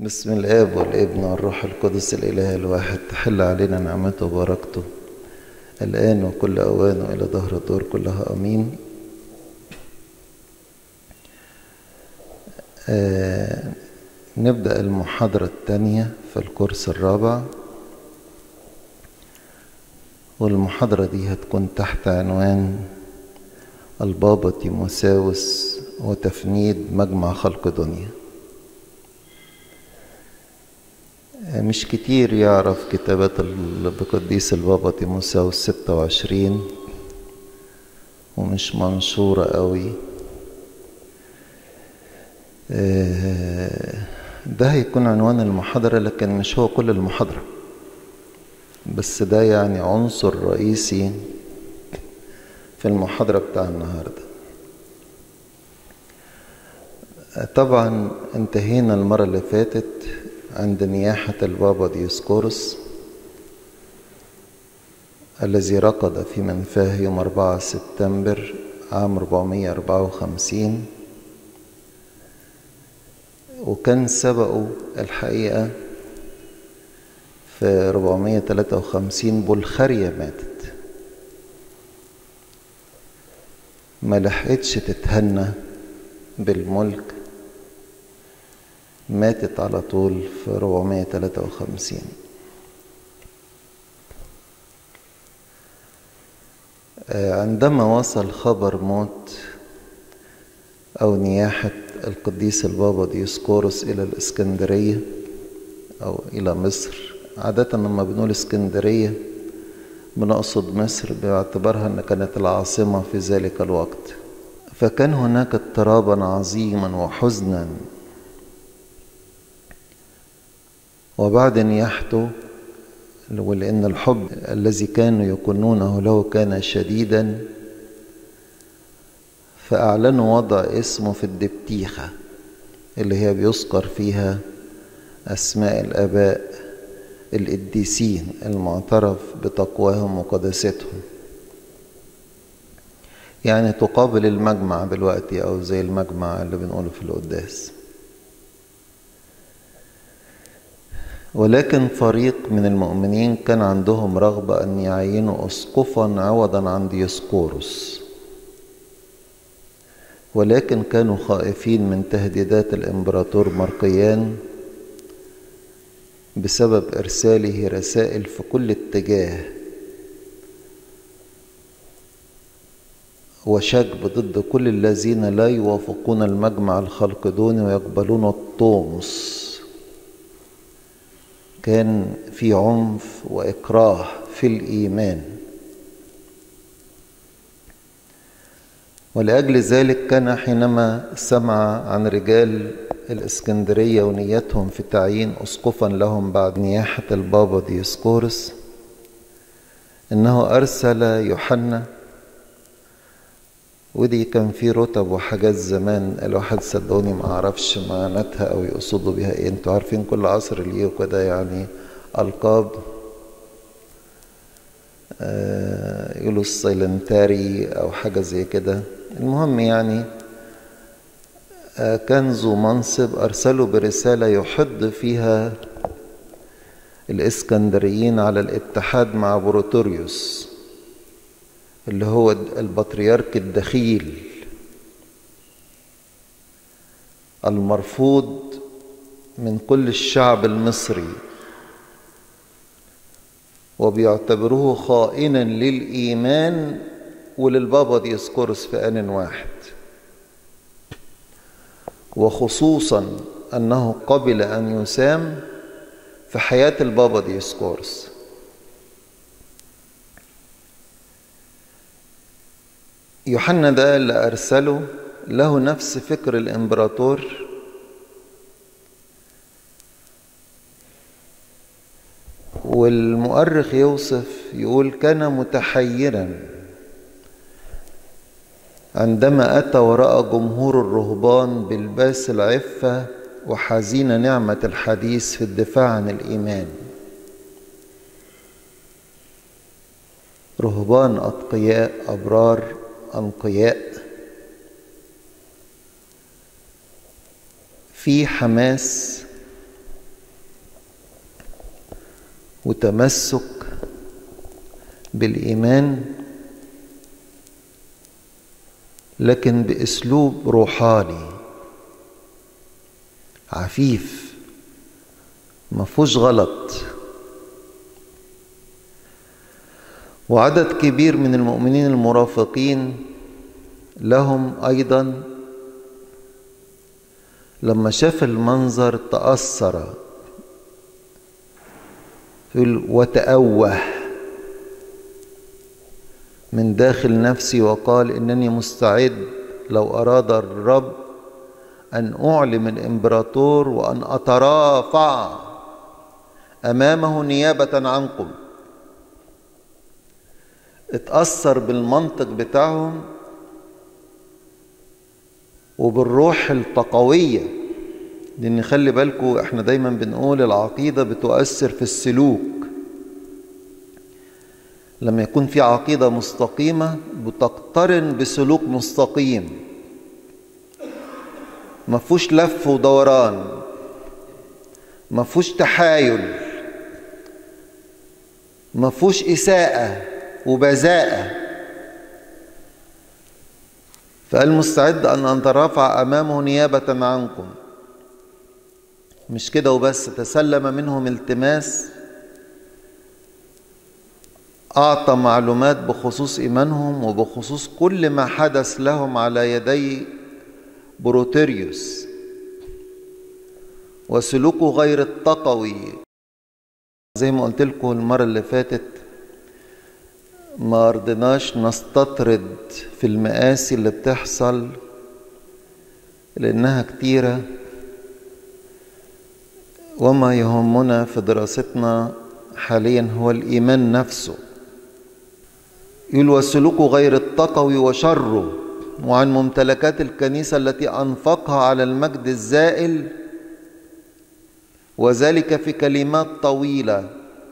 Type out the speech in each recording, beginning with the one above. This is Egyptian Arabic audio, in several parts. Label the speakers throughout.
Speaker 1: بسم الاب والابن والروح القدس الاله الواحد تحل علينا نعمته وبركته الان وكل اوان والى ظهر الدور كلها امين آه نبدا المحاضره الثانيه في الكورس الرابع والمحاضره دي هتكون تحت عنوان البابا تيموساوس وتفنيد مجمع خلق دنيا مش كتير يعرف كتابات بقديس البابا تيموساوس ستة وعشرين ومش منشورة قوي ده هيكون عنوان المحاضرة لكن مش هو كل المحاضرة بس ده يعني عنصر رئيسي في المحاضرة بتاع النهاردة طبعا انتهينا المرة اللي فاتت عند نياحة البابا ديوسكورس الذي رقد في منفاه يوم 4 سبتمبر عام 454 وكان سبقه الحقيقة في 453 بلخاريا ماتت ما لحقتش تتهنى بالملك ماتت على طول في 453 عندما وصل خبر موت أو نياحة القديس البابا ديوسكورس إلى الإسكندرية أو إلى مصر عادة لما بنقول اسكندرية بنقصد مصر باعتبارها أن كانت العاصمة في ذلك الوقت فكان هناك اضطرابا عظيما وحزنا وبعد نياحته ولأن الحب الذي كانوا يكونونه له كان شديدا فأعلنوا وضع اسمه في الدبتيخة اللي هي بيذكر فيها أسماء الآباء القديسين المعترف بتقواهم وقداستهم يعني تقابل المجمع دلوقتي أو زي المجمع اللي بنقوله في القداس ولكن فريق من المؤمنين كان عندهم رغبة أن يعينوا أسقفا عوضا عن ديسقورس ولكن كانوا خائفين من تهديدات الإمبراطور مرقيان بسبب إرساله رسائل في كل اتجاه وشجب ضد كل الذين لا يوافقون المجمع الخلقدوني ويقبلون الطومس كان في عنف واكراه في الايمان ولاجل ذلك كان حينما سمع عن رجال الاسكندريه ونيتهم في تعيين اسقفا لهم بعد نياحه البابا ديسكورس انه ارسل يوحنا ودي كان في رتب وحاجات زمان الواحد صدقوني ما اعرفش معناتها او يقصدوا بها ايه انتوا عارفين كل عصر ليه كده يعني القاب آه يقولوا السيلنتاري او حاجه زي كده المهم يعني آه كان ذو منصب ارسلوا برساله يحض فيها الاسكندريين على الاتحاد مع بروتوريوس اللي هو البطريرك الدخيل المرفوض من كل الشعب المصري وبيعتبروه خائنا للإيمان وللبابا ديسكورس في آن واحد وخصوصا أنه قبل أن يسام في حياة البابا ديسكورس يوحنا ده اللي أرسله له نفس فكر الإمبراطور والمؤرخ يوصف يقول كان متحيرا عندما أتى وراء جمهور الرهبان بلباس العفة وحزين نعمة الحديث في الدفاع عن الإيمان رهبان أتقياء أبرار أنقياء في حماس وتمسك بالايمان لكن باسلوب روحاني عفيف ما فيهوش غلط وعدد كبير من المؤمنين المرافقين لهم ايضا لما شاف المنظر تاثر يقول وتأوه من داخل نفسي وقال إنني مستعد لو أراد الرب أن أعلم الإمبراطور وأن أترافع أمامه نيابة عنكم اتأثر بالمنطق بتاعهم وبالروح التقوية لأن خلي بالكم احنا دايما بنقول العقيدة بتؤثر في السلوك لما يكون في عقيدة مستقيمة بتقترن بسلوك مستقيم ما فيهوش لف ودوران ما فيهوش تحايل ما فيهوش إساءة وبذاءة فقال مستعد أن أترافع أمامه نيابة عنكم مش كده وبس تسلم منهم التماس أعطى معلومات بخصوص إيمانهم وبخصوص كل ما حدث لهم على يدي بروتيريوس وسلوكه غير التقوي زي ما قلت لكم المرة اللي فاتت ما رضيناش نستطرد في المآسي اللي بتحصل لأنها كتيرة وما يهمنا في دراستنا حاليا هو الإيمان نفسه يقول وسلوكه غير التقوي وشره وعن ممتلكات الكنيسة التي أنفقها على المجد الزائل وذلك في كلمات طويلة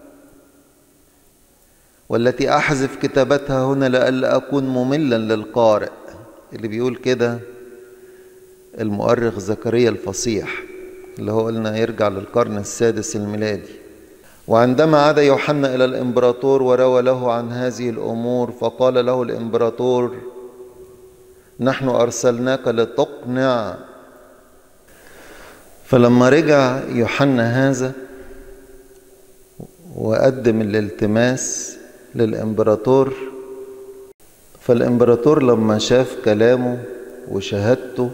Speaker 1: والتي أحذف كتابتها هنا لئلا أكون مملا للقارئ اللي بيقول كده المؤرخ زكريا الفصيح اللي هو قلنا يرجع للقرن السادس الميلادي وعندما عاد يوحنا إلى الإمبراطور وروى له عن هذه الأمور فقال له الإمبراطور نحن أرسلناك لتقنع فلما رجع يوحنا هذا وقدم الالتماس للإمبراطور فالإمبراطور لما شاف كلامه وشهادته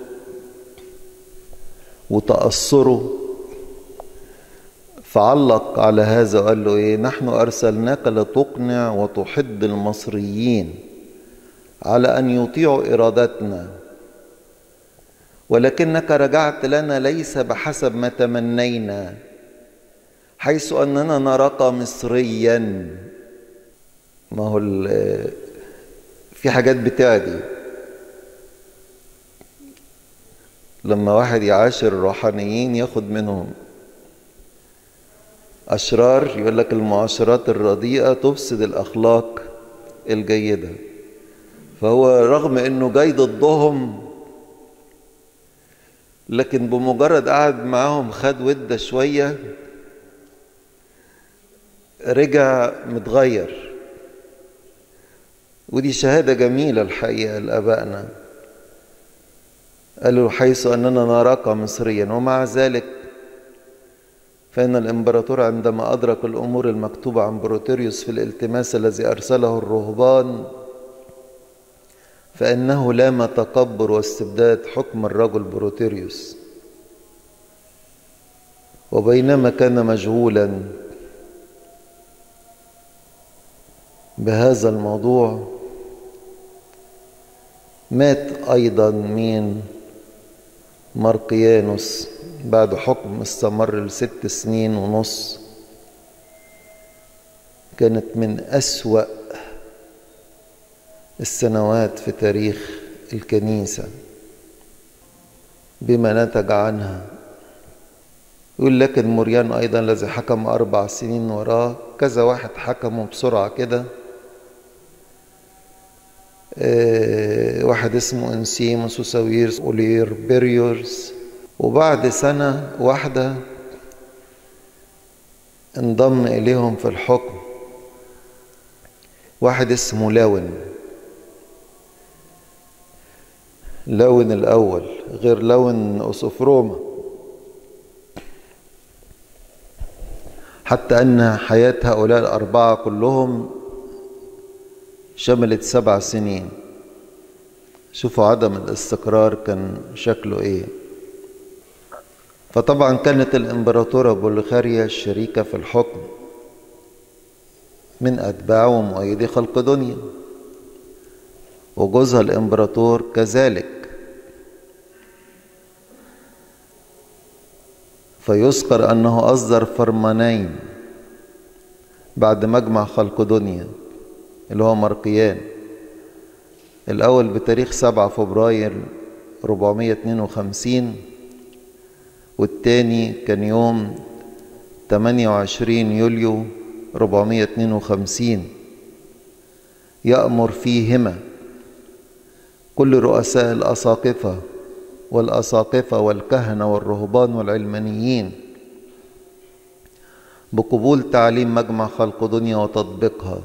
Speaker 1: وتأثره فعلق على هذا وقال له ايه نحن ارسلناك لتقنع وتحض المصريين على ان يطيعوا ارادتنا ولكنك رجعت لنا ليس بحسب ما تمنينا حيث اننا نراك مصريا ما هو في حاجات بتعدي لما واحد يعاشر الروحانيين ياخد منهم أشرار يقول لك المعاشرات الرديئة تفسد الأخلاق الجيدة فهو رغم أنه جاي ضدهم لكن بمجرد قعد معاهم خد ودة شوية رجع متغير ودي شهادة جميلة الحقيقة لآبائنا قالوا حيث أننا نراك مصريا ومع ذلك فإن الإمبراطور عندما أدرك الأمور المكتوبة عن بروتيريوس في الالتماس الذي أرسله الرهبان فإنه لام تكبر واستبداد حكم الرجل بروتيريوس وبينما كان مشغولا بهذا الموضوع مات أيضا مين مارقيانوس بعد حكم استمر لست سنين ونص كانت من أسوأ السنوات في تاريخ الكنيسة بما نتج عنها يقول لكن مريان أيضا الذي حكم أربع سنين وراه كذا واحد حكموا بسرعة كده اه واحد اسمه انسيموس وساويرس اولير بيريورس وبعد سنة واحدة انضم إليهم في الحكم واحد اسمه لاون لاون الأول غير لاون أسوفروما حتى أن حياة هؤلاء الأربعة كلهم شملت سبع سنين شوفوا عدم الاستقرار كان شكله ايه فطبعا كانت الامبراطورة بلغاريا الشريكة في الحكم من أتباع ومؤيدي خلق دنيا وجوزها الامبراطور كذلك فيذكر أنه أصدر فرمانين بعد مجمع خلق دنيا اللي هو مرقيان الأول بتاريخ 7 فبراير 452 والتاني كان يوم 28 يوليو 452 يأمر فيهما كل رؤساء الأساقفة والأساقفة والكهنة والرهبان والعلمانيين بقبول تعليم مجمع خلق دنيا وتطبيقها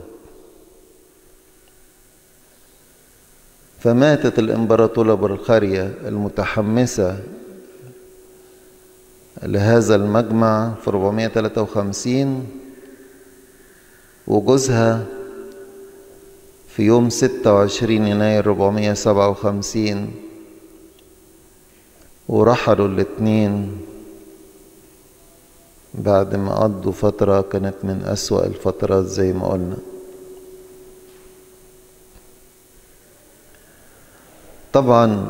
Speaker 1: فماتت الإمبراطورة بلغاريا المتحمسة لهذا المجمع في 453 وجوزها في يوم 26 يناير 457 ورحلوا الاتنين بعد ما قضوا فترة كانت من أسوأ الفترات زي ما قلنا طبعا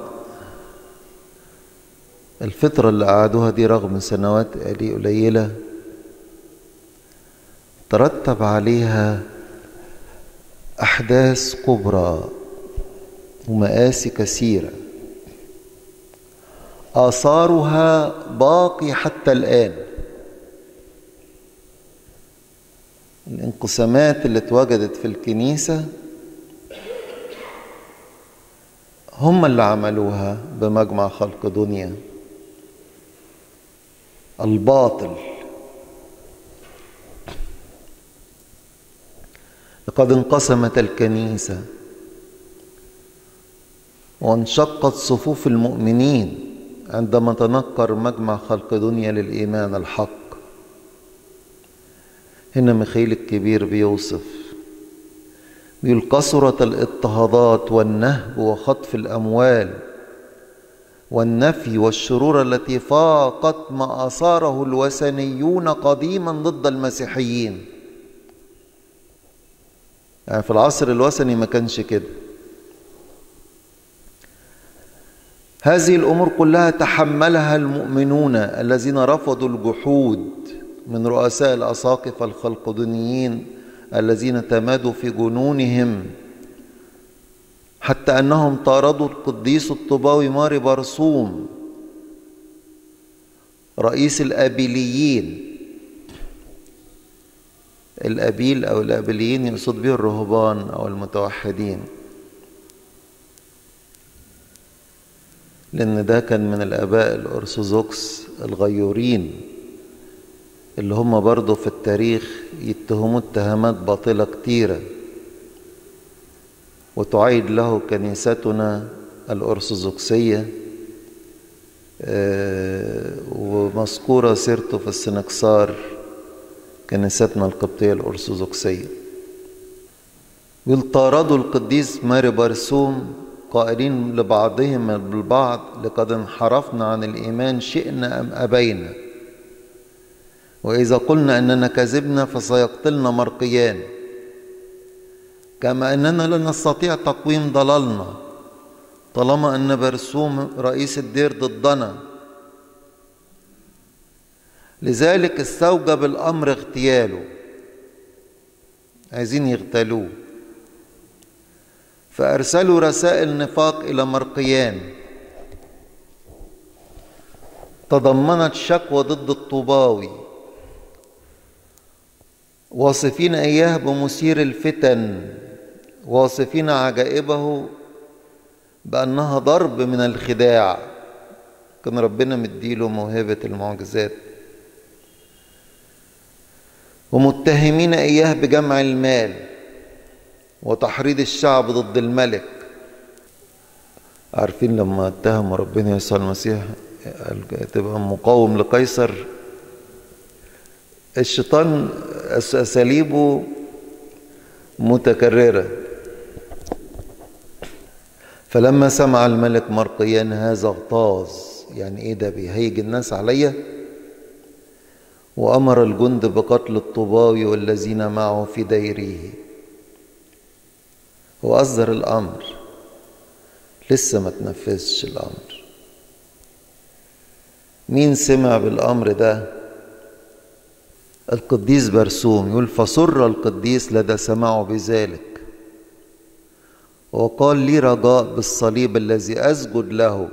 Speaker 1: الفترة اللي قعدوها دي رغم سنوات قليلة ترتب عليها أحداث كبرى ومآسي كثيرة آثارها باقي حتى الآن الانقسامات اللي اتوجدت في الكنيسة هم اللي عملوها بمجمع خلق دنيا الباطل لقد انقسمت الكنيسة وانشقت صفوف المؤمنين عندما تنكر مجمع خلق دنيا للإيمان الحق هنا ميخيل الكبير بيوصف بيقول كثرت الاضطهادات والنهب وخطف الأموال والنفي والشرور التي فاقت ما أثاره الوثنيون قديما ضد المسيحيين يعني في العصر الوثني ما كانش كده هذه الأمور كلها تحملها المؤمنون الذين رفضوا الجحود من رؤساء الأساقفة الخلقدونيين الذين تمادوا في جنونهم حتى أنهم طاردوا القديس الطباوي ماري برسوم رئيس الأبيليين الأبيل أو الأبيليين يقصد به الرهبان أو المتوحدين لأن ده كان من الآباء الأرثوذكس الغيورين اللي هم برضه في التاريخ يتهموا اتهامات باطلة كتيرة وتعيد له كنيستنا الأرثوذكسية ومذكورة سيرته في السنكسار كنيستنا القبطية الأرثوذكسية يقول طاردوا القديس ماري برسوم قائلين لبعضهم البعض لقد انحرفنا عن الإيمان شئنا أم أبينا وإذا قلنا أننا كذبنا فسيقتلنا مرقيان كما أننا لا نستطيع تقويم ضلالنا طالما أن برسوم رئيس الدير ضدنا لذلك استوجب الأمر اغتياله عايزين يغتالوه فأرسلوا رسائل نفاق إلى مرقيان تضمنت شكوى ضد الطوباوي واصفين إياه بمثير الفتن واصفين عجائبه بأنها ضرب من الخداع كان ربنا مديله موهبة المعجزات ومتهمين إياه بجمع المال وتحريض الشعب ضد الملك عارفين لما اتهموا ربنا يسوع المسيح تبقى مقاوم لقيصر الشيطان أساليبه متكررة فلما سمع الملك مرقيان هذا اغتاظ يعني ايه ده بيهيج الناس عليا وأمر الجند بقتل الطباوي والذين معه في ديره وأصدر الأمر لسه ما تنفذش الأمر مين سمع بالأمر ده القديس برسوم يقول فسر القديس لدى سمعه بذلك وقال لي رجاء بالصليب الذي أسجد له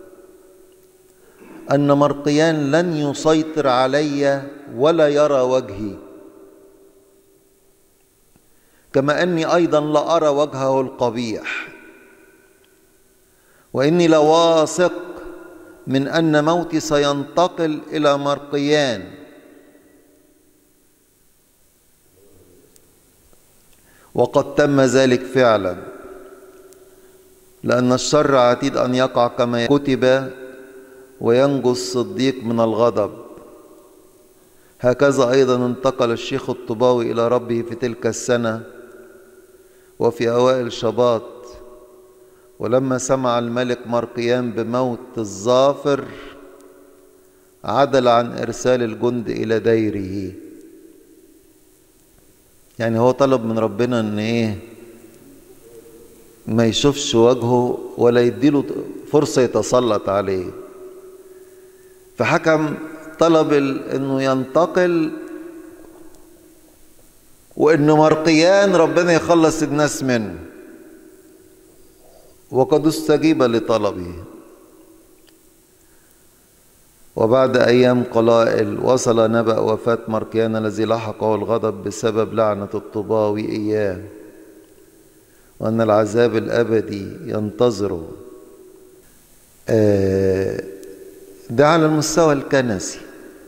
Speaker 1: أن مرقيان لن يسيطر علي ولا يرى وجهي كما أني أيضا لا أرى وجهه القبيح وإني لواثق من أن موتي سينتقل إلى مرقيان وقد تم ذلك فعلا لأن الشر عتيد أن يقع كما كتب وينجو الصديق من الغضب هكذا أيضا انتقل الشيخ الطباوي إلى ربه في تلك السنة وفي أوائل شباط ولما سمع الملك مرقيان بموت الظافر عدل عن إرسال الجند إلى ديره يعني هو طلب من ربنا ان ايه ما يشوفش وجهه ولا يديله فرصة يتسلط عليه فحكم طلب انه ينتقل وان مرقيان ربنا يخلص الناس منه وقد استجيب لطلبه وبعد أيام قلائل وصل نبأ وفاة مركيان الذي لحقه الغضب بسبب لعنة الطباوي إياه وأن العذاب الأبدي ينتظره ده على المستوى الكنسي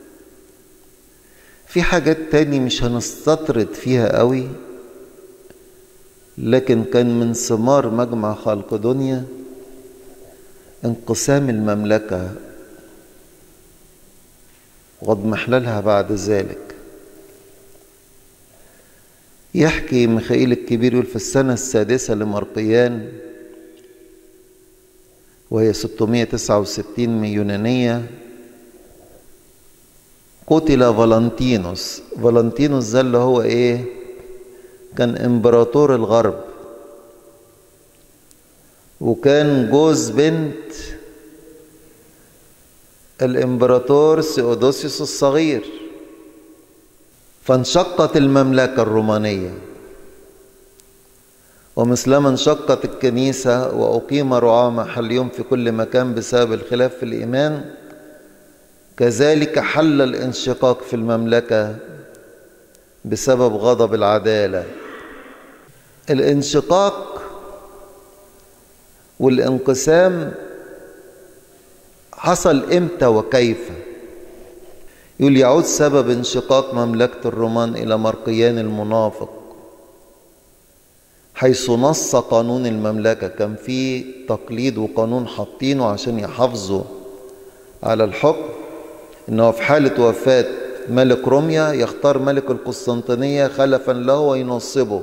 Speaker 1: في حاجات تاني مش هنستطرد فيها قوي لكن كان من ثمار مجمع خلق دنيا انقسام المملكة واضمحلالها بعد ذلك يحكي ميخائيل الكبير يقول في السنة السادسة لمرقيان وهي 669 من يونانية قتل فالنتينوس فالنتينوس ده اللي هو ايه كان امبراطور الغرب وكان جوز بنت الامبراطور سيودوسيوس الصغير فانشقت المملكة الرومانية ومثلما انشقت الكنيسة وأقيم رعاة محليهم في كل مكان بسبب الخلاف في الإيمان كذلك حل الانشقاق في المملكة بسبب غضب العدالة الانشقاق والانقسام حصل امتى وكيف يقول يعود سبب انشقاق مملكة الرومان إلى مرقيان المنافق حيث نص قانون المملكة كان في تقليد وقانون حاطينه عشان يحافظوا على الحكم انه في حالة وفاة ملك روميا يختار ملك القسطنطينية خلفا له وينصبه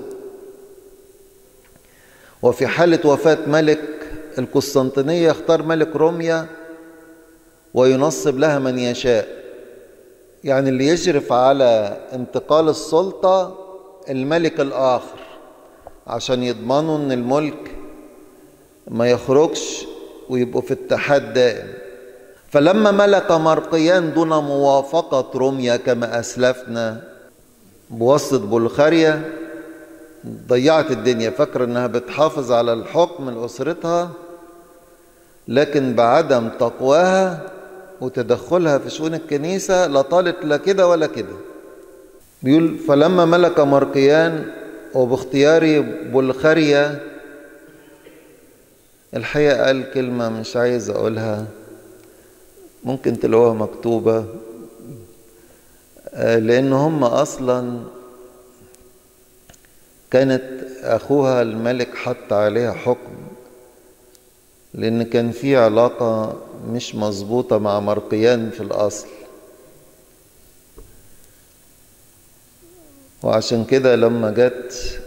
Speaker 1: وفي حالة وفاة ملك القسطنطينية يختار ملك روميا وينصب لها من يشاء يعني اللي يشرف على انتقال السلطة الملك الآخر عشان يضمنوا ان الملك ما يخرجش ويبقوا في اتحاد دائم فلما ملك مرقيان دون موافقة روميا كما أسلفنا بواسطة بلخاريا ضيعت الدنيا فاكرة انها بتحافظ على الحكم لأسرتها لكن بعدم تقواها وتدخلها في شؤون الكنيسة لا طالت لا كده ولا كده بيقول فلما ملك مرقيان وباختيار بلخاريا الحقيقة قال كلمة مش عايز أقولها ممكن تلاقوها مكتوبة لأن هم أصلا كانت أخوها الملك حط عليها حكم لأن كان في علاقة مش مظبوطة مع مرقيان في الأصل وعشان كده لما جت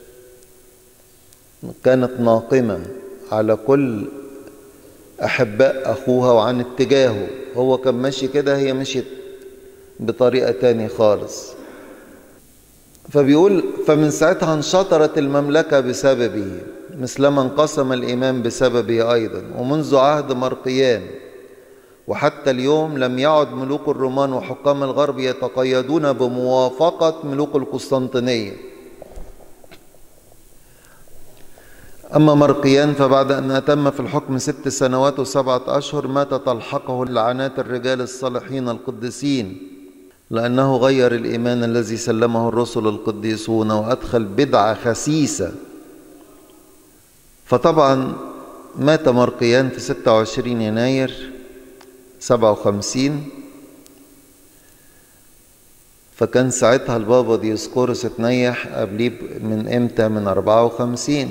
Speaker 1: كانت ناقمة على كل أحباء أخوها وعن اتجاهه هو كان ماشي كده هي مشيت بطريقة تاني خالص فبيقول فمن ساعتها انشطرت المملكة بسببه مثلما انقسم الإيمان بسببه أيضا ومنذ عهد مرقيان وحتى اليوم لم يعد ملوك الرومان وحكام الغرب يتقيدون بموافقة ملوك القسطنطينية أما مرقيان فبعد أن أتم في الحكم ست سنوات وسبعة أشهر مات تلحقه لعنات الرجال الصالحين القديسين لأنه غير الإيمان الذي سلمه الرسل القديسون وأدخل بدعة خسيسة فطبعا مات مرقيان في 26 يناير 57 فكان ساعتها البابا ديسكورس اتنيح قبليه من امتى من 54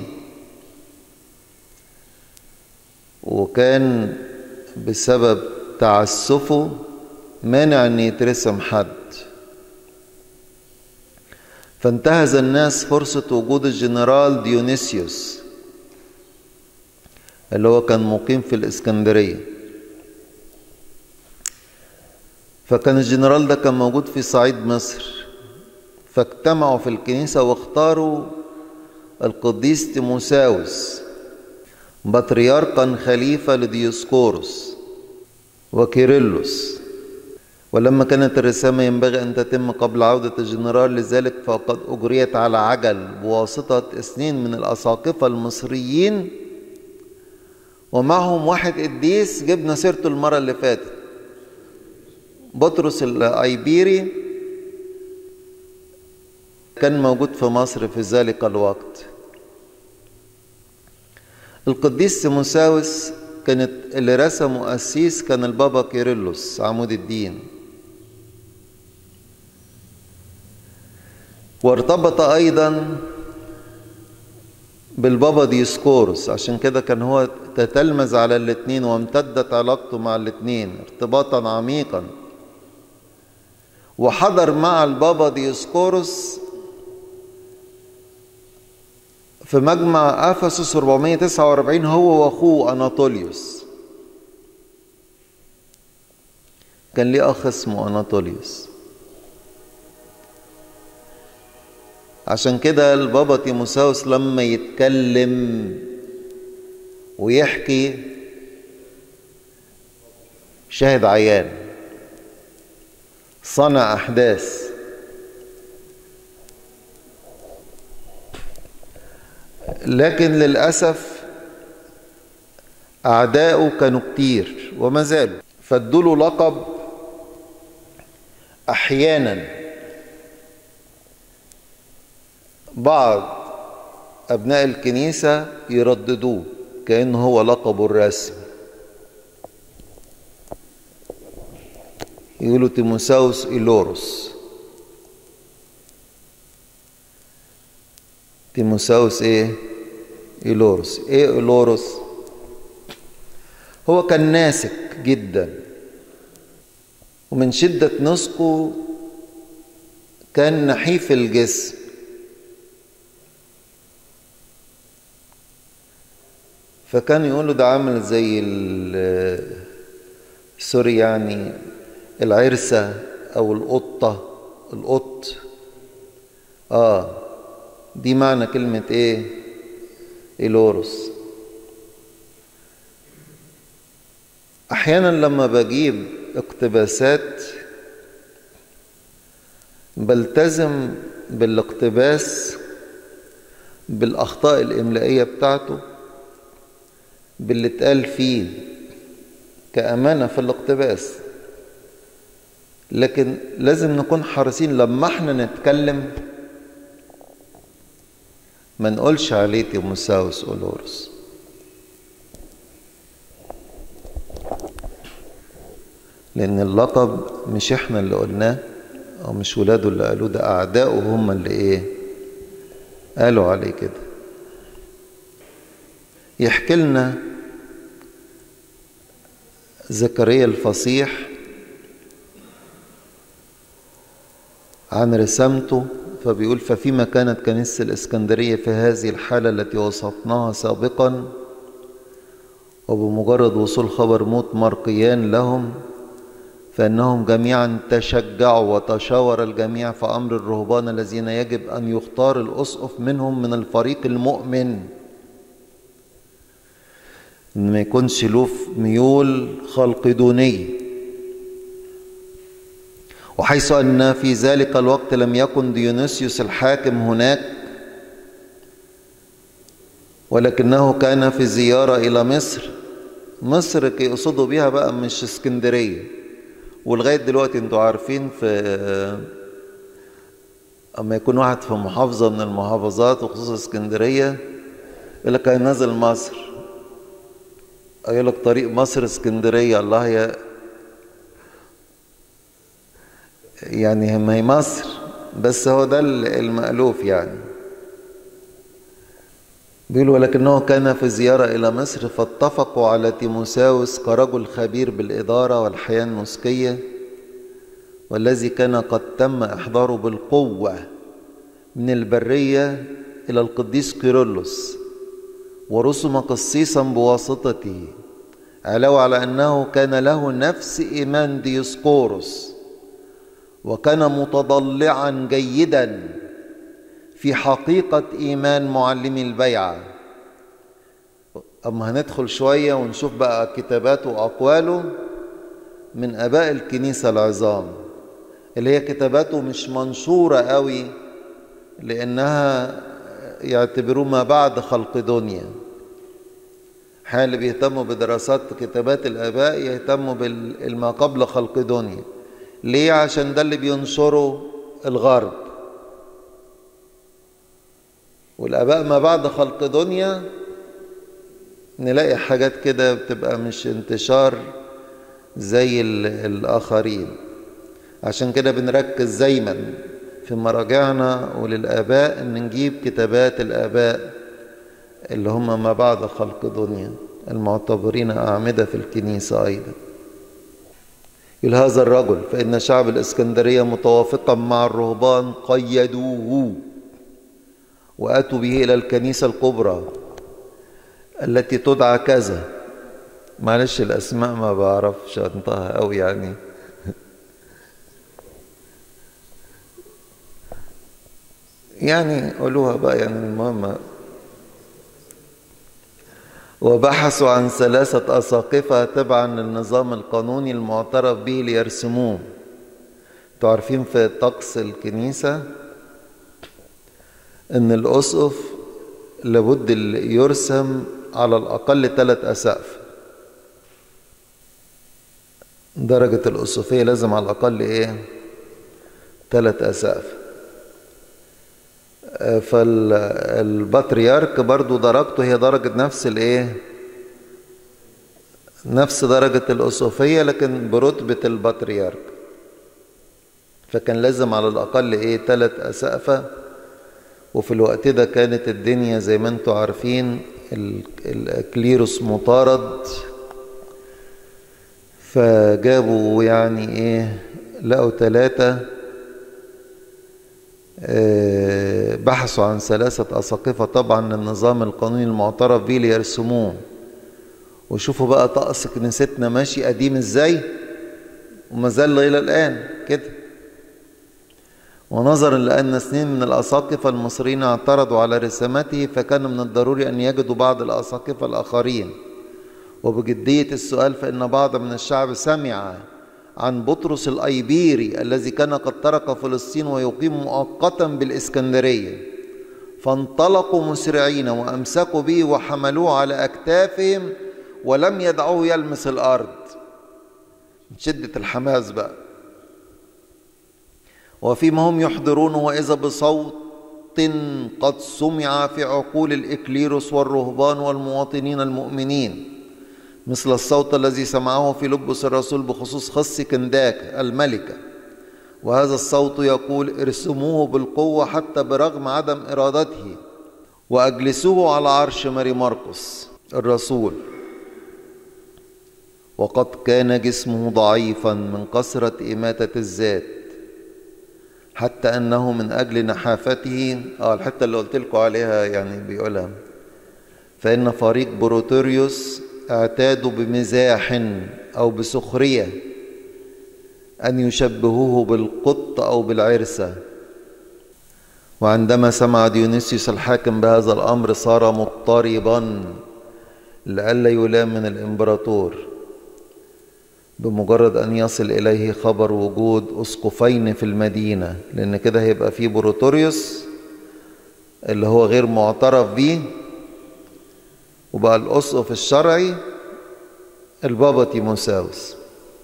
Speaker 1: وكان بسبب تعسفه مانع ان يترسم حد فانتهز الناس فرصة وجود الجنرال ديونيسيوس اللي هو كان مقيم في الإسكندرية فكان الجنرال ده كان موجود في صعيد مصر فاجتمعوا في الكنيسة واختاروا القديس تيموساوس بطريركا خليفة لديوسكوروس وكيرلس ولما كانت الرسامة ينبغي أن تتم قبل عودة الجنرال لذلك فقد أجريت على عجل بواسطة اثنين من الأساقفة المصريين ومعهم واحد قديس جبنا سيرته المرة اللي فاتت بطرس الأيبيري كان موجود في مصر في ذلك الوقت القديس تيموساوس كانت اللي رسمه قسيس كان البابا كيرلس عمود الدين وارتبط ايضا بالبابا ديسكورس عشان كده كان هو تتلمذ على الاثنين وامتدت علاقته مع الاثنين ارتباطا عميقا وحضر مع البابا ديسكورس في مجمع افسس 449 هو واخوه اناطوليوس كان ليه اخ اسمه اناطوليوس عشان كده البابا تيموساوس لما يتكلم ويحكي شاهد عيان صنع احداث لكن للاسف اعداؤه كانوا كتير وما زالوا فادوا لقب احيانا بعض أبناء الكنيسة يرددوه كأنه هو لقبه الرسمي يقولوا تيموساوس إيلوروس تيموساوس إيه؟ إيلوروس إيه إيلوروس؟ هو كان ناسك جدا ومن شدة نسقه كان نحيف الجسم فكان يقول له ده عامل زي سوري يعني العرسة أو القطة القط آه دي معنى كلمة إيه؟ إيلورس أحيانا لما بجيب اقتباسات بلتزم بالاقتباس بالأخطاء الإملائية بتاعته باللي اتقال فيه كأمانة في الاقتباس لكن لازم نكون حريصين لما احنا نتكلم ما نقولش عليه تيموساوس أولورس لأن اللقب مش احنا اللي قلناه أو مش ولاده اللي قالوه ده أعداؤه هم اللي إيه قالوا عليه كده يحكي لنا زكريا الفصيح عن رسامته فبيقول ففيما كانت كنيسة الإسكندرية في هذه الحالة التي وصفناها سابقا وبمجرد وصول خبر موت مرقيان لهم فإنهم جميعا تشجعوا وتشاور الجميع في أمر الرهبان الذين يجب أن يختار الأسقف منهم من الفريق المؤمن إن ما يكونش له ميول خلقدونية وحيث أن في ذلك الوقت لم يكن ديونيسيوس الحاكم هناك ولكنه كان في زيارة إلى مصر مصر يقصدوا بيها بقى مش اسكندرية ولغاية دلوقتي انتوا عارفين في أما يكون واحد في محافظة من المحافظات وخصوصا اسكندرية يقول لك نازل مصر يقول لك طريق مصر اسكندرية الله يا يعني ما هي مصر بس هو ده المألوف يعني بيقول ولكنه كان في زيارة إلى مصر فاتفقوا على تيموساوس كرجل خبير بالإدارة والحياة النسكية والذي كان قد تم إحضاره بالقوة من البرية إلى القديس كيرلس ورسم قسيسا بواسطته علاوة على أنه كان له نفس إيمان ديسقورس وكان متضلعا جيدا في حقيقة إيمان معلمي البيعة أما هندخل شوية ونشوف بقى كتاباته وأقواله من أباء الكنيسة العظام اللي هي كتاباته مش منشورة قوي لأنها يعتبروه ما بعد خلق دنيا حال اللي بيهتموا بدراسات كتابات الآباء يهتموا بالما قبل خلق دنيا ليه عشان ده اللي بينشره الغرب والآباء ما بعد خلق دنيا نلاقي حاجات كده بتبقى مش انتشار زي الآخرين عشان كده بنركز دايما في مراجعنا وللآباء إن نجيب كتابات الآباء اللي هم ما بعد خلق دنيا المعتبرين أعمدة في الكنيسة أيضا يقول هذا الرجل فإن شعب الإسكندرية متوافقا مع الرهبان قيدوه وأتوا به إلى الكنيسة الكبرى التي تدعى كذا معلش الأسماء ما بعرفش أنطقها أوي يعني يعني قولوها بقى يعني المهم وبحثوا عن ثلاثة أساقفة تبعا للنظام القانوني المعترف به ليرسموه تعرفين في طقس الكنيسة ان الاسقف لابد يرسم على الاقل ثلاث اسقف درجة الأسقفية لازم على الأقل إيه؟ ثلاث أسقف فالبطريرك برضو درجته هي درجة نفس الإيه؟ نفس درجة الأسقفية لكن برتبة البطريرك فكان لازم على الأقل إيه؟ ثلاث أسقفة وفي الوقت ده كانت الدنيا زي ما انتم عارفين الكليروس مطارد فجابوا يعني ايه لقوا ثلاثة بحثوا عن ثلاثة أساقفة طبعا النظام القانوني المعترف به ليرسموه وشوفوا بقى طقس كنيستنا ماشي قديم ازاي وما زال إلى الآن كده ونظرا لأن اثنين من الأساقفة المصريين اعترضوا على رسامته فكان من الضروري أن يجدوا بعض الأساقفة الآخرين وبجدية السؤال فإن بعض من الشعب سمع عن بطرس الأيبيري الذي كان قد ترك فلسطين ويقيم مؤقتا بالإسكندرية فانطلقوا مسرعين وأمسكوا به وحملوه على أكتافهم ولم يدعوه يلمس الأرض شدة الحماس بقى وفيما هم يحضرون وإذا بصوت قد سمع في عقول الإكليروس والرهبان والمواطنين المؤمنين مثل الصوت الذي سمعه في لبس الرسول بخصوص خص كنداك الملكة وهذا الصوت يقول ارسموه بالقوة حتى برغم عدم إرادته وأجلسوه على عرش ماري مرقس الرسول وقد كان جسمه ضعيفا من كثرة إماتة الذات حتى أنه من أجل نحافته آه الحتة اللي قلت لكم عليها يعني بيقولها فإن فريق بروتوريوس اعتادوا بمزاح أو بسخرية أن يشبهوه بالقط أو بالعرسة وعندما سمع ديونيسيوس الحاكم بهذا الأمر صار مضطربا لئلا يلام من الإمبراطور بمجرد أن يصل إليه خبر وجود أسقفين في المدينة لأن كده هيبقى في بروتوريوس اللي هو غير معترف به وبقى الأسقف الشرعي البابا تيموساوس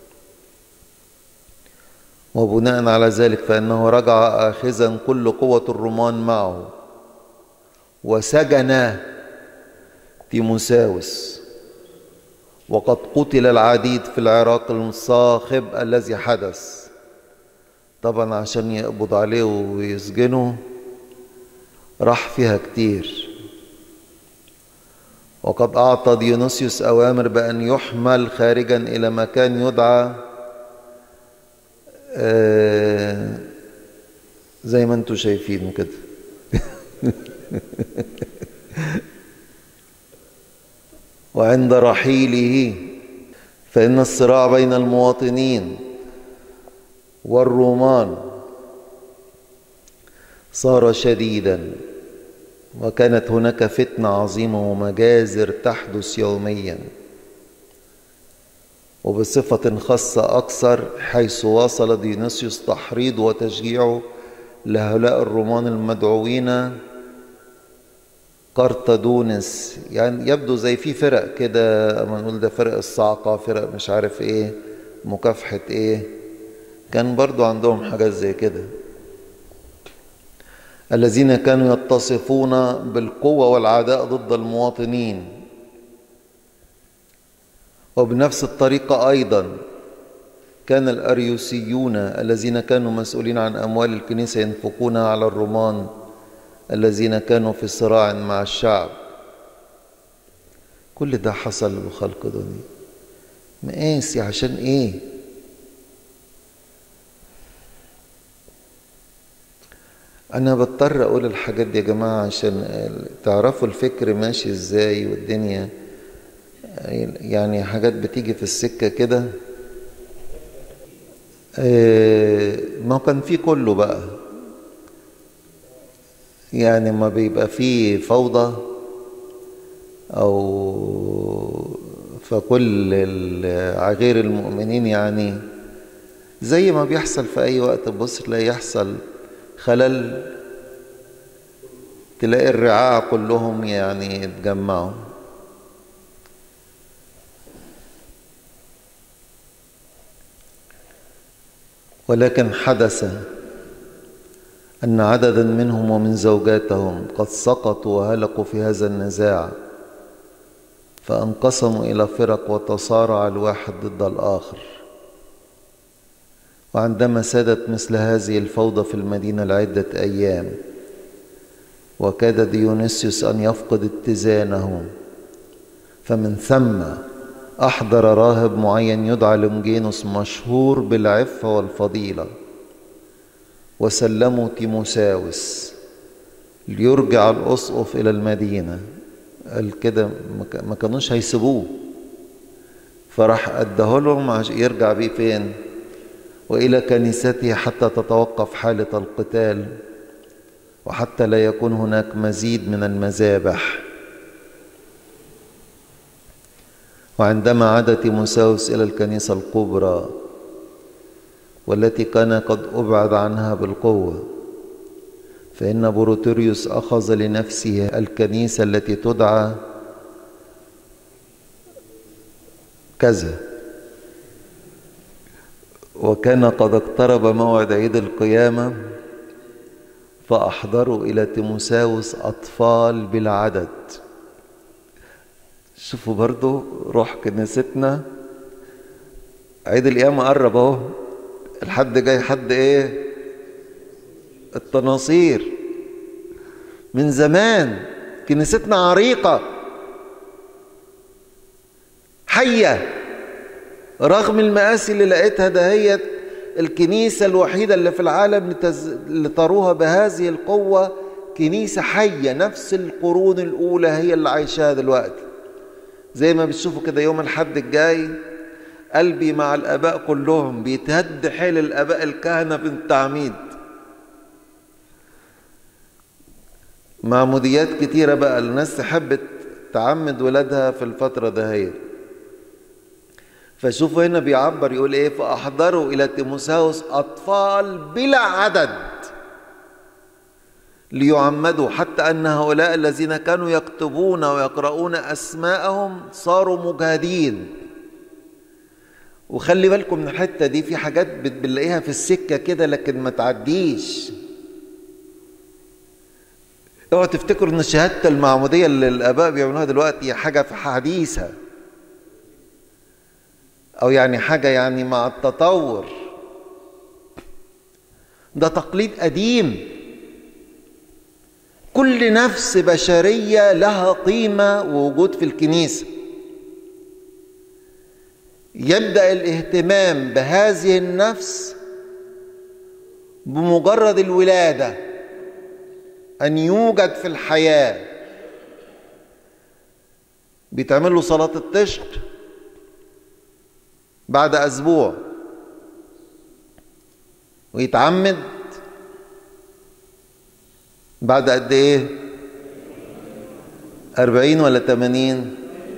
Speaker 1: وبناء على ذلك فإنه رجع آخذا كل قوة الرومان معه وسجن تيموساوس وقد قتل العديد في العراق الصاخب الذي حدث طبعا عشان يقبض عليه ويسجنه راح فيها كتير وقد أعطى ديونيسيوس أوامر بأن يحمل خارجا إلى مكان يدعى آه زي ما انتم شايفين كده وعند رحيله فإن الصراع بين المواطنين والرومان صار شديدا وكانت هناك فتنة عظيمة ومجازر تحدث يوميا وبصفة خاصة أكثر حيث واصل ديونيسيوس تحريض وتشجيعه لهؤلاء الرومان المدعوين قرطدونس يعني يبدو زي في فرق كده اما نقول ده فرق الصعقة فرق مش عارف ايه مكافحة ايه كان برضو عندهم حاجات زي كده الذين كانوا يتصفون بالقوة والعداء ضد المواطنين وبنفس الطريقة أيضا كان الأريوسيون الذين كانوا مسؤولين عن أموال الكنيسة ينفقونها على الرومان الذين كانوا في صراع مع الشعب كل ده حصل بخلق دنيا مقاسي عشان ايه انا بضطر اقول الحاجات دي يا جماعه عشان تعرفوا الفكر ماشي ازاي والدنيا يعني حاجات بتيجي في السكه كده ما كان في كله بقى يعني ما بيبقى فيه فوضى او فكل غير المؤمنين يعني زي ما بيحصل في اي وقت تبص تلاقي يحصل خلل تلاقي الرعاع كلهم يعني اتجمعوا ولكن حدث أن عددا منهم ومن زوجاتهم قد سقطوا وهلكوا في هذا النزاع فانقسموا إلى فرق وتصارع الواحد ضد الآخر وعندما سادت مثل هذه الفوضى في المدينة لعدة أيام وكاد ديونيسيوس أن يفقد اتزانه فمن ثم أحضر راهب معين يدعى لونجينوس مشهور بالعفة والفضيلة وسلموا تيموساوس ليرجع الأسقف إلى المدينة قال كده ما كانوش هيسيبوه فراح أداه لهم عشان يرجع بيه فين وإلى كنيسته حتى تتوقف حالة القتال وحتى لا يكون هناك مزيد من المذابح وعندما عاد تيموساوس إلى الكنيسة الكبرى والتي كان قد أبعد عنها بالقوة فإن بروتوريوس أخذ لنفسه الكنيسة التي تدعى كذا وكان قد اقترب موعد عيد القيامة فأحضروا إلى تيموساوس أطفال بالعدد شوفوا برضو روح كنيستنا عيد القيامة قرب اهو الحد جاي حد ايه التناصير من زمان كنيستنا عريقة حية رغم المآسي اللي لقيتها دهيت الكنيسة الوحيدة اللي في العالم اللي تروها بهذه القوة كنيسة حية نفس القرون الأولى هي اللي عايشاها دلوقتي زي ما بتشوفوا كده يوم الحد الجاي قلبي مع الآباء كلهم بيتهد حيل الآباء الكهنة بالتعميد معموديات كتيرة بقى الناس تحب تعمد ولادها في الفترة دهيت فشوفوا هنا بيعبر يقول ايه فأحضروا إلى تيموساوس أطفال بلا عدد ليعمدوا حتى أن هؤلاء الذين كانوا يكتبون ويقرؤون أسماءهم صاروا مجهدين وخلي بالكم من الحتة دي في حاجات بنلاقيها في السكة كده لكن ما تعديش اوعوا تفتكروا ان شهاده المعموديه اللي الاباء بيعملوها دلوقتي حاجه في حديثه او يعني حاجه يعني مع التطور ده تقليد قديم كل نفس بشريه لها قيمه ووجود في الكنيسه يبدا الاهتمام بهذه النفس بمجرد الولاده أن يوجد في الحياة بيتعمل له صلاة التشت بعد أسبوع ويتعمد بعد قد إيه؟ أربعين ولا تمانين؟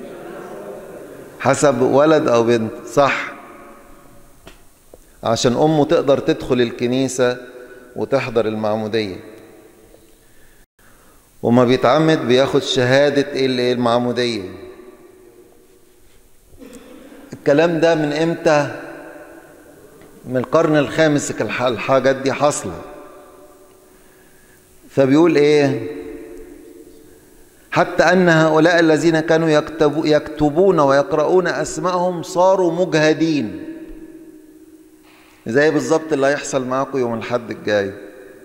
Speaker 1: حسب ولد أو بنت صح عشان أمه تقدر تدخل الكنيسة وتحضر المعمودية وما بيتعمد بياخد شهادة ايه المعمودية الكلام ده من امتى من القرن الخامس الحاجات دي حاصلة فبيقول ايه حتى ان هؤلاء الذين كانوا يكتبو يكتبون ويقرؤون اسمائهم صاروا مجهدين زي بالظبط اللي هيحصل معاكم يوم الحد الجاي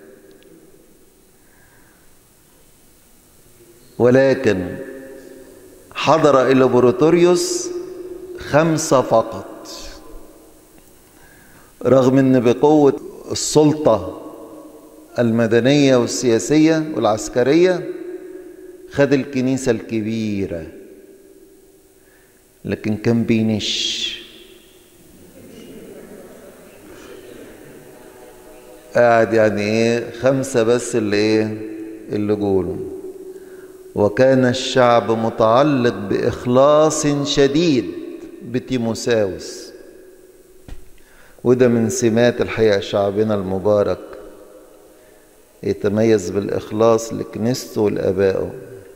Speaker 1: ولكن حضر إلى بروتوريوس خمسة فقط رغم أن بقوة السلطة المدنية والسياسية والعسكرية خد الكنيسة الكبيرة لكن كان بينش قاعد يعني ايه خمسة بس اللي ايه اللي جوله وكان الشعب متعلق باخلاص شديد بتيموساوس وده من سمات الحقيقه شعبنا المبارك يتميز بالاخلاص لكنيسته ولابائه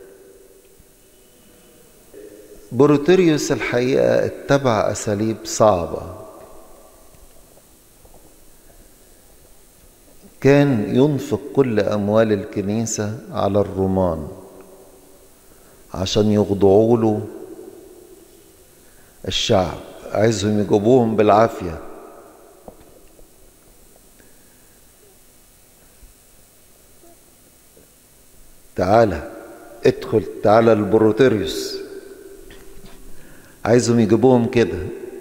Speaker 1: بروتيريوس الحقيقه اتبع اساليب صعبه كان ينفق كل اموال الكنيسه على الرومان عشان يخضعوا له الشعب عايزهم يجيبوهم بالعافية تعالى ادخل تعالى البروتيريوس عايزهم يجيبوهم كده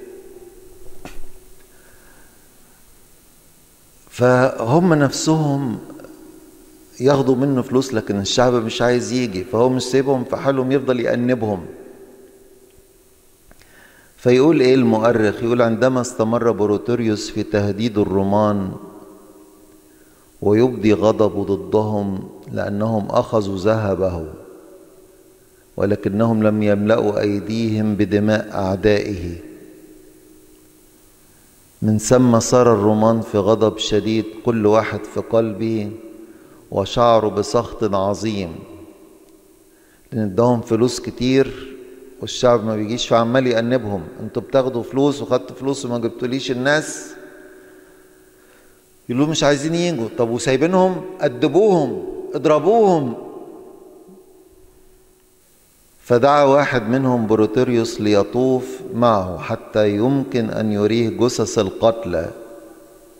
Speaker 1: فهم نفسهم ياخدوا منه فلوس لكن الشعب مش عايز يجي فهو مش سايبهم في حالهم يفضل يأنبهم فيقول ايه المؤرخ يقول عندما استمر بروتوريوس في تهديد الرومان ويبدي غضبه ضدهم لأنهم أخذوا ذهبه ولكنهم لم يملأوا أيديهم بدماء أعدائه من ثم صار الرومان في غضب شديد كل واحد في قلبه وشعروا بسخط عظيم لان اداهم فلوس كتير والشعب ما بيجيش فعمال يأنبهم انتوا بتاخدوا فلوس وخدتوا فلوس وما جبتوليش الناس يقولوا مش عايزين يجوا طب وسايبينهم أدبوهم اضربوهم فدعا واحد منهم بروتيريوس ليطوف معه حتى يمكن أن يريه جثث القتلى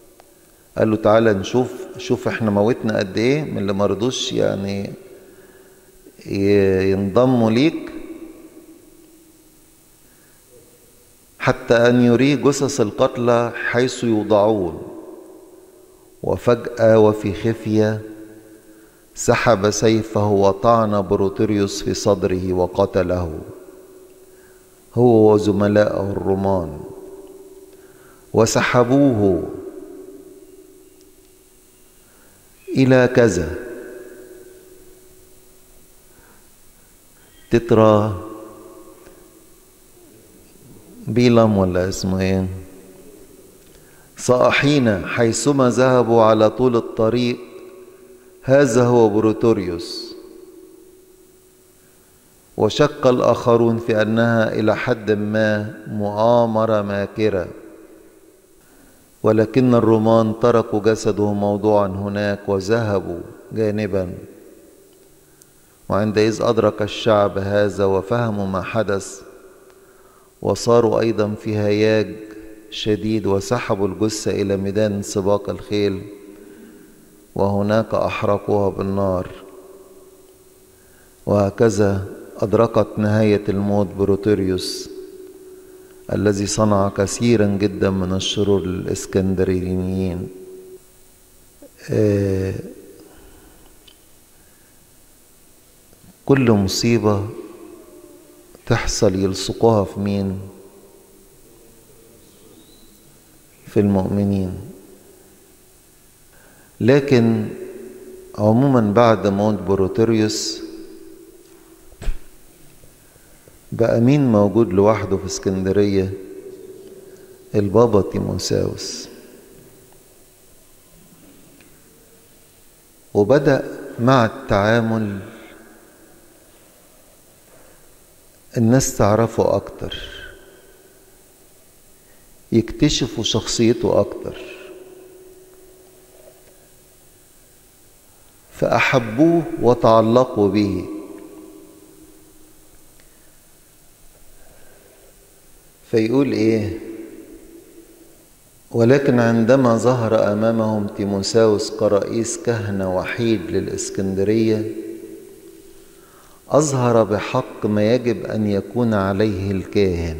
Speaker 1: قال له تعالى نشوف شوف احنا موتنا قد ايه من اللي مرضوش يعني ينضموا ليك حتى أن يريه جثث القتلى حيث يوضعون وفجأة وفي خفية سحب سيفه وطعن بروتيريوس في صدره وقتله هو وزملائه الرومان وسحبوه إلى كذا تترى بيلم ولا اسمه ايه صاحين حيثما ذهبوا على طول الطريق هذا هو بروتوريوس وشك الآخرون في أنها إلى حد ما مؤامرة ماكرة ولكن الرومان تركوا جسده موضوعا هناك وذهبوا جانبا وعندئذ أدرك الشعب هذا وفهموا ما حدث وصاروا أيضا في هياج شديد وسحبوا الجثة إلى ميدان سباق الخيل وهناك أحرقوها بالنار وهكذا أدركت نهاية الموت بروتيريوس الذي صنع كثيرا جدا من الشرور للإسكندريين كل مصيبة تحصل يلصقوها في مين في المؤمنين لكن عموما بعد موت بروتيريوس بقى مين موجود لوحده في اسكندرية البابا تيموساوس وبدأ مع التعامل الناس تعرفه أكتر يكتشفوا شخصيته أكتر فأحبوه وتعلقوا به فيقول إيه ولكن عندما ظهر أمامهم تيموساوس كرئيس كهنة وحيد للإسكندرية أظهر بحق ما يجب أن يكون عليه الكاهن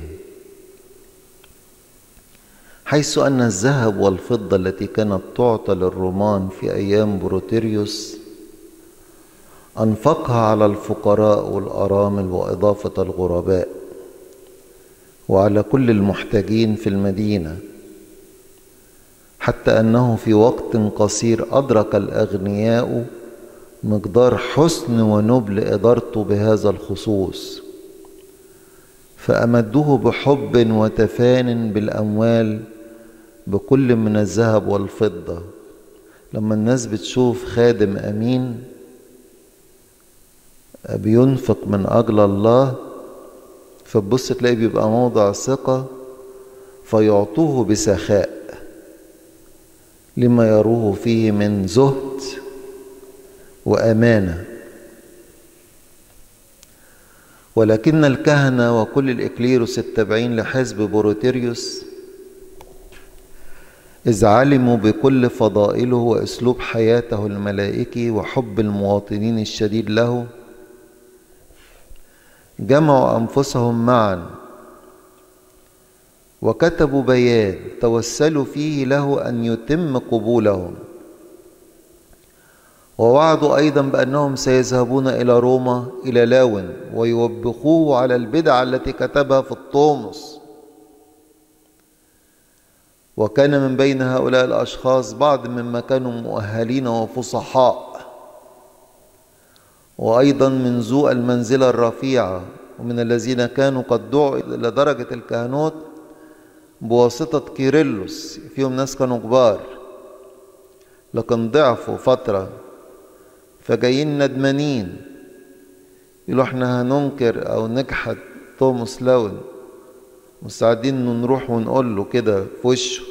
Speaker 1: حيث أن الذهب والفضة التي كانت تعطى للرومان في أيام بروتيريوس أنفقها على الفقراء والأرامل وإضافة الغرباء وعلى كل المحتاجين في المدينة حتى أنه في وقت قصير أدرك الأغنياء مقدار حسن ونبل إدارته بهذا الخصوص فأمدوه بحب وتفان بالأموال بكل من الذهب والفضة لما الناس بتشوف خادم أمين بينفق من أجل الله فتبص تلاقي بيبقى موضع ثقة فيعطوه بسخاء لما يروه فيه من زهد وأمانة ولكن الكهنة وكل الإكليروس التابعين لحزب بروتيريوس إذ علموا بكل فضائله وأسلوب حياته الملائكي وحب المواطنين الشديد له جمعوا أنفسهم معا وكتبوا بيان توسلوا فيه له أن يتم قبولهم ووعدوا أيضا بأنهم سيذهبون إلى روما إلى لاون ويوبخوه على البدع التي كتبها في الطومس وكان من بين هؤلاء الأشخاص بعض مما كانوا مؤهلين وفصحاء وأيضا من ذو المنزلة الرفيعة ومن الذين كانوا قد دعوا إلى درجة الكهنوت بواسطة كيرلس فيهم ناس كانوا كبار لكن ضعفوا فترة فجايين ندمانين يقولوا احنا هننكر او نجحد توماس لاون مستعدين انه نروح ونقول له كده في وشه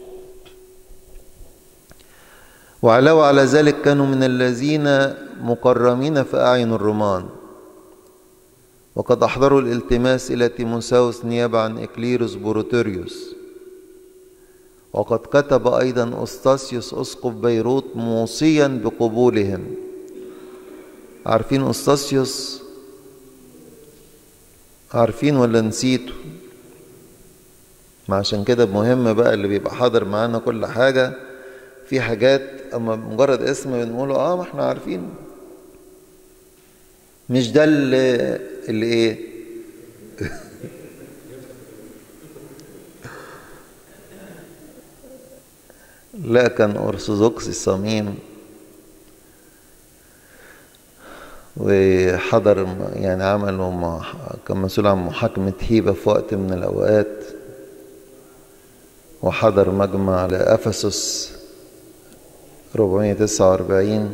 Speaker 1: وعلاوة على ذلك كانوا من الذين مكرمين في أعين الرومان وقد أحضروا الالتماس إلى تيموساوس نيابة عن إكليروس بروتوريوس وقد كتب أيضا أستاسيوس أسقف بيروت موصيا بقبولهم عارفين أستاسيوس عارفين ولا نسيتوا ما عشان كده مهم بقى اللي بيبقى حاضر معانا كل حاجة في حاجات اما مجرد اسم بنقوله اه ما احنا عارفين مش ده اللي, اللي ايه لا كان أرثوذكسي صميم وحضر يعني عمل كان مسؤول عن محاكمة هيبة في وقت من الأوقات وحضر مجمع لأفسس 449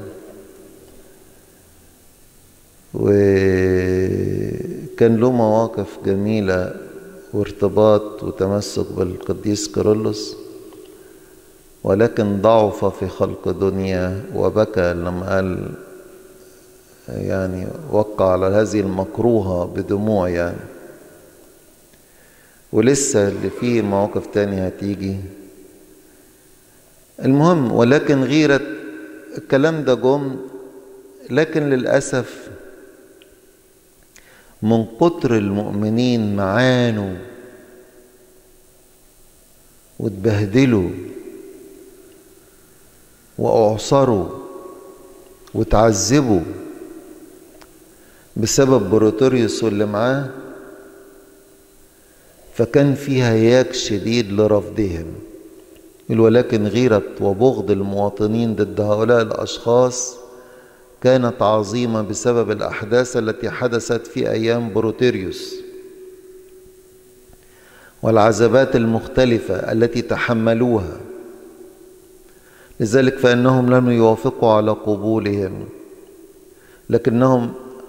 Speaker 1: وكان له مواقف جميلة وارتباط وتمسك بالقديس كيرلس ولكن ضعف في خلق دنيا وبكى لما قال يعني وقع على هذه المكروهة بدموع يعني ولسه اللي فيه مواقف تانية هتيجي المهم ولكن غيرة الكلام ده جم لكن للأسف من كتر المؤمنين معانوا واتبهدلوا وأعصروا وتعذبوا بسبب بروتوريوس واللي معاه فكان في هياج شديد لرفضهم ولكن غيرة وبغض المواطنين ضد هؤلاء الأشخاص كانت عظيمة بسبب الأحداث التي حدثت في أيام بروتيريوس والعذابات المختلفة التي تحملوها لذلك فإنهم لم يوافقوا على قبولهم لكنهم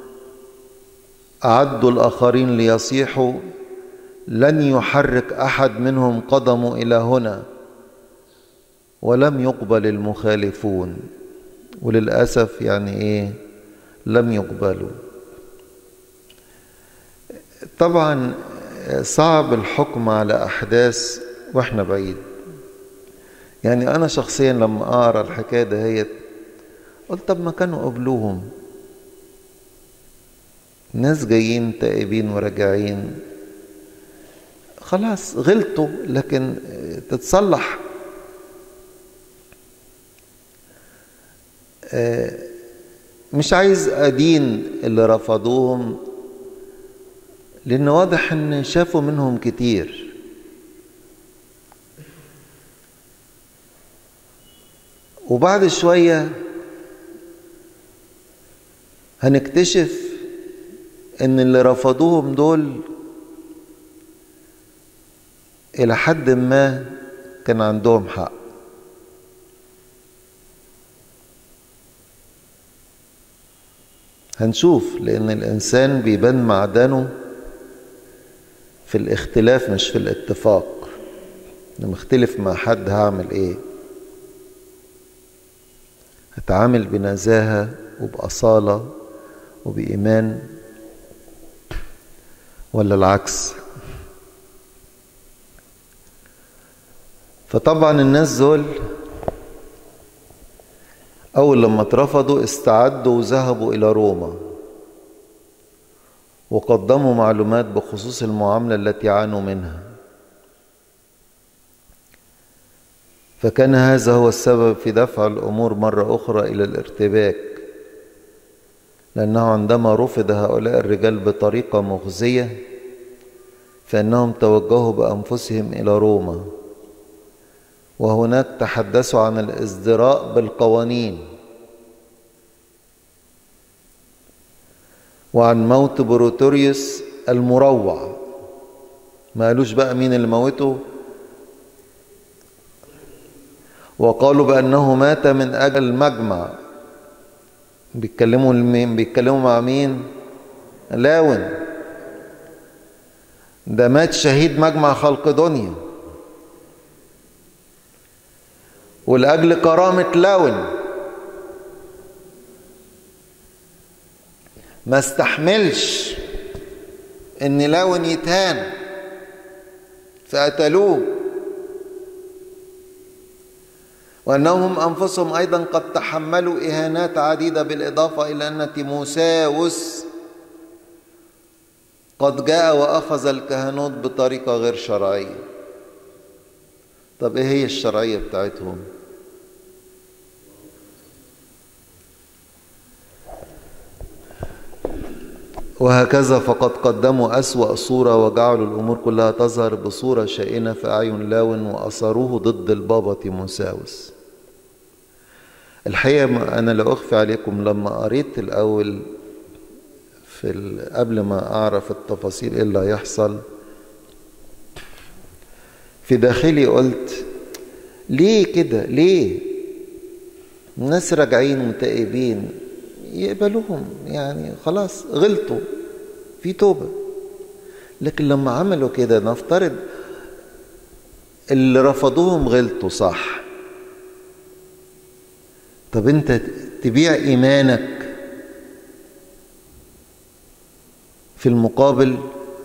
Speaker 1: أعدوا الآخرين ليصيحوا لن يحرك أحد منهم قدمه إلى هنا ولم يقبل المخالفون وللأسف يعني إيه لم يقبلوا طبعا صعب الحكم على أحداث وإحنا بعيد يعني أنا شخصيا لما أقرأ الحكاية دهيت قلت طب ما كانوا قبلوهم ناس جايين تائبين وراجعين خلاص غلطوا لكن تتصلح مش عايز أدين اللي رفضوهم لأن واضح إن شافوا منهم كتير وبعد شوية هنكتشف إن اللي رفضوهم دول إلى حد ما كان عندهم حق هنشوف لأن الإنسان بيبان معدنه في الاختلاف مش في الاتفاق لما اختلف مع حد هعمل ايه هتعامل بنزاهة وبأصالة وبإيمان ولا العكس فطبعا الناس دول أول لما اترفضوا استعدوا وذهبوا إلى روما وقدموا معلومات بخصوص المعاملة التي عانوا منها فكان هذا هو السبب في دفع الأمور مرة أخرى إلى الارتباك لأنه عندما رفض هؤلاء الرجال بطريقة مخزية فإنهم توجهوا بأنفسهم إلى روما وهناك تحدثوا عن الازدراء بالقوانين وعن موت بروتوريوس المروع ما قالوش بقى مين اللي موته وقالوا بأنه مات من أجل المجمع بيتكلموا لمين بيتكلموا مع مين لاون ده مات شهيد مجمع خلق دنيا ولأجل كرامة لاون ما استحملش ان لاون يتهان فقتلوه وأنهم أنفسهم أيضا قد تحملوا إهانات عديدة بالإضافة إلى أن تيموساوس قد جاء وأخذ الكهنوت بطريقة غير شرعية طب إيه هي الشرعية بتاعتهم؟ وهكذا فقد قدموا أسوأ صورة وجعلوا الأمور كلها تظهر بصورة شائنة في أعين لاون وأثروه ضد البابا تيموساوس الحقيقة أنا لا أخفي عليكم لما قريت الأول في قبل ما أعرف التفاصيل إيه اللي هيحصل في داخلي قلت ليه كده ليه الناس راجعين متائبين يقبلوهم يعني خلاص غلطوا في توبة لكن لما عملوا كده نفترض اللي رفضوهم غلطوا صح طب انت تبيع ايمانك في المقابل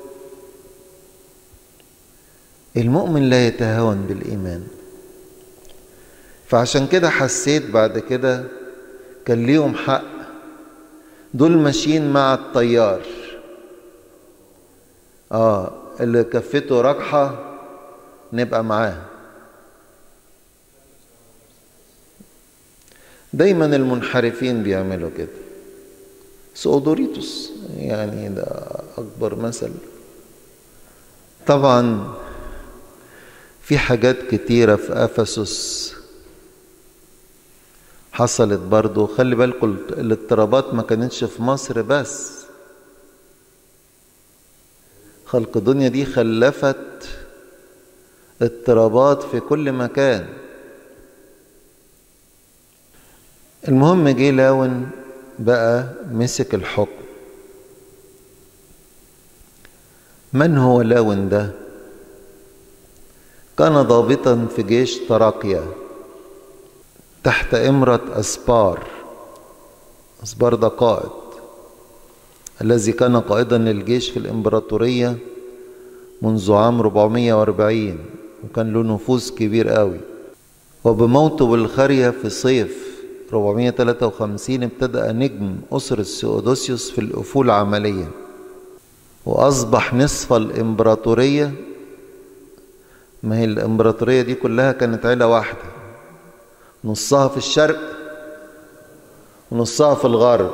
Speaker 1: المؤمن لا يتهاون بالايمان فعشان كده حسيت بعد كده كان ليهم حق دول ماشيين مع الطيار اه اللي كفته ركحة نبقى معاه دايما المنحرفين بيعملوا كده سؤدوريتوس يعني ده أكبر مثل طبعا في حاجات كتيرة في أفسس حصلت برضو خلي بالكم الاضطرابات ما كانتش في مصر بس خلق الدنيا دي خلفت اضطرابات في كل مكان المهم جه لاون بقى مسك الحكم من هو لاون ده كان ضابطا في جيش تراقيا تحت إمرة أسبار أسبار ده قائد الذي كان قائدا للجيش في الإمبراطورية منذ عام 440 وكان له نفوذ كبير قوي وبموته بالخرية في صيف 453 ابتدأ نجم أسرة سيودوسيوس في الأفول عمليا وأصبح نصف الإمبراطورية ما هي الإمبراطورية دي كلها كانت عيلة واحدة نصها في الشرق ونصها في الغرب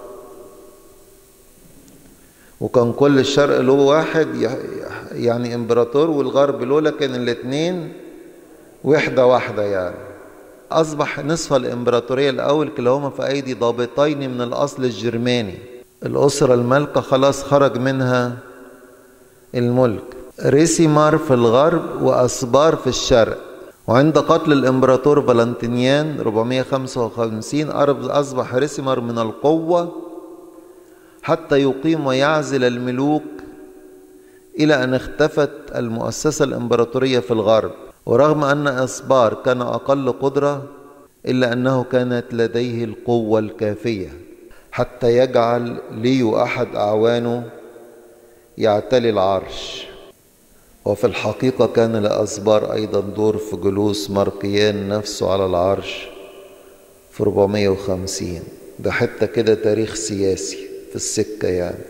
Speaker 1: وكان كل الشرق له واحد يعني امبراطور والغرب له لكن الاثنين وحده واحده يعني اصبح نصف الامبراطوريه الاول كلاهما في ايدي ضابطين من الاصل الجرماني الاسره المالكه خلاص خرج منها الملك ريسيمار في الغرب واسبار في الشرق وعند قتل الامبراطور فالنتينيان 455 اصبح ريسيمار من القوه حتى يقيم ويعزل الملوك إلى أن اختفت المؤسسة الإمبراطورية في الغرب ورغم أن أسبار كان أقل قدرة إلا أنه كانت لديه القوة الكافية حتى يجعل ليو أحد أعوانه يعتلي العرش وفي الحقيقة كان لأسبار أيضا دور في جلوس مارقيان نفسه على العرش في 450 ده حتى كده تاريخ سياسي في السكة يعني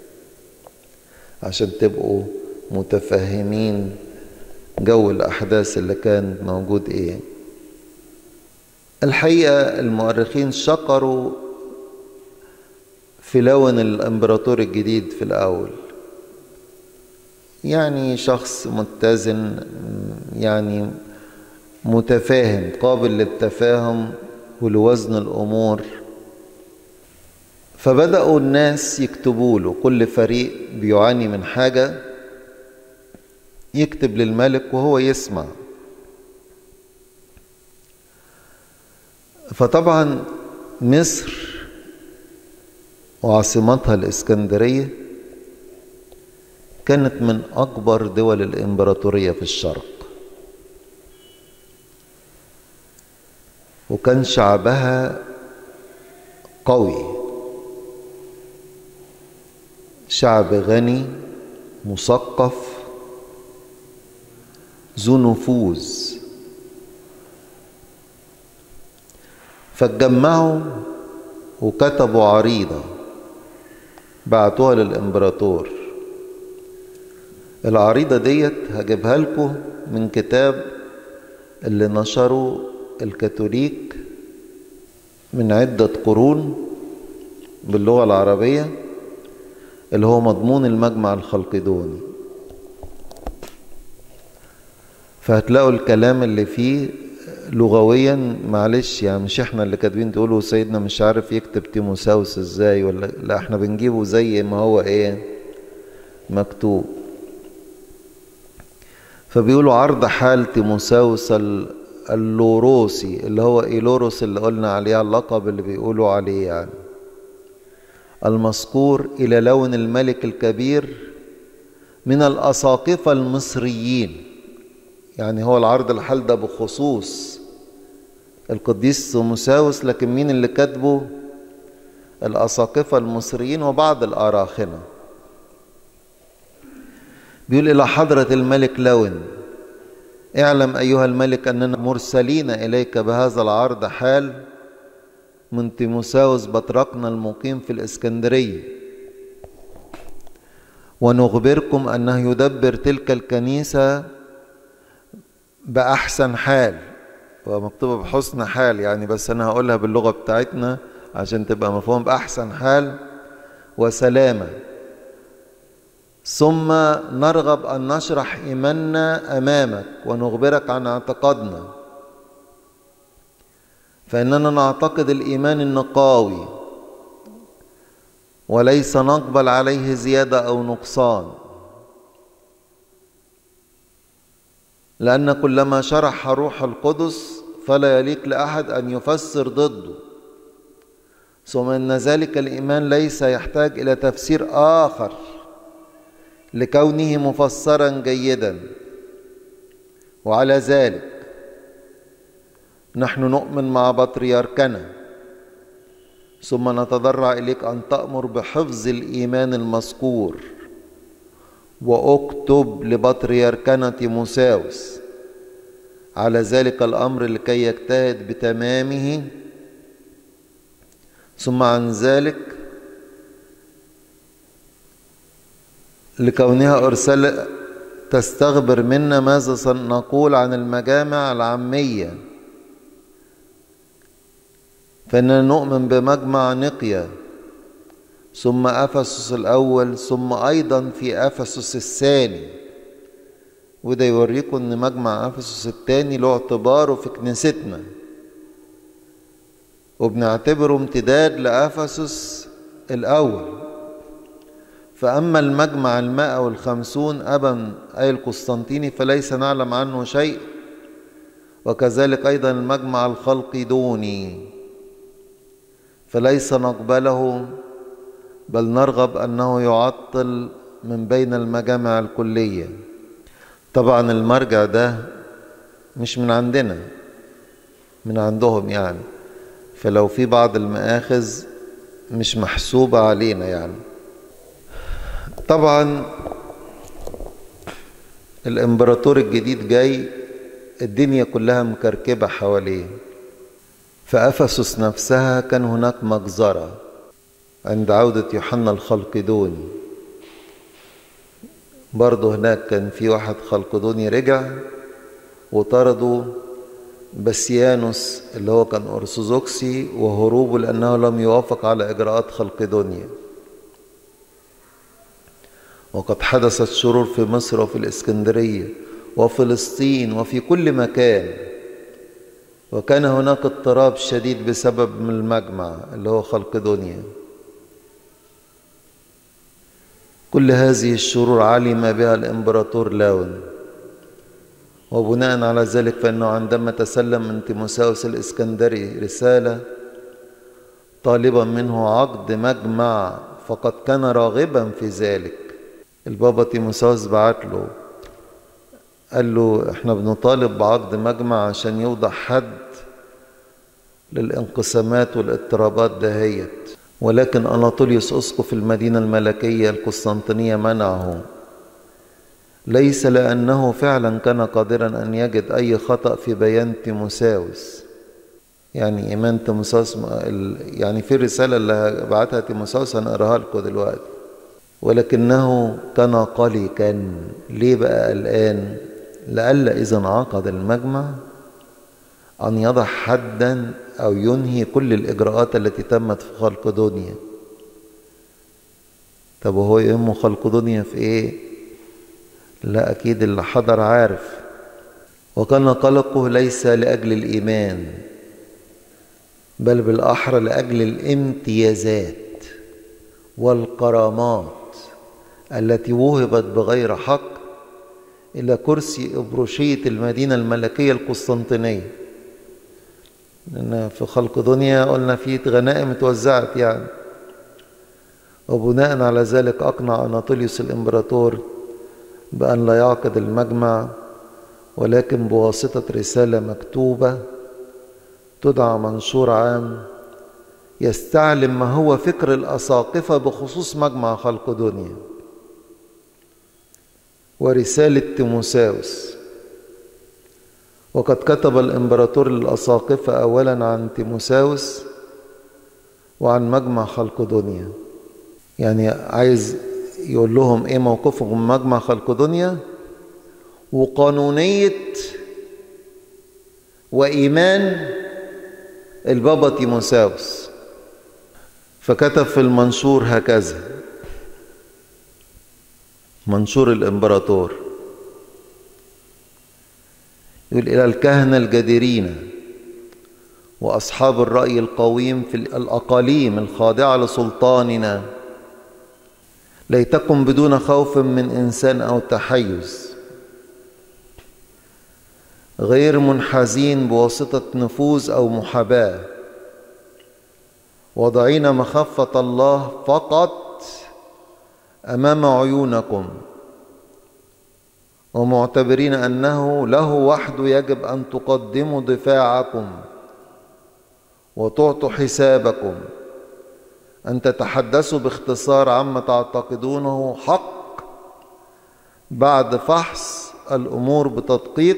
Speaker 1: عشان تبقوا متفهمين جو الأحداث اللي كان موجود إيه الحقيقة المؤرخين شكروا في لون الإمبراطور الجديد في الأول يعني شخص متزن يعني متفاهم قابل للتفاهم ولوزن الأمور فبدأوا الناس يكتبوا له كل فريق بيعاني من حاجة يكتب للملك وهو يسمع فطبعا مصر وعاصمتها الإسكندرية كانت من أكبر دول الإمبراطورية في الشرق وكان شعبها قوي شعب غني مثقف ذو نفوذ فاتجمعوا وكتبوا عريضة بعتوها للإمبراطور العريضة ديت هجيبها لكم من كتاب اللي نشره الكاثوليك من عدة قرون باللغة العربية اللي هو مضمون المجمع الخلقدوني فهتلاقوا الكلام اللي فيه لغويا معلش يعني مش احنا اللي كاتبين تقولوا سيدنا مش عارف يكتب تيموساوس ازاي ولا لا احنا بنجيبه زي ما هو ايه مكتوب فبيقولوا عرض حال تيموساوس اللوروسي اللي هو ايلوروس اللي قلنا عليه اللقب اللي بيقولوا عليه يعني المذكور الى لون الملك الكبير من الاساقفه المصريين يعني هو العرض الحال ده بخصوص القديس تيموساوس لكن مين اللي كاتبه الاساقفه المصريين وبعض الاراخنه بيقول إلى حضرة الملك لون اعلم أيها الملك أننا مرسلين إليك بهذا العرض حال من تيموساوس بطرقنا المقيم في الإسكندرية ونخبركم أنه يدبر تلك الكنيسة بأحسن حال ومكتوبة بحسن حال يعني بس أنا هقولها باللغة بتاعتنا عشان تبقى مفهوم بأحسن حال وسلامة ثم نرغب أن نشرح إيماننا أمامك ونخبرك عن اعتقادنا فإننا نعتقد الإيمان النقاوي وليس نقبل عليه زيادة أو نقصان لأن كلما شرح روح القدس فلا يليق لأحد أن يفسر ضده ثم أن ذلك الإيمان ليس يحتاج إلى تفسير آخر لكونه مفسرا جيدا وعلى ذلك نحن نؤمن مع بطريركنا ثم نتضرع إليك أن تأمر بحفظ الإيمان المذكور واكتب لبطريركنا تيموساوس على ذلك الأمر لكي يجتهد بتمامه ثم عن ذلك لكونها أرسل تستخبر منا ماذا سنقول عن المجامع العامية فإننا نؤمن بمجمع نقيا ثم أفسس الأول ثم أيضا في أفسس الثاني وده يوريكم إن مجمع أفسس الثاني له اعتباره في كنيستنا وبنعتبره امتداد لأفسس الأول فأما المجمع المائة والخمسون أبا أي القسطنطيني فليس نعلم عنه شيء وكذلك أيضا المجمع الخلقدوني فليس نقبله بل نرغب أنه يعطل من بين المجامع الكلية طبعا المرجع ده مش من عندنا من عندهم يعني فلو في بعض المآخذ مش محسوبة علينا يعني طبعا الامبراطور الجديد جاي الدنيا كلها مكركبة حواليه فأفسس نفسها كان هناك مجزرة عند عودة يوحنا الخلقدوني برضه هناك كان في واحد خلقدوني رجع وطردوا بسيانوس اللي هو كان أرثوذكسي وهروبه لأنه لم يوافق على إجراءات خلقدونيا وقد حدثت شرور في مصر وفي الإسكندرية وفلسطين وفي كل مكان وكان هناك اضطراب شديد بسبب من المجمع اللي هو خلق دنيا كل هذه الشرور علم بها الامبراطور لاون وبناء على ذلك فانه عندما تسلم من تيموساوس الاسكندري رساله طالبا منه عقد مجمع فقد كان راغبا في ذلك البابا تيموساوس بعت له قال له احنا بنطالب بعقد مجمع عشان يوضع حد للانقسامات والاضطرابات دهيت ولكن أناطوليوس أسقف المدينة الملكية القسطنطينية منعه ليس لأنه فعلا كان قادرا أن يجد أي خطأ في بيان تيموساوس يعني إيمان تيموساوس يعني في الرسالة اللي بعتها تيموساوس هنقراها لكم دلوقتي ولكنه كان قلقا ليه بقى الآن لئلا إذا انعقد المجمع أن يضع حدا أو ينهي كل الإجراءات التي تمت في خلق دنيا طب وهو يهمه خلق دنيا في إيه؟ لا أكيد اللي حضر عارف وكان قلقه ليس لأجل الإيمان بل بالأحرى لأجل الامتيازات والكرامات التي وهبت بغير حق إلى كرسي إبروشية المدينة الملكية القسطنطينية لأن في خلق دنيا قلنا في غنائم اتوزعت يعني وبناء على ذلك أقنع أناطوليوس الإمبراطور بأن لا يعقد المجمع ولكن بواسطة رسالة مكتوبة تدعى منشور عام يستعلم ما هو فكر الأساقفة بخصوص مجمع خلق دنيا ورسالة تيموساوس وقد كتب الإمبراطور للأساقفة أولا عن تيموساوس وعن مجمع خلق دنيا يعني عايز يقول لهم ايه موقفهم من مجمع خلق دنيا وقانونية وإيمان البابا تيموساوس فكتب في المنشور هكذا منشور الإمبراطور يقول إلى الكهنة الجديرين وأصحاب الرأي القويم في الأقاليم الخاضعة لسلطاننا ليتكن بدون خوف من إنسان أو تحيز غير منحازين بواسطة نفوذ أو محاباة وضعين مخافة الله فقط أمام عيونكم ومعتبرين أنه له وحده يجب أن تقدموا دفاعكم وتعطوا حسابكم أن تتحدثوا باختصار عما تعتقدونه حق بعد فحص الأمور بتدقيق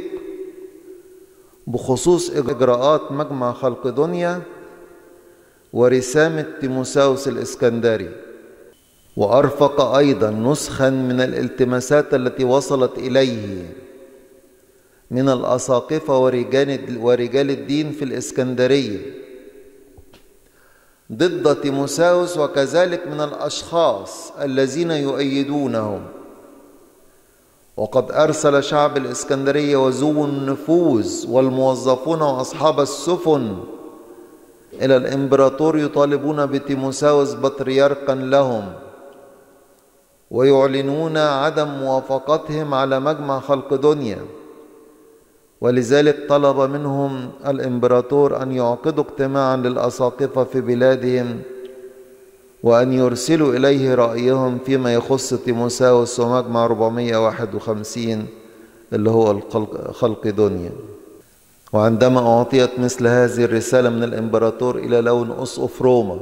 Speaker 1: بخصوص إجراءات مجمع خلق دنيا ورسامة تيموساوس الإسكندري وأرفق أيضا نسخا من الالتماسات التي وصلت إليه من الأساقفة ورجال, ورجال الدين في الإسكندرية ضد تيموساوس وكذلك من الأشخاص الذين يؤيدونهم وقد أرسل شعب الإسكندرية وذو النفوذ والموظفون وأصحاب السفن إلى الإمبراطور يطالبون بتيموساوس بطريركا لهم ويعلنون عدم موافقتهم على مجمع خلق دنيا ولذلك طلب منهم الإمبراطور أن يعقدوا اجتماعا للأساقفة في بلادهم وأن يرسلوا إليه رأيهم فيما يخص تيموساوس ومجمع 451 اللي هو الخلق خلق دنيا وعندما أعطيت مثل هذه الرسالة من الإمبراطور إلى لون أسقف روما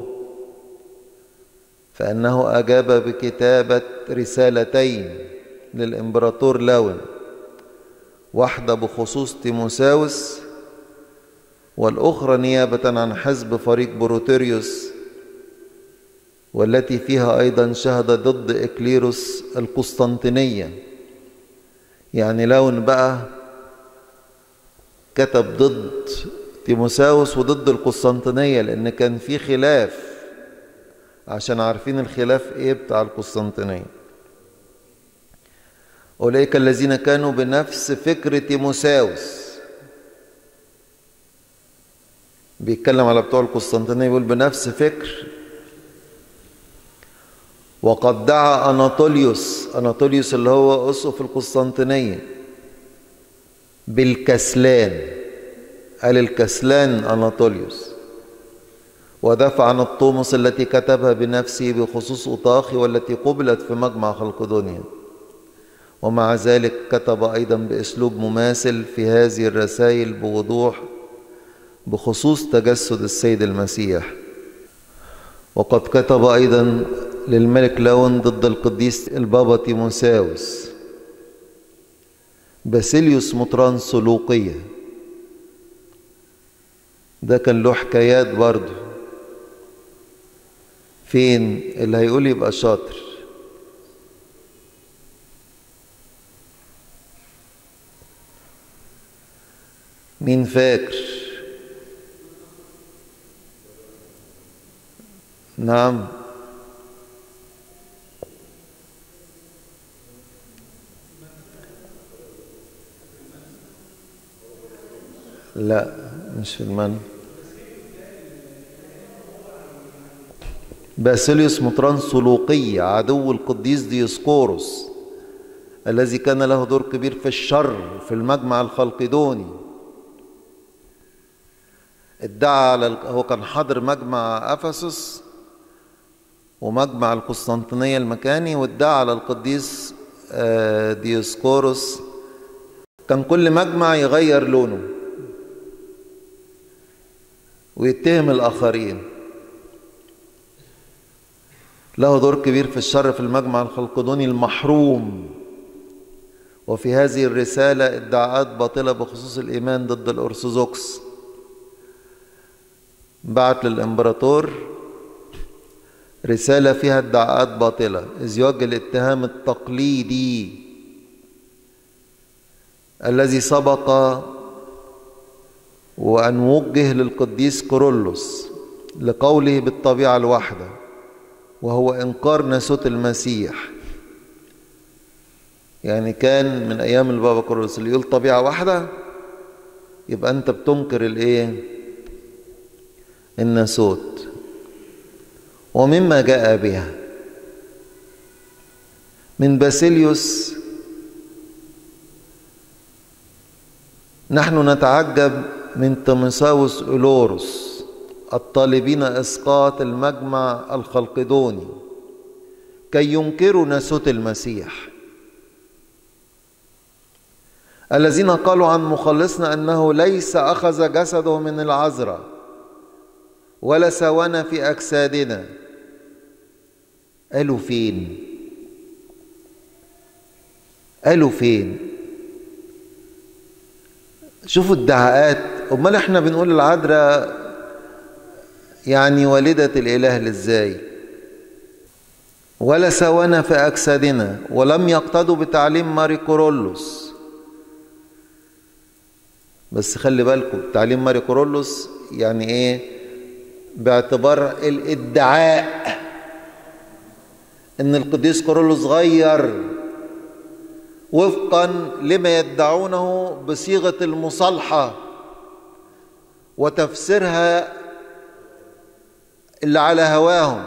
Speaker 1: فأنه أجاب بكتابة رسالتين للإمبراطور لون واحدة بخصوص تيموساوس والأخرى نيابة عن حزب فريق بروتيريوس والتي فيها أيضا شهد ضد إكليروس القسطنطينية يعني لون بقى كتب ضد تيموساوس وضد القسطنطينية لأن كان في خلاف عشان عارفين الخلاف ايه بتاع القسطنطينية أولئك الذين كانوا بنفس فكر تيموساوس بيتكلم على بتوع القسطنطينية يقول بنفس فكر وقد دعا أناطوليوس أناطوليوس اللي هو أسقف القسطنطينية بالكسلان قال الكسلان أناطوليوس ودافع عن الطومس التي كتبها بنفسه بخصوص أطاخي والتي قبلت في مجمع خلق دنيا ومع ذلك كتب أيضا بأسلوب مماثل في هذه الرسائل بوضوح بخصوص تجسد السيد المسيح وقد كتب أيضا للملك لون ضد القديس البابا تيموساوس باسيليوس مطران سلوقية ده كان له حكايات برضه فين اللي هيقول يبقى شاطر مين فاكر نعم لا مش في المن باسيليوس مطران سلوقية عدو القديس ديسقورس الذي كان له دور كبير في الشر في المجمع الخلقدوني ادعى على هو كان حاضر مجمع افسس ومجمع القسطنطينيه المكاني وادعى على القديس ديوسكوروس كان كل مجمع يغير لونه ويتهم الاخرين له دور كبير في الشر في المجمع الخلقدوني المحروم وفي هذه الرسالة ادعاءات باطلة بخصوص الإيمان ضد الأرثوذكس بعت للإمبراطور رسالة فيها ادعاءات باطلة ازدواج الاتهام التقليدي الذي سبق وأن وجه للقديس كورولوس لقوله بالطبيعة الواحدة وهو إنكار ناسوت المسيح يعني كان من أيام البابا كورولوس اللي يقول طبيعة واحدة يبقى أنت بتنكر الإيه؟ الناسوت ومما جاء بها من باسيليوس نحن نتعجب من تيموساوس أولوروس الطالبين إسقاط المجمع الخلقدوني كي ينكروا ناسوت المسيح الذين قالوا عن مخلصنا أنه ليس أخذ جسده من العذراء ولا سوانا في أجسادنا قالوا فين قالوا فين شوفوا الدعاءات امال احنا بنقول العذراء يعني والدة الإله ازاي ولا سوانا في أجسادنا ولم يقتدوا بتعليم ماري كورولوس بس خلي بالكم تعليم ماري كورولوس يعني ايه باعتبار الادعاء ان القديس كورولوس غير وفقا لما يدعونه بصيغه المصالحه وتفسيرها اللي على هواهم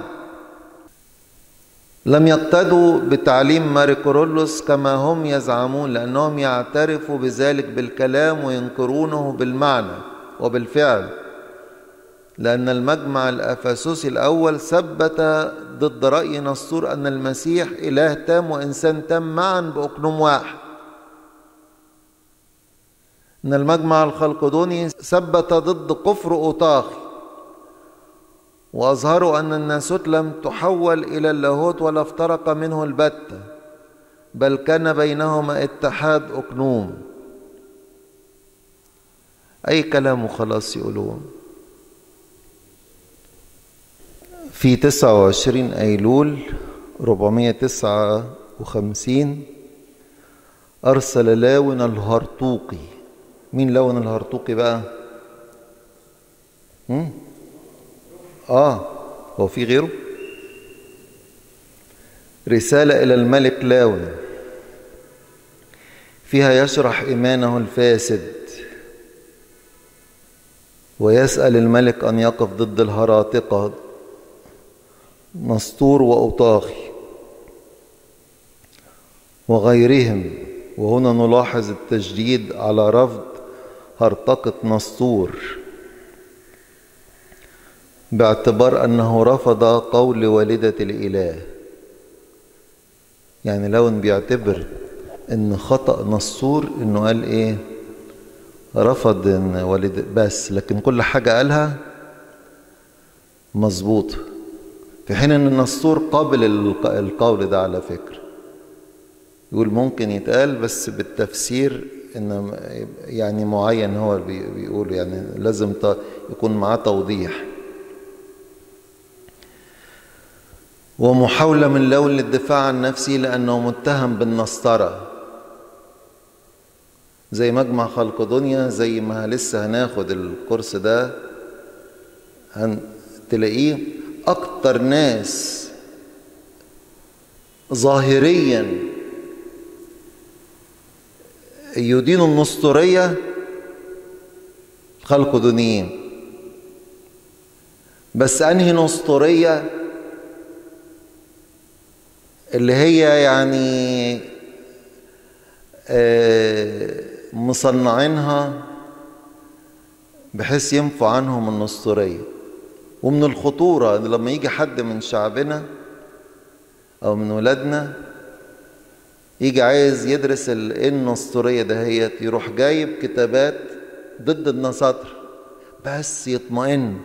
Speaker 1: لم يقتدوا بتعليم ماري كورولوس كما هم يزعمون لانهم يعترفوا بذلك بالكلام وينكرونه بالمعنى وبالفعل لأن المجمع الأفسوسي الأول ثبت ضد رأي نسطور أن المسيح إله تام وإنسان تام معا بأقنوم واحد أن المجمع الخلقدوني ثبت ضد كفر أوطاخي وأظهروا أن الناسوت لم تحول إلى اللاهوت ولا افترق منه البتة بل كان بينهما اتحاد أقنوم أي كلام وخلاص يقولون في 29 أيلول 459 أرسل لاون الهرطوقي مين لاون الهرطوقي بقى؟ هم؟ آه هو في غيره؟ رسالة إلى الملك لاون فيها يشرح إيمانه الفاسد ويسأل الملك أن يقف ضد الهراطقة نسطور وأوطاخي وغيرهم وهنا نلاحظ التجديد على رفض هرطقة نسطور باعتبار أنه رفض قول والدة الإله يعني لو بيعتبر ان خطأ نسطور انه قال ايه رفض ان والد بس لكن كل حاجة قالها مظبوط في حين ان النسطور قابل القول ده على فكرة يقول ممكن يتقال بس بالتفسير ان يعني معين هو بيقول يعني لازم يكون معاه توضيح ومحاولة من لون للدفاع عن نفسه لأنه متهم بالنسطرة زي مجمع خلق دنيا زي ما لسه هناخد الكورس ده هتلاقيه أكتر ناس ظاهريا يدينوا النسطورية خلق دنيين بس أنهي نسطورية اللي هي يعني مصنعينها بحيث ينفع عنهم النسطورية ومن الخطورة لما يجي حد من شعبنا أو من ولادنا يجي عايز يدرس ايه النسطورية دهيت يروح جايب كتابات ضد النساطر بس يطمئن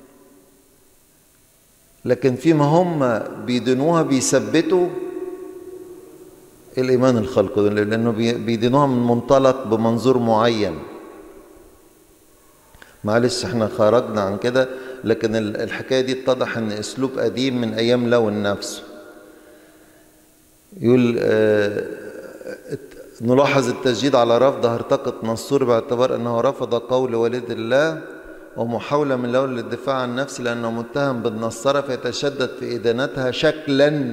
Speaker 1: لكن فيما هم بيدينوها بيثبتوا الإيمان الخلق لأنه بيدينوها من منطلق بمنظور معين معلش احنا خرجنا عن كده لكن الحكاية دي اتضح ان اسلوب قديم من ايام لون نفسه يقول اه نلاحظ التشديد على رفض هرطقة نصور باعتبار انه رفض قول والد الله ومحاولة من لون للدفاع عن نفسه لأنه متهم بالنصارى فيتشدد في إدانتها شكلا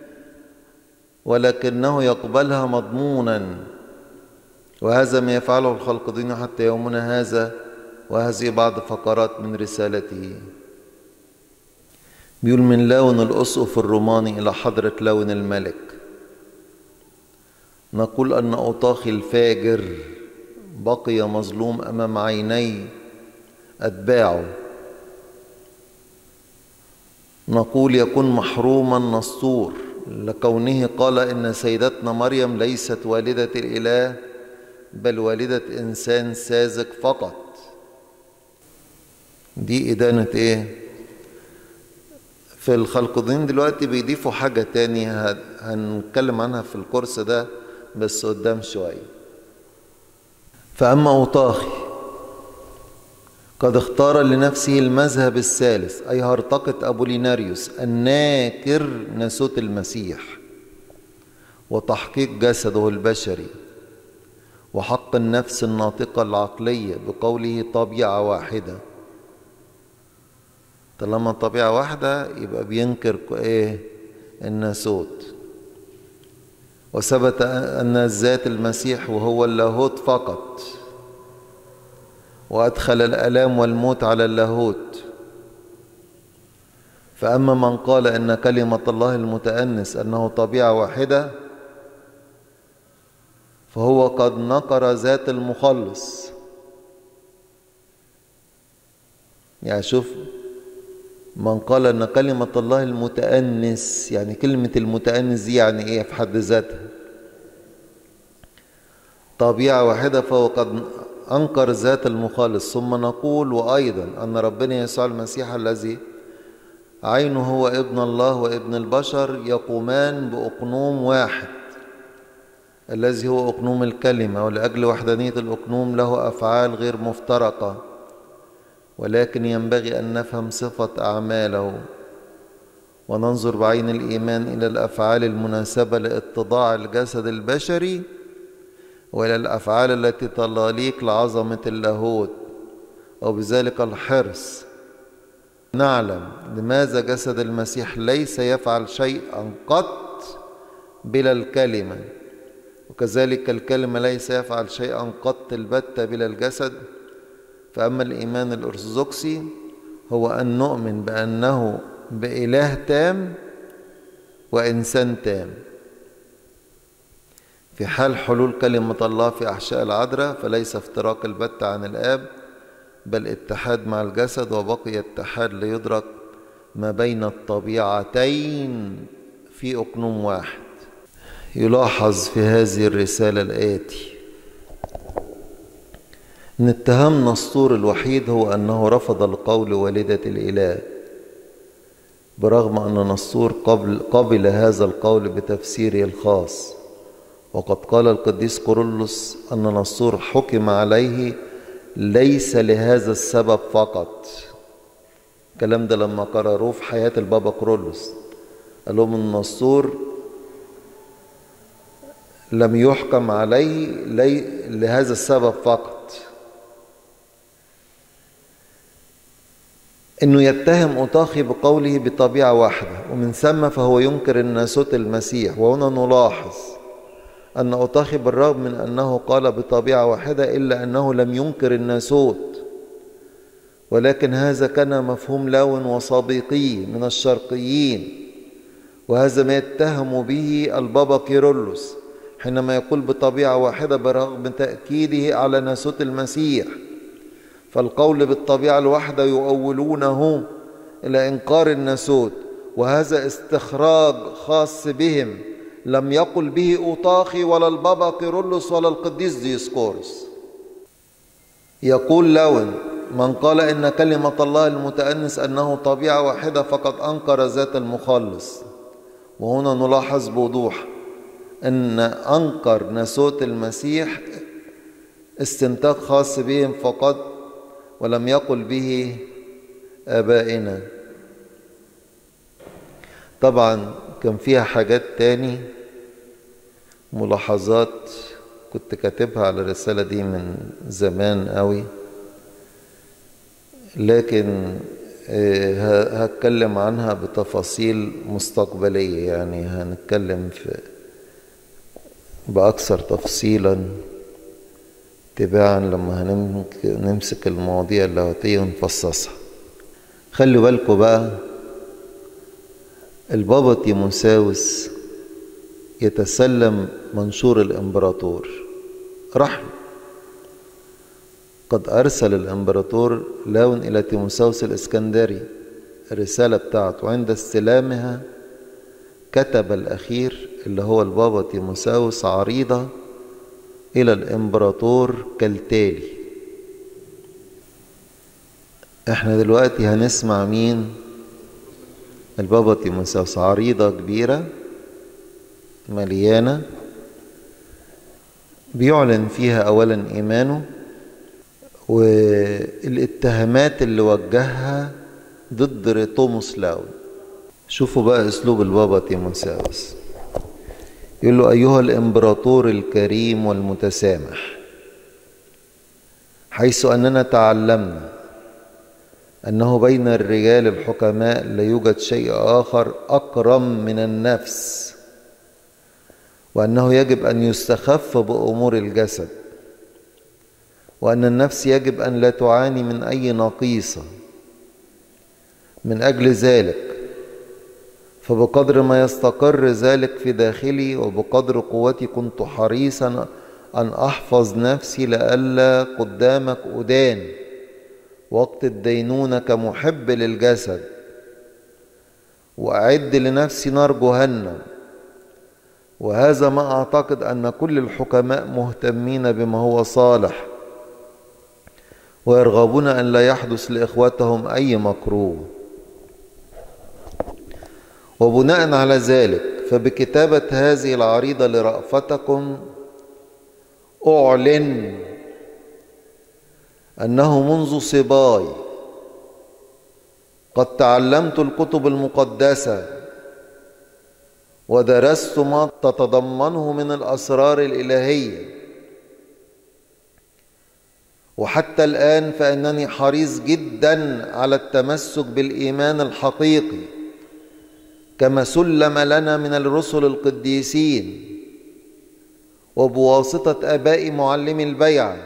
Speaker 1: ولكنه يقبلها مضمونا وهذا ما يفعله الخلق دين حتى يومنا هذا وهذه بعض فقرات من رسالته بيقول من لون الأسقف الروماني إلى حضرة لون الملك نقول أن أوطاخي الفاجر بقي مظلوم أمام عيني أتباعه نقول يكون محروما نسطور لكونه قال إن سيدتنا مريم ليست والدة الإله بل والدة إنسان ساذج فقط دي إدانة إيه؟ في الخلقدين دلوقتي بيضيفوا حاجة تاني هنتكلم عنها في الكورس ده بس قدام شوية فأما أوطاخي قد اختار لنفسه المذهب الثالث أي هرطقة أبوليناريوس الناكر ناسوت المسيح وتحقيق جسده البشري وحق النفس الناطقة العقلية بقوله طبيعة واحدة طالما طبيعة واحدة يبقى بينكر ايه الناسوت وثبت أن الذات المسيح وهو اللاهوت فقط وأدخل الألام والموت على اللاهوت فأما من قال إن كلمة الله المتأنس أنه طبيعة واحدة فهو قد نقر ذات المخلص يعني شوف من قال أن كلمة الله المتأنس يعني كلمة المتأنس دي يعني إيه في حد ذاتها طبيعة واحدة فهو قد أنكر ذات المخلص ثم نقول وأيضا أن ربنا يسوع المسيح الذي عينه هو ابن الله وابن البشر يقومان بأقنوم واحد الذي هو أقنوم الكلمة ولأجل وحدانية الأقنوم له أفعال غير مفترقة ولكن ينبغي أن نفهم صفة أعماله وننظر بعين الإيمان إلى الأفعال المناسبة لاتضاع الجسد البشري وإلى الأفعال التي تليق لعظمة اللاهوت وبذلك الحرص نعلم لماذا جسد المسيح ليس يفعل شيئا قط بلا الكلمة وكذلك الكلمة ليس يفعل شيئا قط البتة بلا الجسد فأما الإيمان الأرثوذكسي هو أن نؤمن بأنه بإله تام وإنسان تام في حال حلول كلمة الله في أحشاء العذراء فليس افتراق البت عن الآب بل اتحاد مع الجسد وبقي اتحاد ليدرك ما بين الطبيعتين في أقنوم واحد يلاحظ في هذه الرسالة الآتي إن اتهام نسطور الوحيد هو أنه رفض القول والدة الإله برغم أن نسطور قبل, قبل هذا القول بتفسيره الخاص وقد قال القديس كورولوس أن نصور حكم عليه ليس لهذا السبب فقط الكلام ده لما قرروه في حياة البابا كورولوس قال لهم النصور لم يحكم عليه لي لهذا السبب فقط انه يتهم اوطاخي بقوله بطبيعه واحده ومن ثم فهو ينكر الناسوت المسيح وهنا نلاحظ ان اوطاخي بالرغم من انه قال بطبيعه واحده الا انه لم ينكر الناسوت ولكن هذا كان مفهوم لون وصابيقي من الشرقيين وهذا ما يتهم به البابا كيرلس حينما يقول بطبيعه واحده برغم تاكيده على ناسوت المسيح فالقول بالطبيعة الواحدة يؤولونه إلى إنكار الناسوت وهذا استخراج خاص بهم لم يقل به أوطاخي ولا البابا كيرلس ولا القديس ديسكورس يقول لون من قال إن كلمة الله المتأنس أنه طبيعة واحدة فقد أنكر ذات المخلص وهنا نلاحظ بوضوح أن أنكر ناسوت المسيح استنتاج خاص بهم فقط ولم يقل به آبائنا طبعا كان فيها حاجات تاني ملاحظات كنت كاتبها على الرسالة دي من زمان قوي لكن هتكلم عنها بتفاصيل مستقبلية يعني هنتكلم في بأكثر تفصيلا تباعا لما هنمسك المواضيع اللاهوتية ونفصصها خلي بالكم بقى البابا تيموساوس يتسلم منشور الامبراطور رحمه قد أرسل الإمبراطور لاون إلى تيموساوس الإسكندري الرسالة بتاعته عند استلامها كتب الأخير اللي هو البابا تيموساوس عريضة إلى الإمبراطور كالتالي احنا دلوقتي هنسمع مين البابا تيموساوس عريضة كبيرة مليانة بيعلن فيها أولا إيمانه والاتهامات اللي وجهها ضد ريتوموس لاون شوفوا بقى اسلوب البابا تيموساوس يقول له ايها الامبراطور الكريم والمتسامح حيث اننا تعلمنا انه بين الرجال الحكماء لا يوجد شيء اخر اكرم من النفس وانه يجب ان يستخف بامور الجسد وأن النفس يجب أن لا تعاني من أي نقيصة من أجل ذلك فبقدر ما يستقر ذلك في داخلي وبقدر قوتي كنت حريصا أن أحفظ نفسي لئلا قدامك أدان وقت الدينونة كمحب للجسد وأعد لنفسي نار جهنم وهذا ما أعتقد أن كل الحكماء مهتمين بما هو صالح ويرغبون أن لا يحدث لإخوتهم أي مكروه وبناء على ذلك فبكتابة هذه العريضة لرأفتكم أعلن أنه منذ صباي قد تعلمت الكتب المقدسة ودرست ما تتضمنه من الأسرار الإلهية وحتى الآن فإنني حريص جدا على التمسك بالإيمان الحقيقي كما سلم لنا من الرسل القديسين وبواسطة آباء معلمي البيع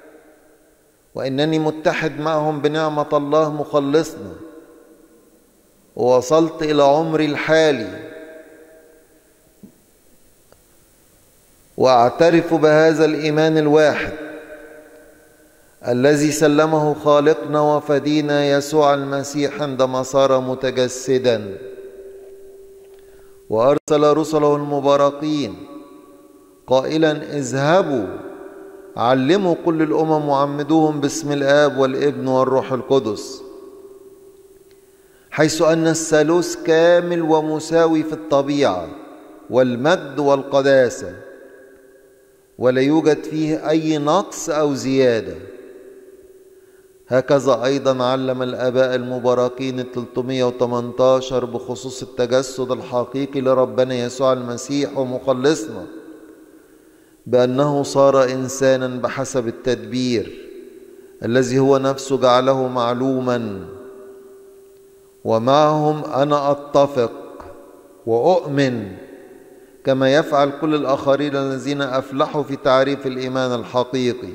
Speaker 1: وإنني متحد معهم بنعمة الله مخلصنا ووصلت إلى عمري الحالي وأعترف بهذا الإيمان الواحد الذي سلمه خالقنا وفدينا يسوع المسيح عندما صار متجسدا وارسل رسله المباركين قائلا اذهبوا علموا كل الامم وعمدوهم باسم الاب والابن والروح القدس حيث ان الثالوث كامل ومساوي في الطبيعه والمجد والقداسه ولا يوجد فيه أي نقص أو زيادة هكذا أيضا علم الآباء المباركين ال 318 بخصوص التجسد الحقيقي لربنا يسوع المسيح ومخلصنا بأنه صار إنسانا بحسب التدبير الذي هو نفسه جعله معلوما ومعهم أنا أتفق وأؤمن كما يفعل كل الآخرين الذين أفلحوا في تعريف الإيمان الحقيقي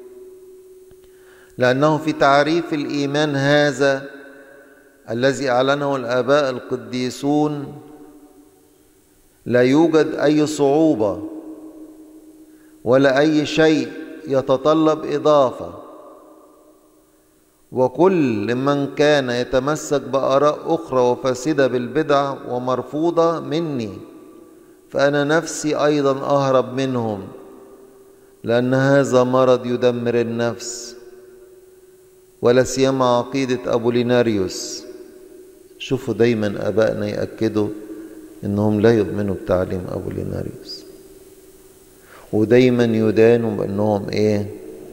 Speaker 1: لأنه في تعريف الإيمان هذا الذي أعلنه الآباء القديسون لا يوجد أي صعوبة ولا أي شيء يتطلب إضافة وكل من كان يتمسك بآراء أخرى وفاسدة بالبدع ومرفوضة مني فأنا نفسي أيضا أهرب منهم لأن هذا مرض يدمر النفس ولا سيما عقيدة أبوليناريوس شوفوا دايما أبائنا يأكدوا إنهم لا يؤمنوا بتعليم أبوليناريوس ودايما يدانوا بأنهم إيه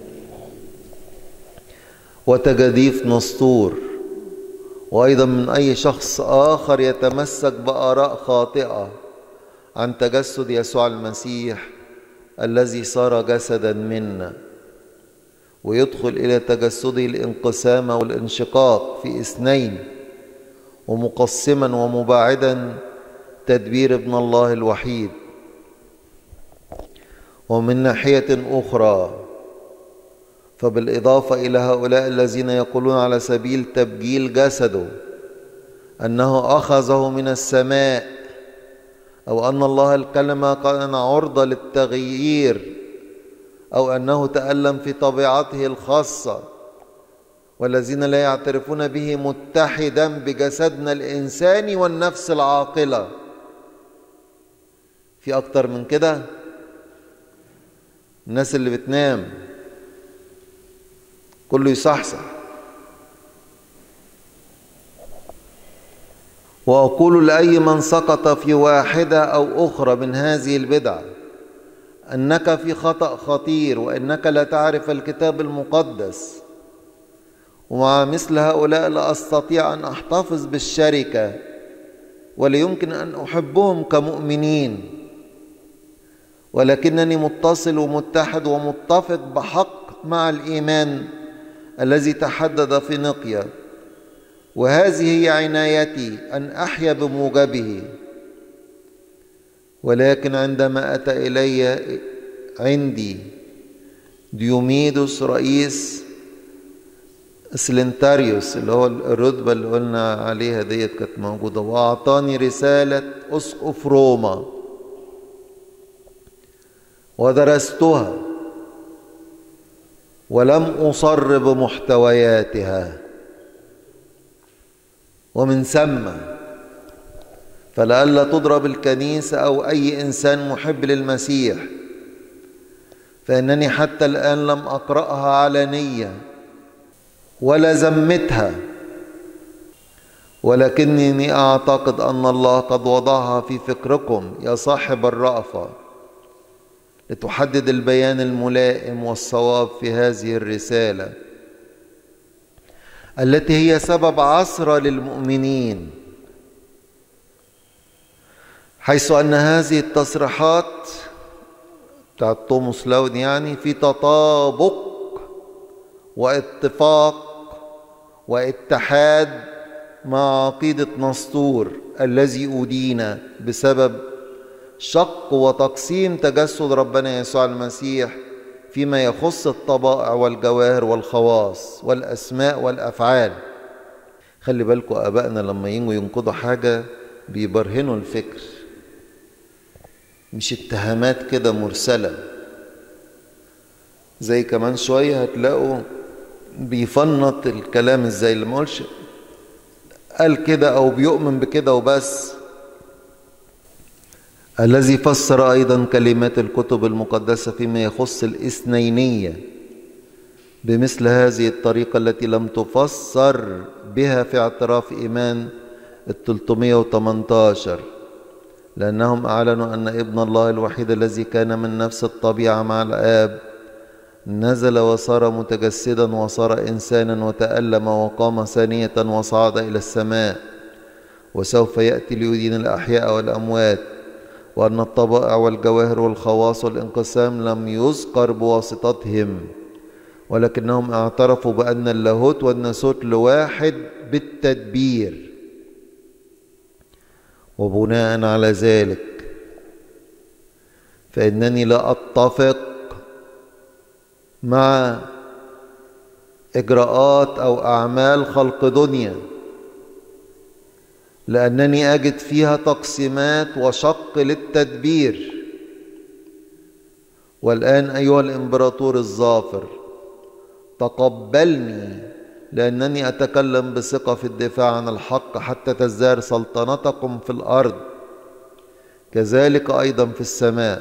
Speaker 1: وتجاديف نسطور وأيضا من أي شخص آخر يتمسك بآراء خاطئة عن تجسد يسوع المسيح الذي صار جسدا منا ويدخل إلى تجسده الانقسام والانشقاق في اثنين ومقسما ومباعدا تدبير ابن الله الوحيد ومن ناحية أخرى فبالإضافة إلى هؤلاء الذين يقولون على سبيل تبجيل جسده أنه أخذه من السماء أو أن الله الكلمة كان عرضة للتغيير أو أنه تألم في طبيعته الخاصة والذين لا يعترفون به متحدا بجسدنا الإنساني والنفس العاقلة في أكتر من كده الناس اللي بتنام كله يصحصح وأقول لأي من سقط في واحدة أو أخرى من هذه البدع أنك في خطأ خطير وأنك لا تعرف الكتاب المقدس ومع مثل هؤلاء لا أستطيع أن أحتفظ بالشركة ولا يمكن أن أحبهم كمؤمنين ولكنني متصل ومتحد ومتفق بحق مع الإيمان الذي تحدد في نقية وهذه هي عنايتي أن أحيا بموجبه ولكن عندما أتى إلي عندي ديوميدوس رئيس سلنتاريوس اللي هو الرتبة اللي قلنا عليها ديت كانت موجودة وأعطاني رسالة أسقف روما ودرستها ولم أصر بمحتوياتها ومن ثم فلئلا تضرب الكنيسة أو أي إنسان محب للمسيح فإنني حتى الآن لم أقرأها علانية ولا زمتها ولكنني أعتقد أن الله قد وضعها في فكركم يا صاحب الرأفة لتحدد البيان الملائم والصواب في هذه الرسالة التي هي سبب عصر للمؤمنين حيث أن هذه التصريحات بتاعت توماس لاود يعني في تطابق واتفاق واتحاد مع عقيدة نسطور الذي أدين بسبب شق وتقسيم تجسد ربنا يسوع المسيح فيما يخص الطبائع والجواهر والخواص والأسماء والأفعال خلي بالكم آبائنا لما ينجوا ينقضوا حاجة بيبرهنوا الفكر مش اتهامات كده مرسلة زي كمان شوية هتلاقوا بيفنط الكلام ازاي اللي ما قالش قال كده او بيؤمن بكده وبس الذي فسر ايضا كلمات الكتب المقدسه فيما يخص الاثنينيه بمثل هذه الطريقه التي لم تفسر بها في اعتراف ايمان ال 318 لأنهم أعلنوا أن ابن الله الوحيد الذي كان من نفس الطبيعة مع الآب نزل وصار متجسدا وصار إنسانا وتألم وقام ثانية وصعد إلى السماء وسوف يأتي ليدين الأحياء والأموات وأن الطبائع والجواهر والخواص والانقسام لم يذكر بواسطتهم ولكنهم اعترفوا بأن اللاهوت والناسوت لواحد بالتدبير وبناء على ذلك فإنني لا أتفق مع إجراءات أو أعمال خلق دنيا لأنني أجد فيها تقسيمات وشق للتدبير والآن أيها الإمبراطور الظافر تقبلني لأنني أتكلم بثقة في الدفاع عن الحق حتى تزدهر سلطنتكم في الأرض كذلك أيضا في السماء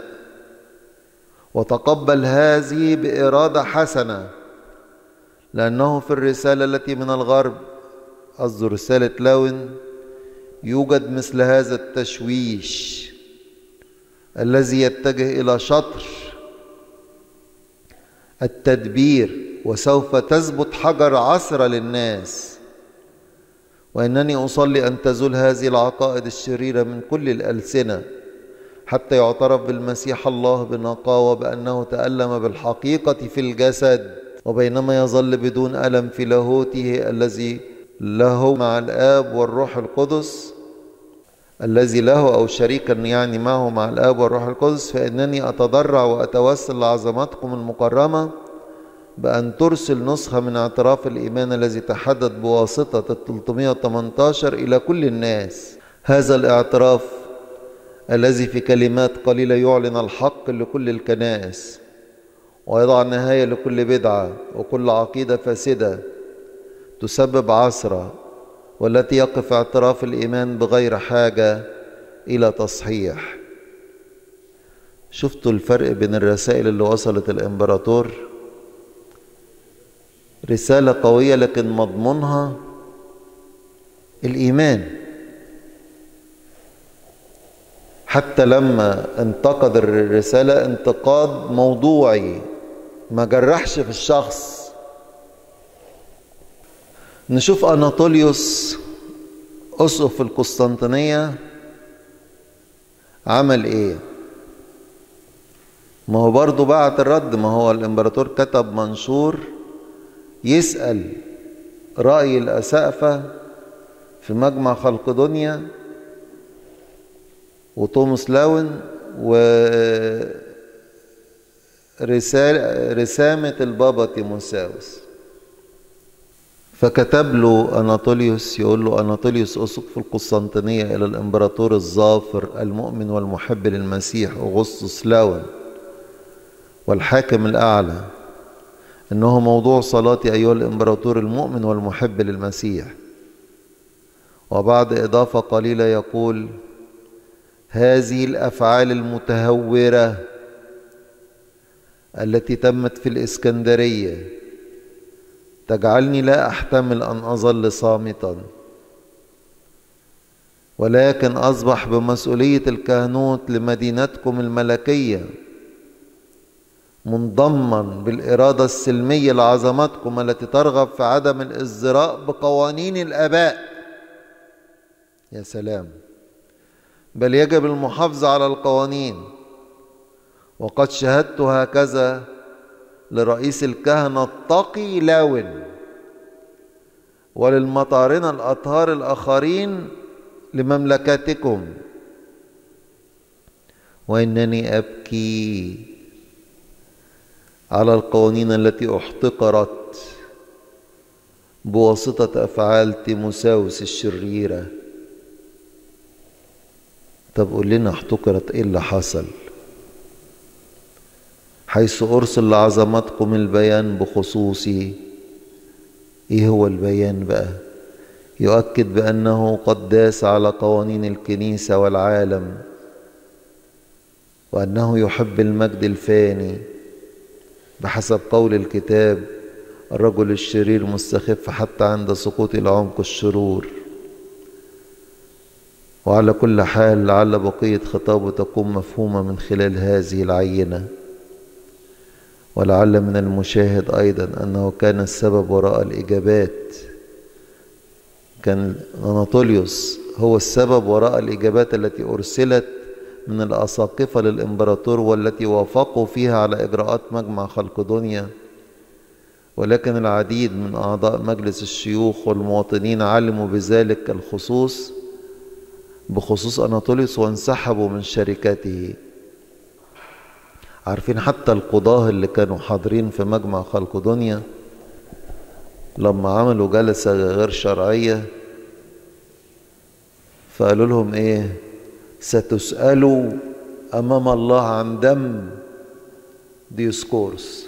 Speaker 1: وتقبل هذه بإرادة حسنة لأنه في الرسالة التي من الغرب قصد رسالة لون يوجد مثل هذا التشويش الذي يتجه إلى شطر التدبير وسوف تثبت حجر عثرة للناس وإنني أصلي أن تزول هذه العقائد الشريرة من كل الألسنة حتى يعترف بالمسيح الله بنقاوة بأنه تألم بالحقيقة في الجسد وبينما يظل بدون ألم في لاهوته الذي له مع الآب والروح القدس الذي له أو شريكا يعني معه مع الآب والروح القدس فإنني أتضرع وأتوسل لعظمتكم المكرمة بأن ترسل نسخة من اعتراف الإيمان الذي تحدد بواسطة ال 318 إلى كل الناس هذا الاعتراف الذي في كلمات قليلة يعلن الحق لكل الكنائس ويضع نهاية لكل بدعة وكل عقيدة فاسدة تسبب عثرة والتي يقف اعتراف الإيمان بغير حاجة إلى تصحيح شفتوا الفرق بين الرسائل اللي وصلت الإمبراطور رسالة قوية لكن مضمونها الإيمان حتى لما انتقد الرسالة انتقاد موضوعي ما جرحش في الشخص نشوف أناطوليوس أسقف القسطنطينية عمل إيه ما هو برضه بعت الرد ما هو الإمبراطور كتب منشور يسأل رأي الأسقفة في مجمع خلق دنيا وتوماس لاون و رسامة البابا تيموساوس فكتب له أناطوليوس يقول له أناطوليوس أسقف القسطنطينية إلى الإمبراطور الظافر المؤمن والمحب للمسيح أغسطس لاون والحاكم الأعلى إنه موضوع صلاتي أيها الإمبراطور المؤمن والمحب للمسيح وبعد إضافة قليلة يقول هذه الأفعال المتهورة التي تمت في الإسكندرية تجعلني لا أحتمل أن أظل صامتا ولكن أصبح بمسؤولية الكهنوت لمدينتكم الملكية منضما بالإرادة السلمية لعظمتكم التي ترغب في عدم الازدراء بقوانين الآباء يا سلام بل يجب المحافظة على القوانين وقد شهدت هكذا لرئيس الكهنة التقي لاون وللمطارنة الأطهار الآخرين لمملكتكم وإنني أبكي على القوانين التي احتقرت بواسطة أفعال تيموساوس الشريرة طب قول لنا احتقرت ايه اللي حصل حيث أرسل لعظمتكم البيان بخصوصي ايه هو البيان بقى يؤكد بأنه قد داس على قوانين الكنيسة والعالم وأنه يحب المجد الفاني بحسب قول الكتاب الرجل الشرير مستخف حتى عند سقوط العمق الشرور وعلى كل حال لعل بقية خطابه تكون مفهومة من خلال هذه العينة ولعل من المشاهد أيضا أنه كان السبب وراء الإجابات كان أناطوليوس هو السبب وراء الإجابات التي أرسلت من الأساقفة للإمبراطور والتي وافقوا فيها على إجراءات مجمع خلقدونيا ولكن العديد من أعضاء مجلس الشيوخ والمواطنين علموا بذلك الخصوص بخصوص أناطوليوس وانسحبوا من شركته عارفين حتى القضاة اللي كانوا حاضرين في مجمع خلقدونيا لما عملوا جلسة غير شرعية فقالوا لهم ايه ستسألوا أمام الله عن دم ديسكورس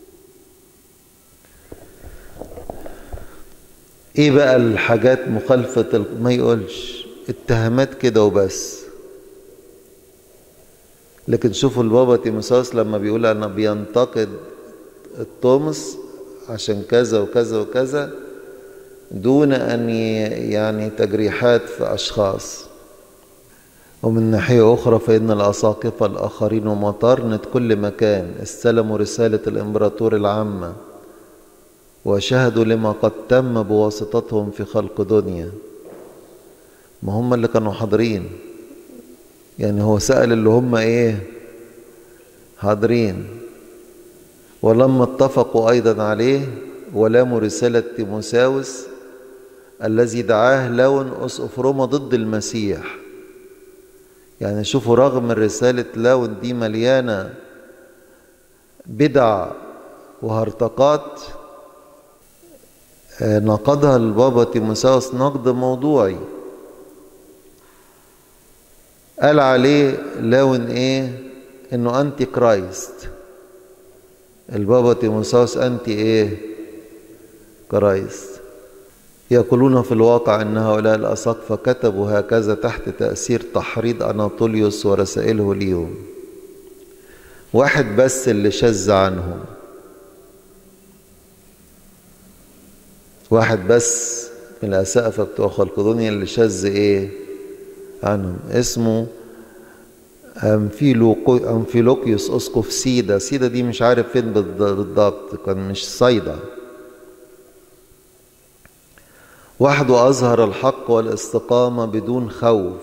Speaker 1: ايه بقى الحاجات مخالفة ما يقولش اتهامات كده وبس لكن شوفوا البابا تيموساوس لما بيقول انا بينتقد التومس عشان كذا وكذا وكذا دون ان يعني تجريحات في اشخاص ومن ناحية أخرى فإن الأساقفة الآخرين ومطارنة كل مكان استلموا رسالة الإمبراطور العامة وشهدوا لما قد تم بواسطتهم في خلق دنيا ما هم اللي كانوا حاضرين يعني هو سأل اللي هم ايه حاضرين ولما اتفقوا ايضا عليه ولاموا رسالة تيموساوس الذي دعاه لون أسقف روما ضد المسيح يعني شوفوا رغم الرسالة لون دي مليانة بدع وهرطقات نقدها البابا تيموساوس نقد موضوعي قال عليه لون ايه انه انتي كرايست البابا تيموساوس انتي ايه كرايست يقولون في الواقع ان هؤلاء الاساقفه كتبوا هكذا تحت تاثير تحريض اناطوليوس ورسائله ليهم واحد بس اللي شذ عنهم واحد بس من الاسقفه بتوع خلقدونيا اللي شذ ايه عنهم اسمه أنفيلوكيوس أسقف سيدا سيدا دي مش عارف فين بالضبط كان مش صيدا وحده أظهر الحق والاستقامة بدون خوف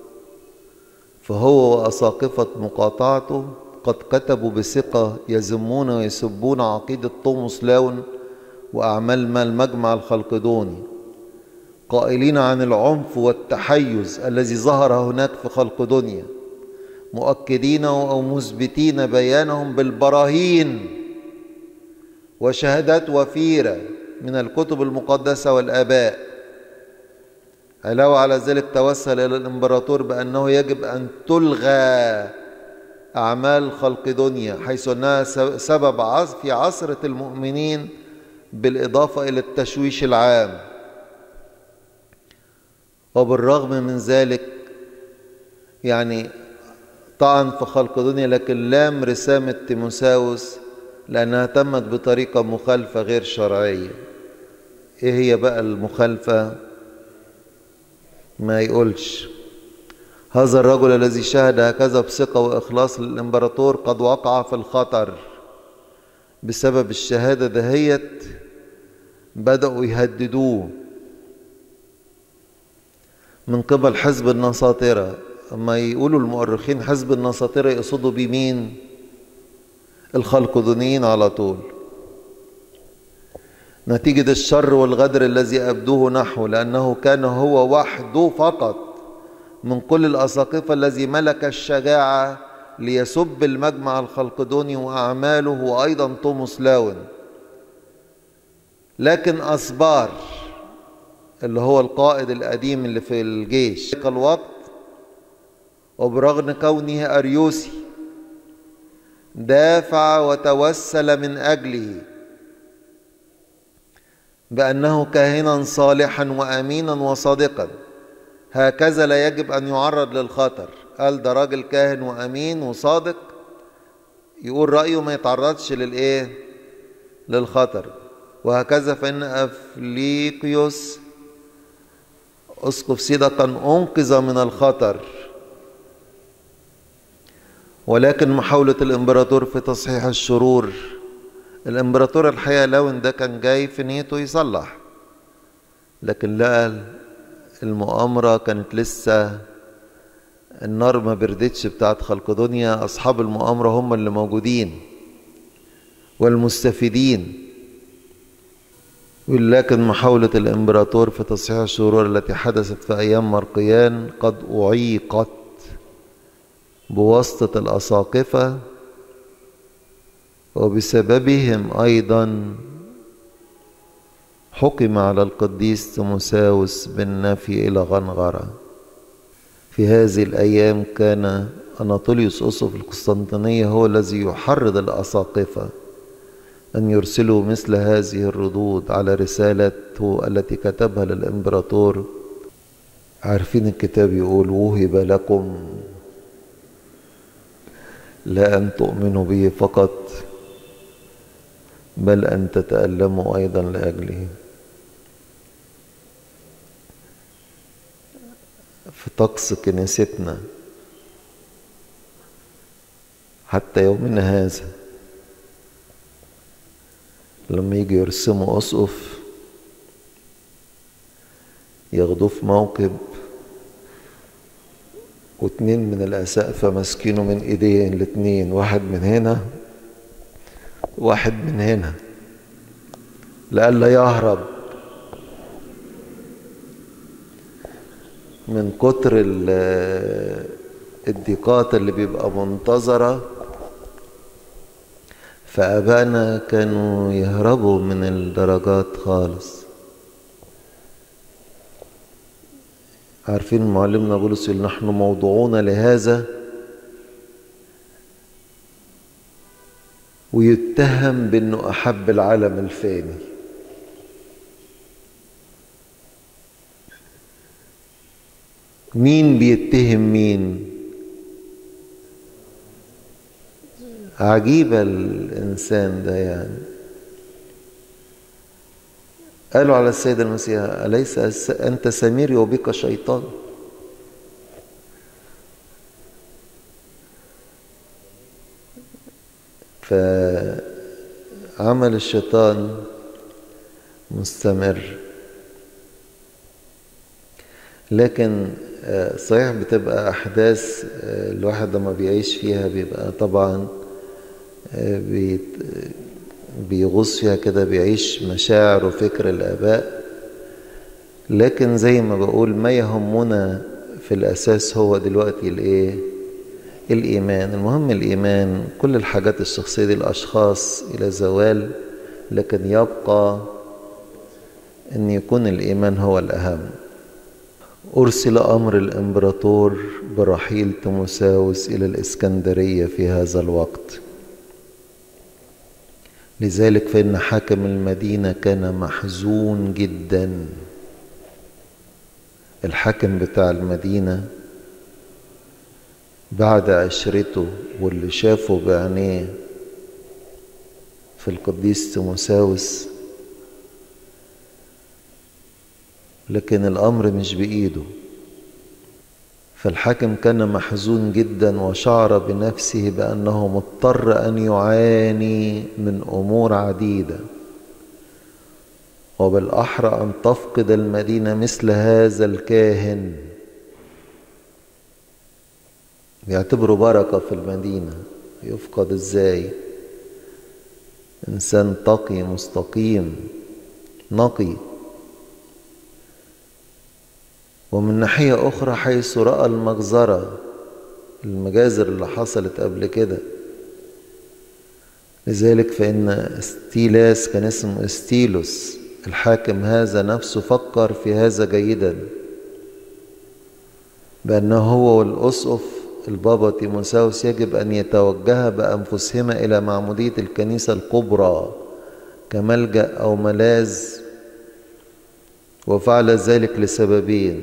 Speaker 1: فهو وأساقفة مقاطعته قد كتبوا بثقة يذمون ويسبون عقيدة توماس لاون وأعمال ما المجمع الخلقدوني قائلين عن العنف والتحيز الذي ظهر هناك في خلق دنيا مؤكدين او مثبتين بيانهم بالبراهين وشهادات وفيره من الكتب المقدسه والاباء علاوه على ذلك توسل الى الامبراطور بانه يجب ان تلغى اعمال خلق دنيا حيث انها سبب في عصره المؤمنين بالاضافه الى التشويش العام وبالرغم من ذلك يعني طعن في خلق دنيا لكن لام رسامة تيموساوس لأنها تمت بطريقة مخالفة غير شرعية إيه هي بقى المخالفة ما يقولش هذا الرجل الذي شهد هكذا بثقة وإخلاص للإمبراطور قد وقع في الخطر بسبب الشهادة دهيت بدأوا يهددوه من قبل حزب النساطرة أما يقولوا المؤرخين حزب النساطرة يقصدوا بمين الخلقدونيين على طول نتيجة الشر والغدر الذي أبدوه نحوه لأنه كان هو وحده فقط من كل الأساقفة الذي ملك الشجاعة ليسب المجمع الخلقدوني وأعماله وأيضا توماس لاون لكن أصبار اللي هو القائد القديم اللي في الجيش الوقت وبرغم كونه أريوسي دافع وتوسل من أجله بأنه كاهنا صالحا وأمينا وصادقا هكذا لا يجب أن يعرض للخطر قال ده راجل كاهن وأمين وصادق يقول رأيه ما يتعرضش للإيه للخطر وهكذا فإن أفليقيوس أسقف سيدا كان أنقذ من الخطر ولكن محاولة الإمبراطور في تصحيح الشرور الإمبراطور الحقيقة لو ده كان جاي في نيته يصلح لكن لقى المؤامرة كانت لسه النار ما بردتش بتاعت خلق دنيا أصحاب المؤامرة هم اللي موجودين والمستفيدين ولكن محاولة الإمبراطور في تصحيح الشرور التي حدثت في أيام مرقيان قد أعيقت بواسطة الأساقفة وبسببهم أيضا حكم على القديس تيموساوس بالنفي إلى غنغرة في هذه الأيام كان أناطوليوس أسقف القسطنطينية هو الذي يحرض الأساقفة أن يرسلوا مثل هذه الردود على رسالته التي كتبها للإمبراطور عارفين الكتاب يقول وهب لكم لا أن تؤمنوا به فقط بل أن تتألموا أيضا لأجله في طقس كنيستنا حتى يومنا هذا لما يجي يرسموا أسقف ياخدوه في موكب واتنين من الأسقفة ماسكينه من ايديه الاتنين واحد من هنا واحد من هنا لئلا يهرب من كتر الضيقات اللي بيبقى منتظرة فأبانا كانوا يهربوا من الدرجات خالص عارفين معلمنا بولس يقول نحن موضوعون لهذا ويتهم بانه احب العالم الفاني مين بيتهم مين عجيبة الإنسان ده يعني قالوا على السيد المسيح أليس أنت سمير وبك شيطان فعمل الشيطان مستمر لكن صحيح بتبقى أحداث الواحد لما بيعيش فيها بيبقى طبعا بيغوص فيها كده بيعيش مشاعر وفكر الآباء لكن زي ما بقول ما يهمنا في الأساس هو دلوقتي الإيه الإيمان المهم الإيمان كل الحاجات الشخصية دي الأشخاص إلى زوال لكن يبقى أن يكون الإيمان هو الأهم أرسل أمر الإمبراطور برحيل تيموساوس إلى الإسكندرية في هذا الوقت لذلك فإن حاكم المدينة كان محزون جدا الحاكم بتاع المدينة بعد عشرته واللي شافه بعينيه في القديس تيموساوس لكن الأمر مش بإيده فالحاكم كان محزون جدا وشعر بنفسه بأنه مضطر أن يعاني من أمور عديدة وبالأحرى أن تفقد المدينة مثل هذا الكاهن يعتبره بركة في المدينة يفقد ازاي إنسان تقي مستقيم نقي ومن ناحية أخرى حيث رأى المجزرة المجازر اللي حصلت قبل كده لذلك فإن استيلاس كان اسمه استيلوس الحاكم هذا نفسه فكر في هذا جيدا بأنه هو والأسقف البابا تيموساوس يجب أن يتوجها بأنفسهما إلى معمودية الكنيسة الكبرى كملجأ أو ملاذ وفعل ذلك لسببين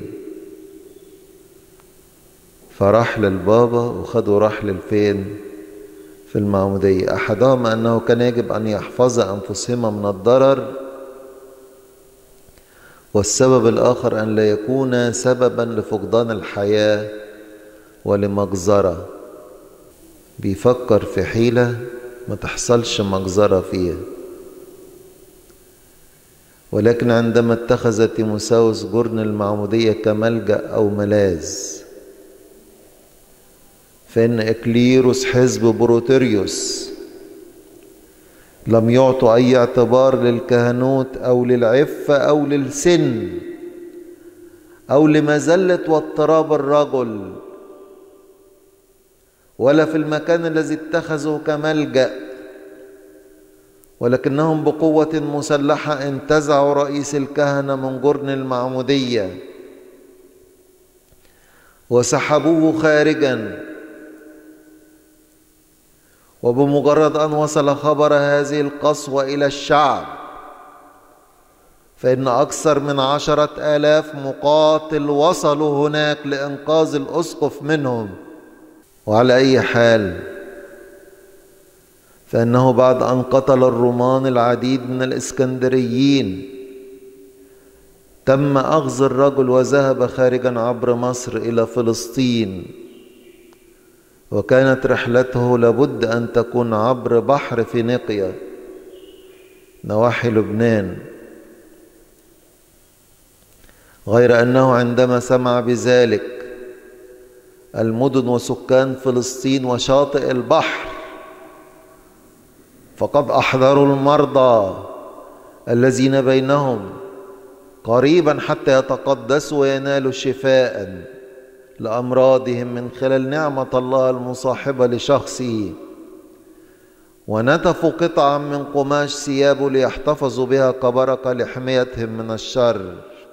Speaker 1: فراح للبابا وخدوا راح للفين في المعمودية أحدهما أنه كان يجب أن يحفظ أنفسهما من الضرر والسبب الآخر أن لا يكون سببا لفقدان الحياة ولمجزرة بيفكر في حيلة ما تحصلش مجزرة فيها ولكن عندما اتخذ تيموساوس جرن المعمودية كملجأ أو ملاذ فإن إكليروس حزب بروتيريوس لم يعطوا أي اعتبار للكهنوت أو للعفة أو للسن أو لمزلة واضطراب الرجل ولا في المكان الذي اتخذوا كملجأ ولكنهم بقوة مسلحة انتزعوا رئيس الكهنة من جرن المعمودية وسحبوه خارجا وبمجرد أن وصل خبر هذه القسوة إلى الشعب فإن أكثر من عشرة آلاف مقاتل وصلوا هناك لإنقاذ الأسقف منهم وعلى أي حال فإنه بعد أن قتل الرومان العديد من الإسكندريين تم أخذ الرجل وذهب خارجا عبر مصر إلى فلسطين وكانت رحلته لابد أن تكون عبر بحر فينيقيا نواحي لبنان غير أنه عندما سمع بذلك المدن وسكان فلسطين وشاطئ البحر فقد أحضروا المرضى الذين بينهم قريبا حتى يتقدسوا وينالوا شفاء لأمراضهم من خلال نعمة الله المصاحبة لشخصه ونتفوا قطعا من قماش ثيابه ليحتفظوا بها كبركة لحمايتهم من الشر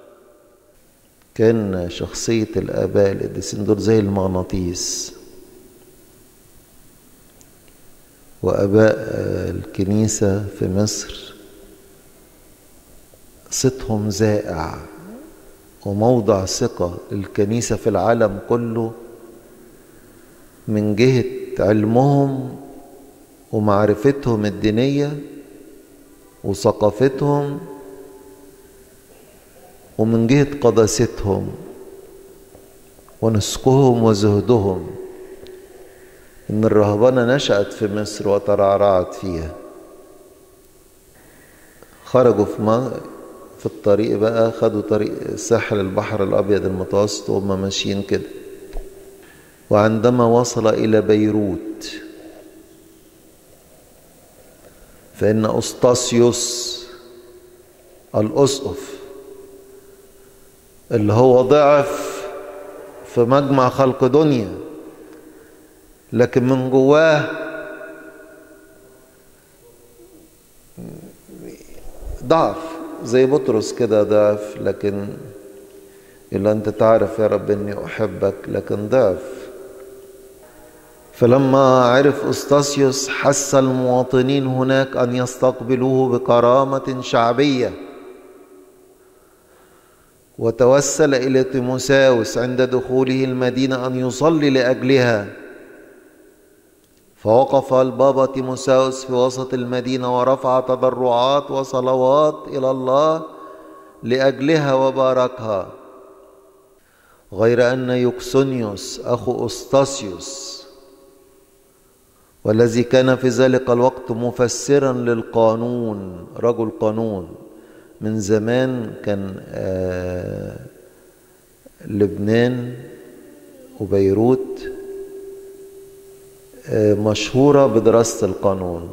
Speaker 1: كان شخصية الآباء القديسين دول زي المغناطيس وآباء الكنيسة في مصر صيتهم زائع وموضع ثقة للكنيسة في العالم كله من جهة علمهم ومعرفتهم الدينية وثقافتهم ومن جهة قداستهم ونسكهم وزهدهم إن الرهبنة نشأت في مصر وترعرعت فيها خرجوا في في الطريق بقى خدوا طريق ساحل البحر الأبيض المتوسط وهم ماشيين كده وعندما وصل إلى بيروت فإن أسطاسيوس الأسقف اللي هو ضعف في مجمع خلق دنيا لكن من جواه ضعف زي بطرس كده ضعف لكن إلا أنت تعرف يا رب إني أحبك لكن ضعف فلما عرف أستاسيوس حس المواطنين هناك أن يستقبلوه بكرامة شعبية وتوسل إلى تيموساوس عند دخوله المدينة أن يصلي لأجلها فوقف البابا تيموساوس في وسط المدينة ورفع تضرعات وصلوات إلى الله لأجلها وباركها غير أن يوكسونيوس أخو أستاسيوس والذي كان في ذلك الوقت مفسرا للقانون رجل قانون من زمان كان آه لبنان وبيروت آه مشهورة بدراسة القانون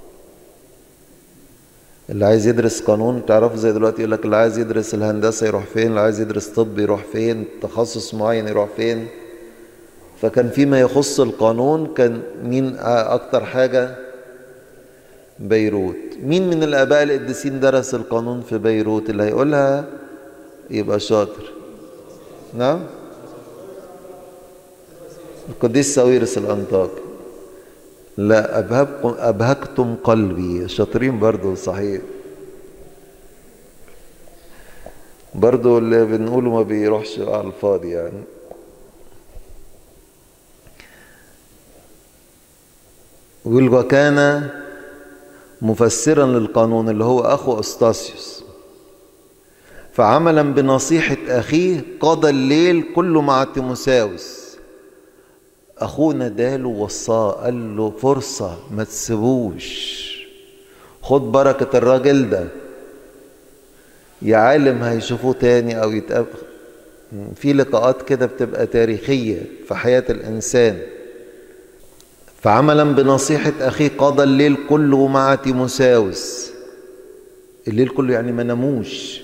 Speaker 1: اللي عايز يدرس قانون تعرفوا زي دلوقتي يقول لك اللي عايز يدرس الهندسة يروح فين اللي عايز يدرس طب يروح فين تخصص معين يروح فين فكان فيما يخص القانون كان مين أكتر حاجة بيروت مين من الآباء القديسين درس القانون في بيروت اللي هيقولها يبقى شاطر نعم القديس ساويرس الأنطاكي لا أبهبكم أبهكتم قلبي شاطرين برضو صحيح برضو اللي بنقوله ما بيروحش على الفاضي يعني يقول وكان مفسرا للقانون اللي هو أخو أستاسيوس فعملا بنصيحة أخيه قضى الليل كله مع تيموساوس أخونا داله وصاه قال له فرصة ما تسيبوش خد بركة الراجل ده يا عالم هيشوفوه تاني أو يتقابل في لقاءات كده بتبقى تاريخية في حياة الإنسان فعملا بنصيحة أخيه قضى الليل كله مع تيموساوس الليل كله يعني ما ناموش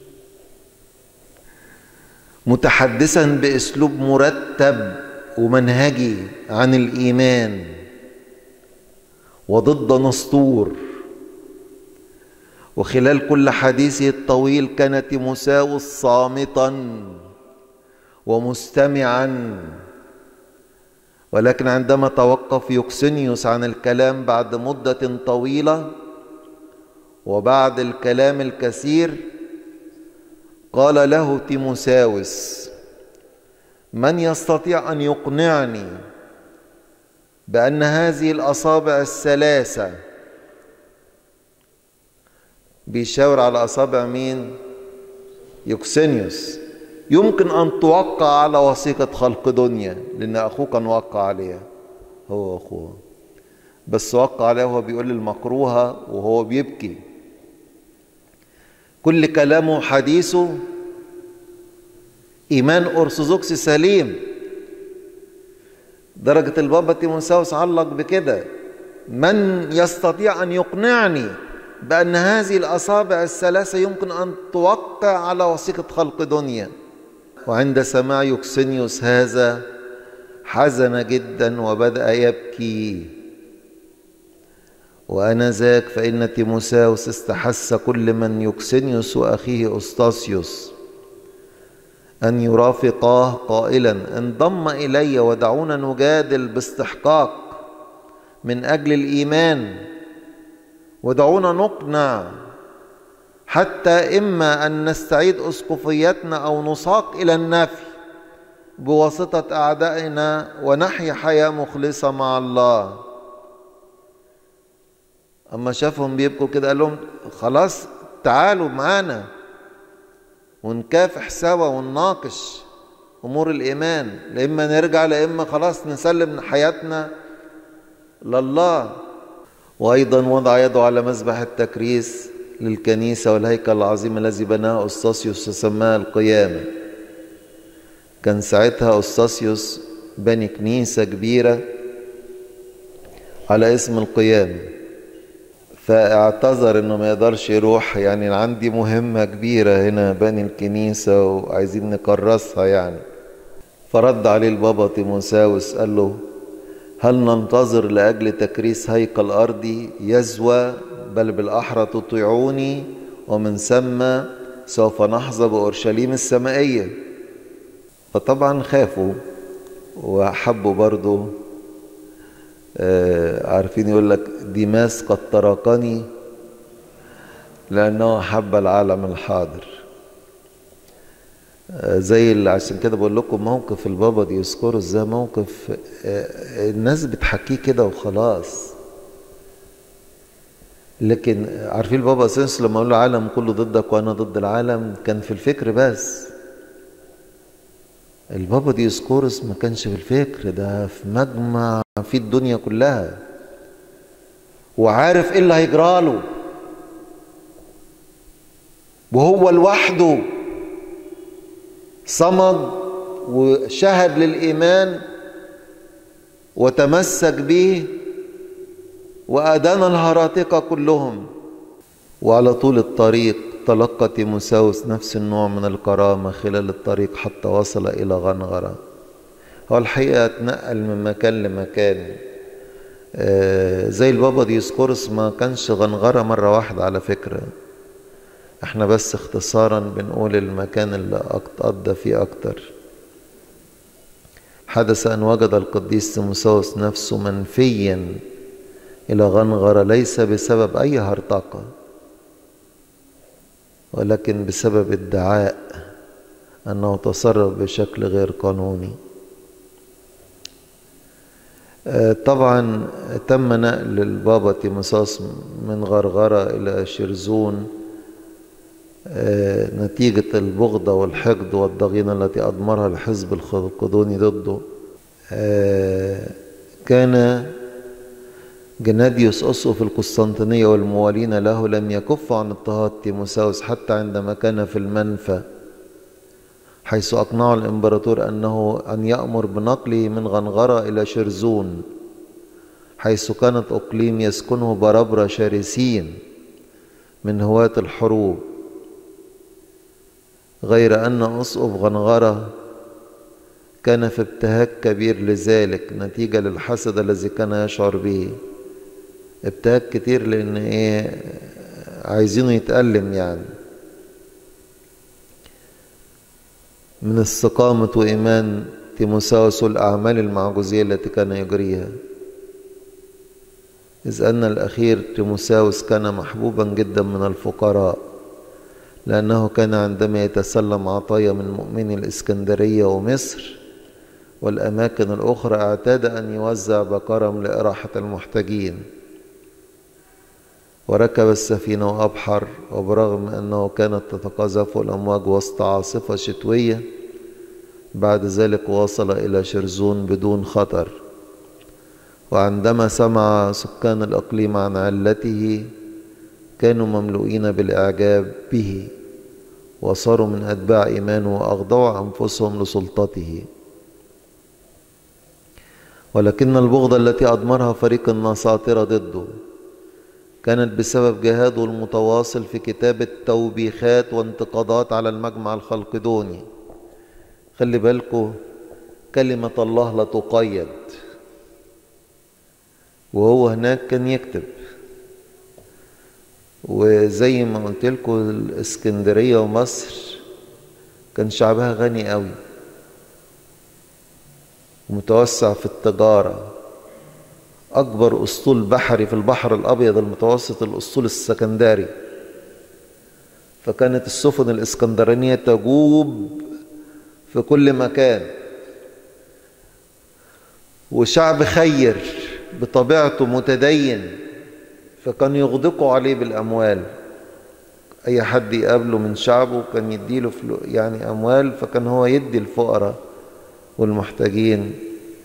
Speaker 1: متحدثا باسلوب مرتب ومنهجي عن الايمان وضد نسطور وخلال كل حديثه الطويل كان تيموساوس صامتا ومستمعا ولكن عندما توقف يوكسينيوس عن الكلام بعد مده طويله وبعد الكلام الكثير قال له تيموساوس من يستطيع ان يقنعني بان هذه الاصابع الثلاثه بيشاور على اصابع مين يوكسينيوس يمكن ان توقع على وثيقه خلق دنيا لان اخوه كان وقع عليها هو اخوه بس وقع عليها وهو بيقول المكروهه وهو بيبكي كل كلامه وحديثه ايمان ارثوذكسي سليم درجه البابا تيموساوس علق بكده من يستطيع ان يقنعني بان هذه الاصابع الثلاثه يمكن ان توقع على وثيقه خلق دنيا وعند سماع يوكسينيوس هذا حزن جدا وبدا يبكي وانذاك فان تيموساوس استحث كل من يوكسينيوس واخيه استاسيوس ان يرافقاه قائلا انضم الي ودعونا نجادل باستحقاق من اجل الايمان ودعونا نقنع حتى اما ان نستعيد اسقفيتنا او نساق الى النفي بواسطه اعدائنا ونحيا حياه مخلصه مع الله اما شافهم بيبكوا كده قال لهم خلاص تعالوا معانا ونكافح سوا ونناقش امور الايمان لا اما نرجع لا اما خلاص نسلم حياتنا لله وايضا وضع يده على مذبح التكريس للكنيسه والهيكل العظيم الذي بناه استاسيوس وسماه القيامه كان ساعتها استاسيوس بني كنيسه كبيره على اسم القيامه فاعتذر انه ما يقدرش يروح يعني عندي مهمة كبيرة هنا بني الكنيسة وعايزين نكرسها يعني فرد عليه البابا تيموساوس قال له هل ننتظر لأجل تكريس هيكل أرضي يزوى بل بالأحرى تطيعوني ومن ثم سوف نحظى بأورشليم السمائية فطبعا خافوا وحبوا برضه آه عارفين يقول لك ديماس قد تركني لأنه حب العالم الحاضر آه زي اللي عشان كده بقول لكم موقف البابا ديسكورس ده موقف آه الناس بتحكيه كده وخلاص لكن عارفين البابا سينس لما قال له العالم كله ضدك وانا ضد العالم كان في الفكر بس البابا ديسكورس ما كانش في الفكر ده في مجمع في الدنيا كلها وعارف ايه اللي هيجراله وهو لوحده صمد وشهد للإيمان وتمسك به وأدان الهراطقة كلهم وعلى طول الطريق تلقى تيموساوس نفس النوع من الكرامة خلال الطريق حتى وصل إلى غنغرة هو الحقيقة اتنقل من مكان لمكان آه زي البابا ديسكورس ما كانش غنغرة مرة واحدة على فكرة احنا بس اختصارا بنقول المكان اللي قضى فيه أكتر حدث أن وجد القديس تيموساوس نفسه منفيا إلى غنغرة ليس بسبب أي هرطقة ولكن بسبب ادعاء أنه تصرف بشكل غير قانوني طبعا تم نقل البابا تيموساوس من غرغرة إلى شرزون نتيجة البغضة والحقد والضغينة التي أضمرها الحزب الخلقدوني ضده كان جناديوس أسقف القسطنطينية والموالين له لم يكف عن اضطهاد تيموساوس حتى عندما كان في المنفى حيث أقنعه الإمبراطور أنه أن يأمر بنقله من غنغرة إلى شرزون حيث كانت أقليم يسكنه بربرة شرسين من هواة الحروب غير أن أسقف غنغرة كان في ابتهاج كبير لذلك نتيجة للحسد الذي كان يشعر به ابتهاج كتير لأن إيه عايزينه يتألم يعني من استقامة وإيمان تيموساوس والأعمال المعجزية التي كان يجريها إذ أن الأخير تيموساوس كان محبوبا جدا من الفقراء لأنه كان عندما يتسلم عطايا من مؤمني الإسكندرية ومصر والأماكن الأخرى اعتاد أن يوزع بكرم لإراحة المحتاجين وركب السفينة وأبحر وبرغم أنه كانت تتقاذفه الأمواج وسط عاصفة شتوية بعد ذلك وصل إلى شرزون بدون خطر وعندما سمع سكان الإقليم عن علته كانوا مملوئين بالإعجاب به وصاروا من أتباع إيمانه وأخضعوا أنفسهم لسلطته ولكن البغضة التي أضمرها فريق النساطرة ضده كانت بسبب جهاده المتواصل في كتابة توبيخات وانتقادات على المجمع الخلقدوني خلي بالكم كلمة الله لا تقيد وهو هناك كان يكتب وزي ما قلت لكم الاسكندرية ومصر كان شعبها غني قوي ومتوسع في التجارة أكبر أسطول بحري في البحر الأبيض المتوسط الأسطول السكندري فكانت السفن الإسكندرانية تجوب في كل مكان وشعب خير بطبيعته متدين فكان يغدقوا عليه بالأموال أي حد يقابله من شعبه كان يديله فلو يعني أموال فكان هو يدي الفقراء والمحتاجين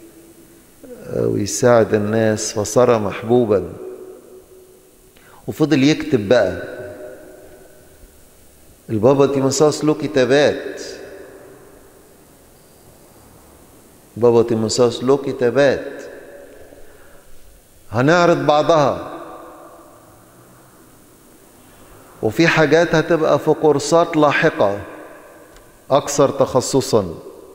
Speaker 1: ويساعد الناس فصار محبوبا وفضل يكتب بقى البابا تيموساوس له كتابات بابا تيموساوس له كتابات هنعرض بعضها وفي حاجات هتبقى في كورسات لاحقة أكثر تخصصا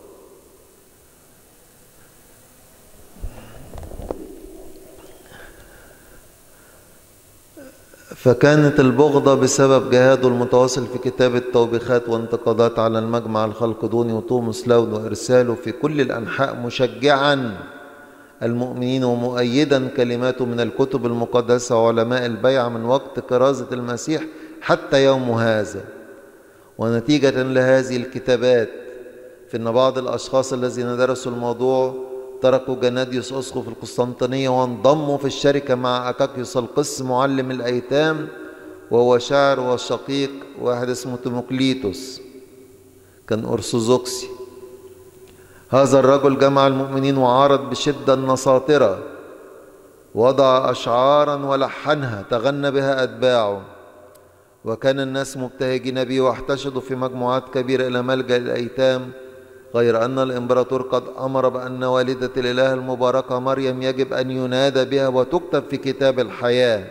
Speaker 1: فكانت البغضة بسبب جهاده المتواصل في كتابة توبيخات وانتقادات على المجمع الخلقدوني وتوماس لاون وإرساله في كل الأنحاء مشجعا المؤمنين ومؤيدا كلماته من الكتب المقدسة وعلماء البيعة من وقت كرازة المسيح حتى يوم هذا ونتيجة لهذه الكتابات فإن بعض الأشخاص الذين درسوا الموضوع تركوا جناديوس أسقف القسطنطينية وانضموا في الشركة مع أكاكيوس القس معلم الأيتام وهو شاعر وشقيق واحد اسمه تيموكليتوس كان أرثوذكسي هذا الرجل جمع المؤمنين وعارض بشدة النساطرة وضع أشعارا ولحنها تغنى بها أتباعه وكان الناس مبتهجين به واحتشدوا في مجموعات كبيرة إلى ملجأ الأيتام غير أن الإمبراطور قد أمر بأن والدة الإله المباركة مريم يجب أن ينادى بها وتكتب في كتاب الحياة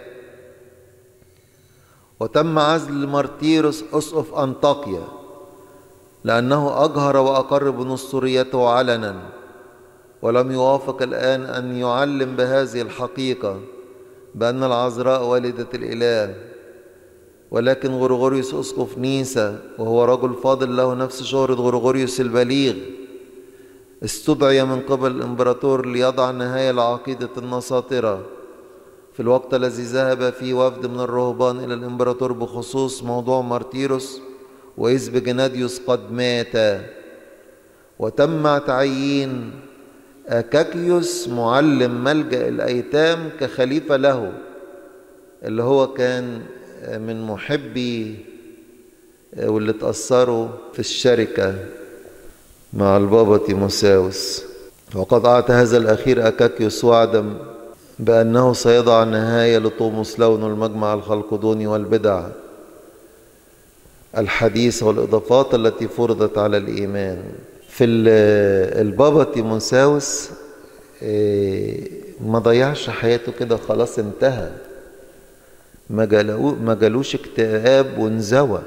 Speaker 1: وتم عزل مارتيروس أسقف أنطاكيا لأنه أجهر وأقر بنصريته علنا ولم يوافق الآن أن يعلم بهذه الحقيقة بأن العذراء والدة الإله ولكن غرغوريوس أسقف نيسا وهو رجل فاضل له نفس شهرة غرغوريوس البليغ استدعي من قبل الإمبراطور ليضع نهاية لعقيدة النساطرة في الوقت الذي ذهب فيه وفد من الرهبان إلى الإمبراطور بخصوص موضوع مارتيروس وإذ بجناديوس قد مات وتم تعيين أكاكيوس معلم ملجأ الأيتام كخليفة له اللي هو كان من محبي واللي تأثروا في الشركة مع البابا تيموساوس وقد أعطى هذا الأخير أكاكيوس وعدا بأنه سيضع نهاية لطوموس لون المجمع الخلقدوني والبدع الحديثة والإضافات التي فرضت على الإيمان في البابا تيموساوس ما ضيعش حياته كده خلاص انتهى ما جالو ما جالوش اكتئاب وانزوى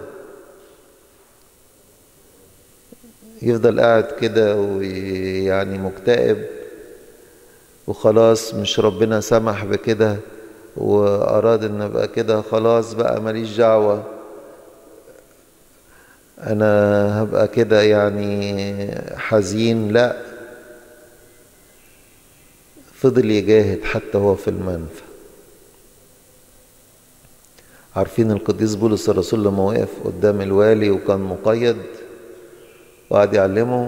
Speaker 1: يفضل قاعد كده ويعني مكتئب وخلاص مش ربنا سمح بكده وأراد إن أبقى كده خلاص بقى ماليش دعوة أنا هبقى كده يعني حزين لا فضل يجاهد حتى هو في المنفى عارفين القديس بولس الرسول لما وقف قدام الوالي وكان مقيد وقعد يعلمه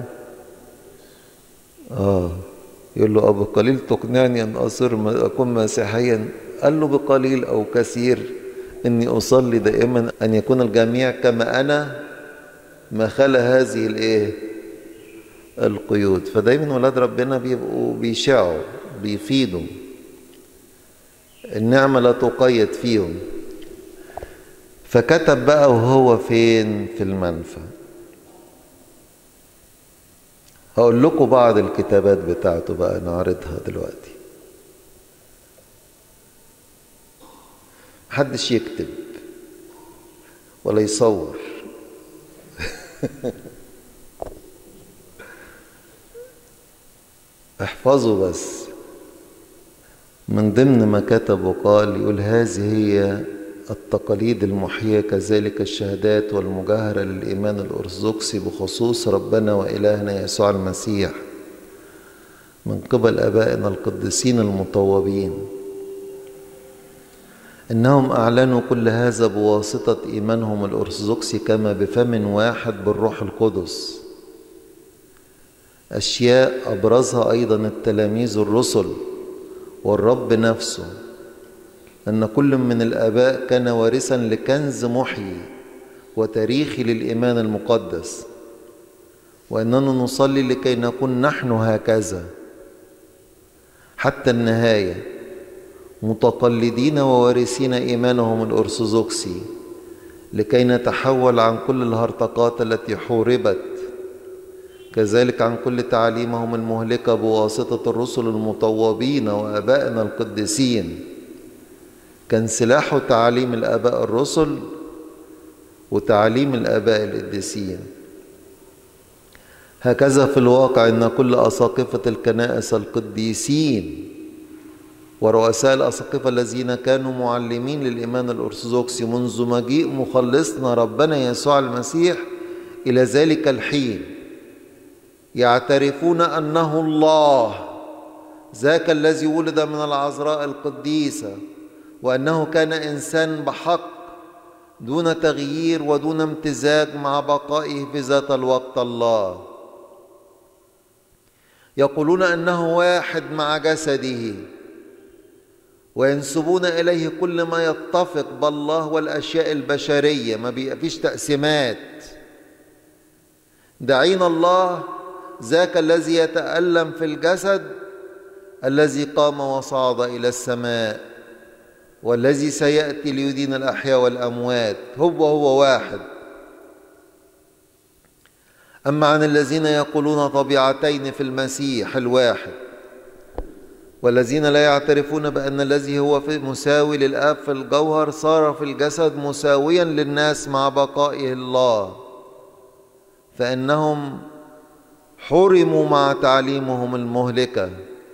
Speaker 1: اه يقول له أبو قليل تقنعني أن أصير أكون مسيحيا قال له بقليل أو كثير إني أصلي دائما أن يكون الجميع كما أنا ما خلا هذه الإيه القيود فدايما ولاد ربنا بيبقوا بيشعوا بيفيدوا النعمة لا تقيد فيهم فكتب بقى وهو فين في المنفى هقول لكم بعض الكتابات بتاعته بقى نعرضها دلوقتي محدش يكتب ولا يصور احفظوا بس من ضمن ما كتب وقال يقول هذه هي التقاليد المحية كذلك الشهادات والمجاهرة للإيمان الأرثوذكسي بخصوص ربنا وإلهنا يسوع المسيح من قبل آبائنا القديسين المطوبين إنهم أعلنوا كل هذا بواسطة إيمانهم الأرثوذكسي كما بفم واحد بالروح القدس أشياء أبرزها أيضا التلاميذ الرسل والرب نفسه أن كل من الآباء كان وارثا لكنز محيي وتاريخي للإيمان المقدس وأننا نصلي لكي نكون نحن هكذا حتى النهاية متقلدين ووارثين إيمانهم الأرثوذكسي لكي نتحول عن كل الهرطقات التي حوربت كذلك عن كل تعاليمهم المهلكة بواسطة الرسل المطوبين وآبائنا القديسين كان سلاح تعاليم الآباء الرسل وتعاليم الآباء القديسين هكذا في الواقع أن كل أساقفة الكنائس القديسين ورؤساء الأساقفة الذين كانوا معلمين للإيمان الأرثوذكسي منذ مجيء مخلصنا ربنا يسوع المسيح إلى ذلك الحين يعترفون أنه الله ذاك الذي ولد من العذراء القديسة وأنه كان إنسان بحق دون تغيير ودون امتزاج مع بقائه في ذات الوقت الله يقولون أنه واحد مع جسده وينسبون إليه كل ما يتفق بالله والأشياء البشرية ما فيش تقسيمات دعين الله ذاك الذي يتألم في الجسد الذي قام وصعد إلى السماء والذي سيأتي ليدين الأحياء والأموات هو هو واحد أما عن الذين يقولون طبيعتين في المسيح الواحد والذين لا يعترفون بأن الذي هو في مساوي للآب في الجوهر صار في الجسد مساويا للناس مع بقائه الله فإنهم حرموا مع تعليمهم المهلكه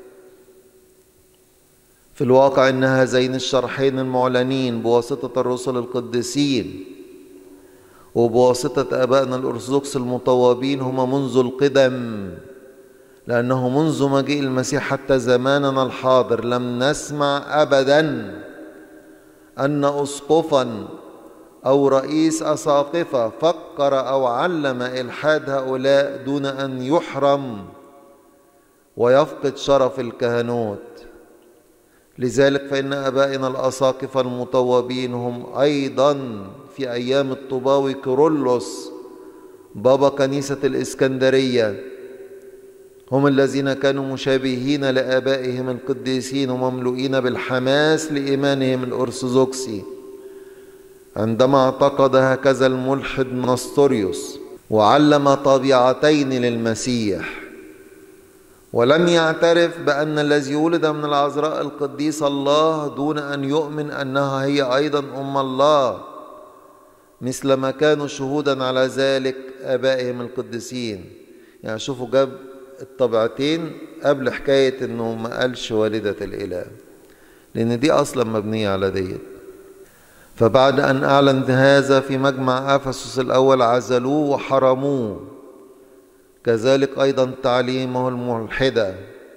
Speaker 1: في الواقع ان هذين الشرحين المعلنين بواسطه الرسل القديسين وبواسطه ابائنا الارثوذكس المطوبين هما منذ القدم لانه منذ مجيء المسيح حتى زماننا الحاضر لم نسمع ابدا ان اسقفا او رئيس اساقفه فكر او علم الحاد هؤلاء دون ان يحرم ويفقد شرف الكهنوت لذلك فإن أبائنا الأساقفة المطوبين هم أيضا في أيام الطباوي كيرلس بابا كنيسة الإسكندرية هم الذين كانوا مشابهين لآبائهم القديسين ومملوئين بالحماس لإيمانهم الأرثوذكسي عندما اعتقد هكذا الملحد نستوريوس وعلم طبيعتين للمسيح ولم يعترف بأن الذي ولد من العذراء القديسة الله دون أن يؤمن أنها هي أيضا أم الله مثل ما كانوا شهودا على ذلك آبائهم القديسين يعني شوفوا جاب الطبيعتين قبل حكاية أنه ما قالش والدة الإله لأن دي أصلا مبنية على ديت فبعد أن أعلن هذا في مجمع أفسس الأول عزلوه وحرموه كذلك أيضا تعليمه الملحدة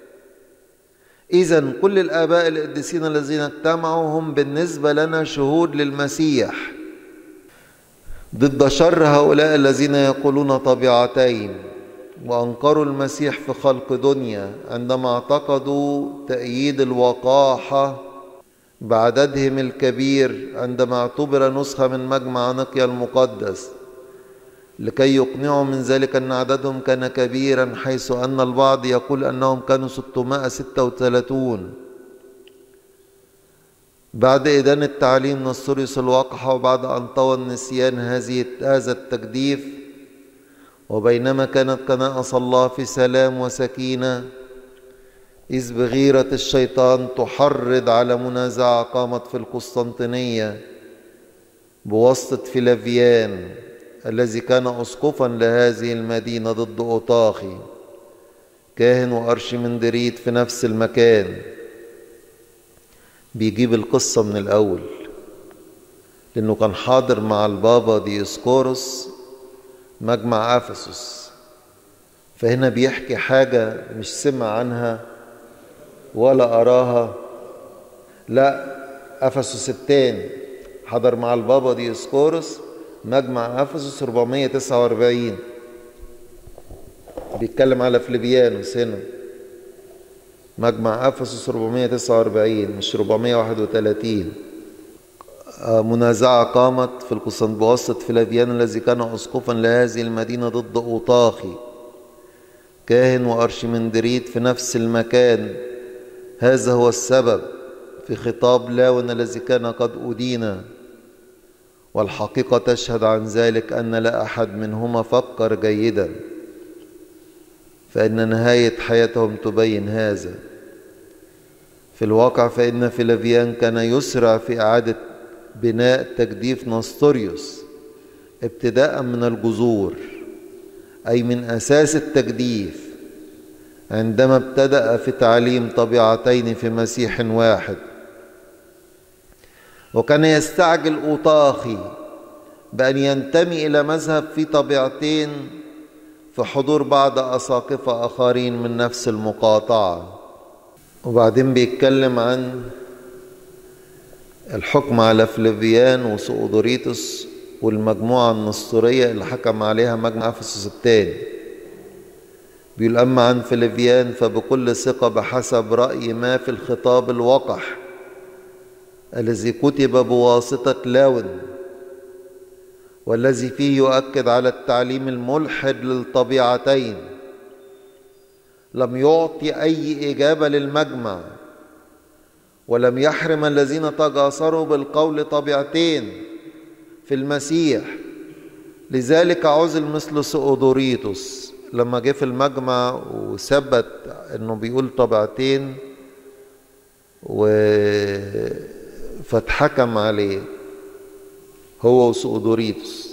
Speaker 1: إذا كل الآباء القديسين الذين اجتمعوا هم بالنسبة لنا شهود للمسيح ضد شر هؤلاء الذين يقولون طبيعتين وأنكروا المسيح في خلق دنيا عندما اعتقدوا تأييد الوقاحة بعددهم الكبير عندما اعتبر نسخة من مجمع نقيا المقدس لكي يقنعوا من ذلك أن عددهم كان كبيرا حيث أن البعض يقول أنهم كانوا 636 بعد إدانة التعليم نصريس الوقحة وبعد أن طوى النسيان هذه هذا التجديف وبينما كانت كنائس الله في سلام وسكينة إذ بغيرة الشيطان تحرض على منازعة قامت في القسطنطينية بواسطة فيلافيان الذي كان أسقفا لهذه المدينة ضد أوطاخي كاهن وأرشمندريت في نفس المكان بيجيب القصة من الأول لأنه كان حاضر مع البابا ديسكورس مجمع أفسس فهنا بيحكي حاجة مش سمع عنها ولا أراها لا أفسس التاني حضر مع البابا ديسكورس مجمع أفسس 449 بيتكلم على فليبيانوس هنا مجمع أفسس 449 مش 431 منازعة قامت في القسطنطين بواسطة فلافيان الذي كان أسقفا لهذه المدينة ضد أوطاخي كاهن وأرشمندريت في نفس المكان هذا هو السبب في خطاب لاون الذي كان قد أدين والحقيقة تشهد عن ذلك أن لا أحد منهما فكر جيدا فإن نهاية حياتهم تبين هذا في الواقع فإن فيلافيان كان يسرع في إعادة بناء تجديف نستوريوس ابتداء من الجذور أي من أساس التجديف عندما ابتدأ في تعليم طبيعتين في مسيح واحد وكان يستعجل أوطاخي بأن ينتمي إلى مذهب في طبيعتين في حضور بعض أساقفة آخرين من نفس المقاطعة وبعدين بيتكلم عن الحكم على فليفيان وسؤدوريتوس والمجموعة النسطورية اللي حكم عليها مجمع أفسس الثاني بيقول أما عن فليفيان فبكل ثقة بحسب رأي ما في الخطاب الوقح الذي كتب بواسطة لاون والذي فيه يؤكد على التعليم الملحد للطبيعتين لم يعطي أي إجابة للمجمع ولم يحرم الذين تجاسروا بالقول طبيعتين في المسيح لذلك عزل مثل سؤدوريتوس لما جه في المجمع وثبت انه بيقول طبيعتين و فاتحكم عليه هو وسؤدوريتوس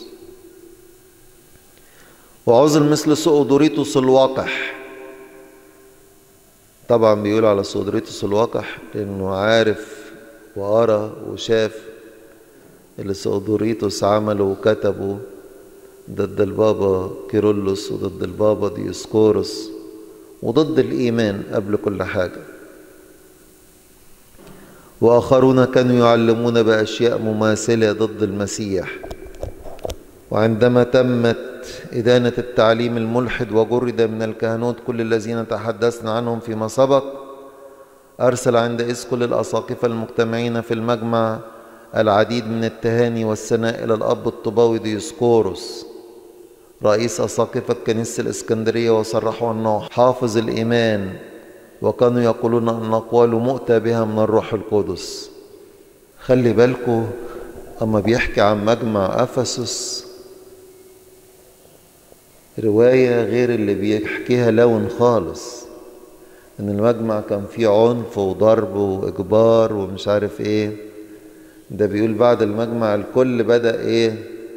Speaker 1: وعزل مثل سؤدوريتوس الوقح طبعا بيقول على سؤدوريتوس الوقح لانه عارف وقرا وشاف اللي سؤدوريتوس عمله وكتبه ضد البابا كيرلس وضد البابا ديسكورس وضد الإيمان قبل كل حاجة وآخرون كانوا يعلمون بأشياء مماثلة ضد المسيح وعندما تمت إدانة التعليم الملحد وجرد من الكهنوت كل الذين تحدثنا عنهم فيما سبق أرسل عندئذ كل الأساقفة المجتمعين في المجمع العديد من التهاني والثناء إلى الأب الطباوي ديسكوروس رئيس أساقفة كنيسة الإسكندرية وصرحوا أنه حافظ الإيمان وكانوا يقولون أن أقواله مؤتى بها من الروح القدس خلي بالكو أما بيحكي عن مجمع أفسس رواية غير اللي بيحكيها لون خالص إن المجمع كان فيه عنف وضرب وإجبار ومش عارف إيه ده بيقول بعد المجمع الكل بدأ إيه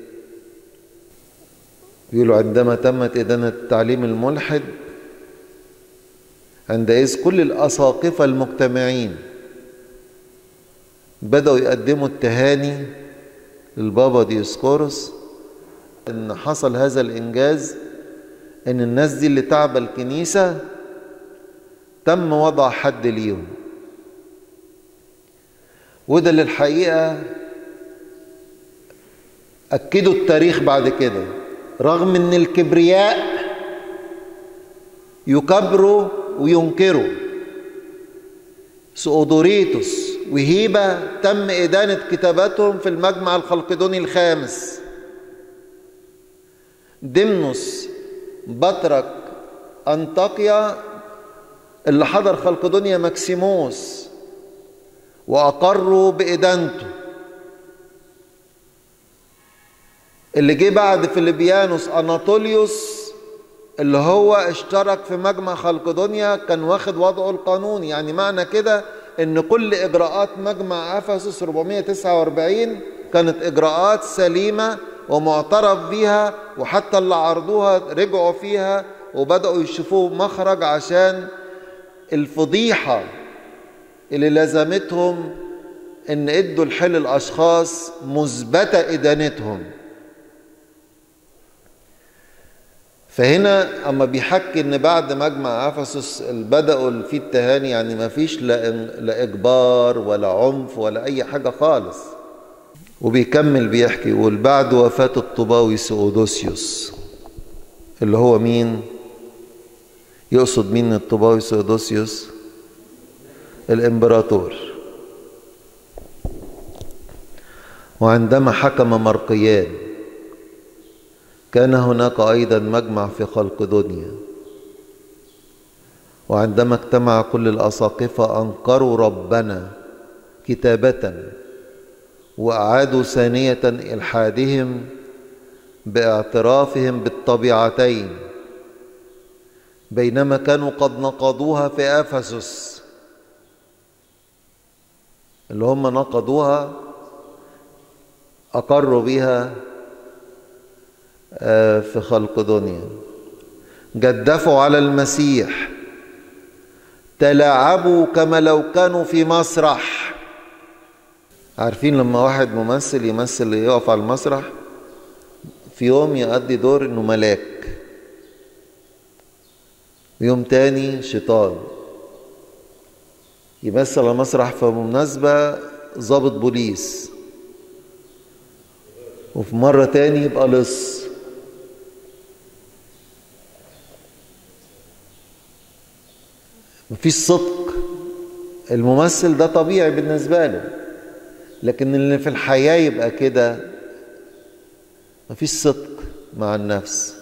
Speaker 1: بيقولوا عندما تمت إدانة التعليم الملحد عندئذ كل الأساقفة المجتمعين بدأوا يقدموا التهاني للبابا ديسكورس إن حصل هذا الإنجاز إن الناس دي اللي تعب الكنيسة تم وضع حد ليهم وده اللي الحقيقة أكدوا التاريخ بعد كده رغم إن الكبرياء يكبروا وينكروا سؤدوريتوس وهيبة تم إدانة كتاباتهم في المجمع الخلقدوني الخامس دمنوس بطرك أنطاكيا اللي حضر خلقدونيا ماكسيموس وأقروا بإدانته اللي جه بعد فيليبيانوس أناطوليوس اللي هو اشترك في مجمع خلقدونيا كان واخد وضعه القانوني يعني معنى كده ان كل اجراءات مجمع افسس 449 كانت اجراءات سليمه ومعترف بيها وحتى اللي عرضوها رجعوا فيها وبداوا يشوفوا مخرج عشان الفضيحه اللي لازمتهم ان ادوا الحل الاشخاص مثبته ادانتهم فهنا اما بيحكي ان بعد مجمع افسس بداوا في التهاني يعني ما فيش لا, لا اجبار ولا عنف ولا اي حاجه خالص وبيكمل بيحكي يقول بعد وفاه الطباوي سؤدوسيوس اللي هو مين يقصد مين الطباوي سؤدوسيوس الامبراطور وعندما حكم مرقيان كان هناك أيضا مجمع في خلقدونيا وعندما اجتمع كل الأساقفة أنكروا ربنا كتابة وأعادوا ثانية إلحادهم باعترافهم بالطبيعتين بينما كانوا قد نقضوها في أفسس اللي هم نقضوها أقروا بها في خلق دنيا جدفوا على المسيح تلاعبوا كما لو كانوا في مسرح عارفين لما واحد ممثل يمثل يقف على المسرح في يوم يؤدي دور انه ملاك ويوم تاني شيطان يمثل على المسرح في مناسبة ضابط بوليس وفي مرة تاني يبقى لص مفيش صدق الممثل ده طبيعي بالنسبة له لكن اللي في الحياة يبقى كده مفيش صدق مع النفس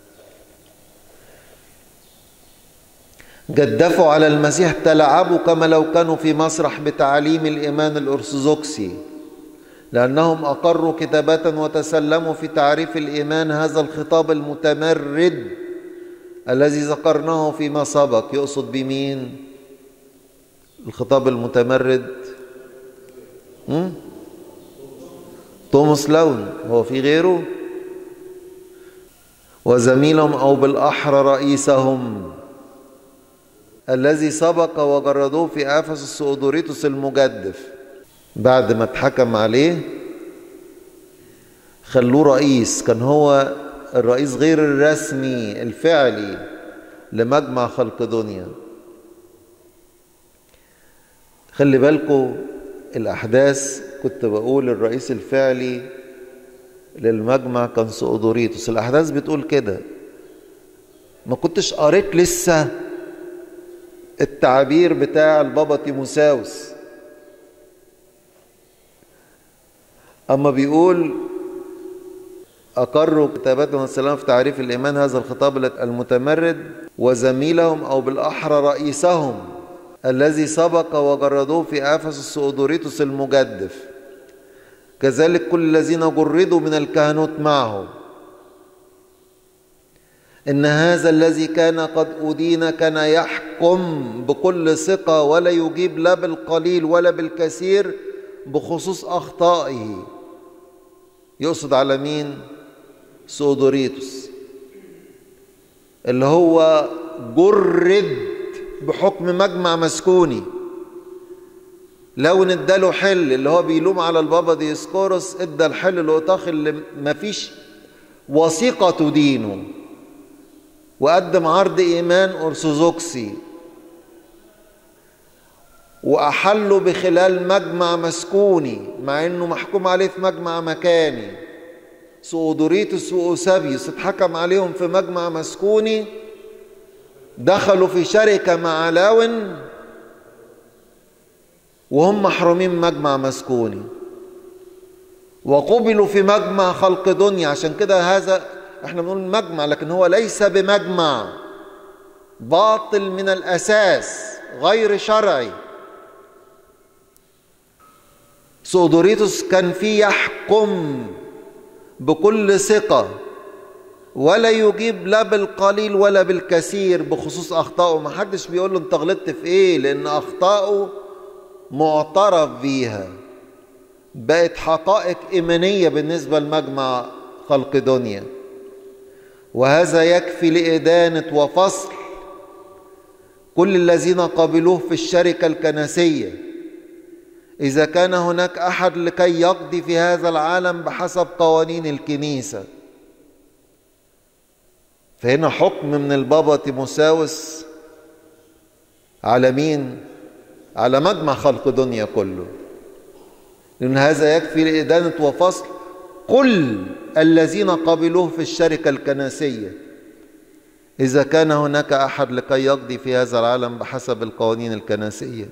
Speaker 1: جدفوا على المسيح تلعبوا كما لو كانوا في مسرح بتعليم الإيمان الأرثوذكسي لأنهم أقروا كتابة وتسلموا في تعريف الإيمان هذا الخطاب المتمرد الذي ذكرناه فيما سبق يقصد بمين الخطاب المتمرد م? توماس لون هو في غيره وزميلهم او بالاحرى رئيسهم الذي سبق وجردوه في افسس سؤدوريتوس المجدف بعد ما اتحكم عليه خلوه رئيس كان هو الرئيس غير الرسمي الفعلي لمجمع خلق دنيا خلي بالكم الأحداث كنت بقول الرئيس الفعلي للمجمع كان سؤدوريتوس الأحداث بتقول كده ما كنتش قريت لسه التعبير بتاع البابا تيموساوس أما بيقول أقروا كتاباتهم السلام في تعريف الإيمان هذا الخطاب المتمرد وزميلهم أو بالأحرى رئيسهم الذي سبق وجردوه في أفسس سؤدوريتوس المجدف كذلك كل الذين جردوا من الكهنوت معه إن هذا الذي كان قد أدين كان يحكم بكل ثقة ولا يجيب لا بالقليل ولا بالكثير بخصوص أخطائه يقصد على مين؟ سودوريتوس اللي هو جرد بحكم مجمع مسكوني لو اداله حل اللي هو بيلوم على البابا ديسكورس ادى الحل لأوتاخ اللي مفيش وثيقة تدينه وقدم عرض إيمان أرثوذكسي وأحله بخلال مجمع مسكوني مع إنه محكوم عليه في مجمع مكاني سؤدوريتوس وأوسابيوس اتحكم عليهم في مجمع مسكوني دخلوا في شركة مع لاون وهم محرومين مجمع مسكوني وقبلوا في مجمع خلق دنيا عشان كده هذا احنا بنقول مجمع لكن هو ليس بمجمع باطل من الأساس غير شرعي سودوريتوس كان فيه يحكم بكل ثقة ولا يجيب لا بالقليل ولا بالكثير بخصوص أخطائه ما حدش بيقول له أنت غلطت في إيه لأن أخطائه معترف بيها بقت حقائق إيمانية بالنسبة لمجمع خلق دنيا وهذا يكفي لإدانة وفصل كل الذين قبلوه في الشركة الكنسية إذا كان هناك أحد لكي يقضي في هذا العالم بحسب قوانين الكنيسة فهنا حكم من البابا تيموساوس على مين؟ على مجمع خلق دنيا كله لأن هذا يكفي لإدانة وفصل كل الذين قبلوه في الشركة الكنسية إذا كان هناك أحد لكي يقضي في هذا العالم بحسب القوانين الكنسية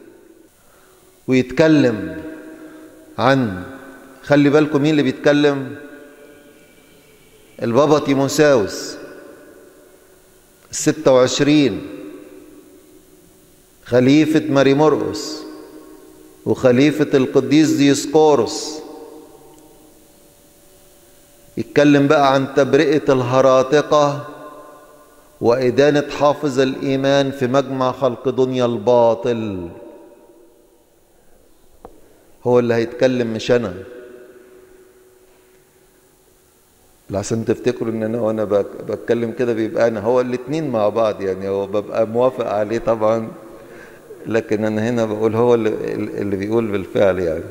Speaker 1: ويتكلم عن خلي بالكم مين اللي بيتكلم البابا تيموساوس الستة وعشرين خليفة ماري مرقس وخليفة القديس ديسقورس يتكلم بقى عن تبرئة الهراطقة وإدانة حافظ الإيمان في مجمع خلق دنيا الباطل هو اللي هيتكلم مش أنا لحسن تفتكروا ان انا وانا بتكلم كده بيبقى انا هو الاتنين مع بعض يعني هو ببقى موافق عليه طبعا لكن انا هنا بقول هو اللي, اللي بيقول بالفعل يعني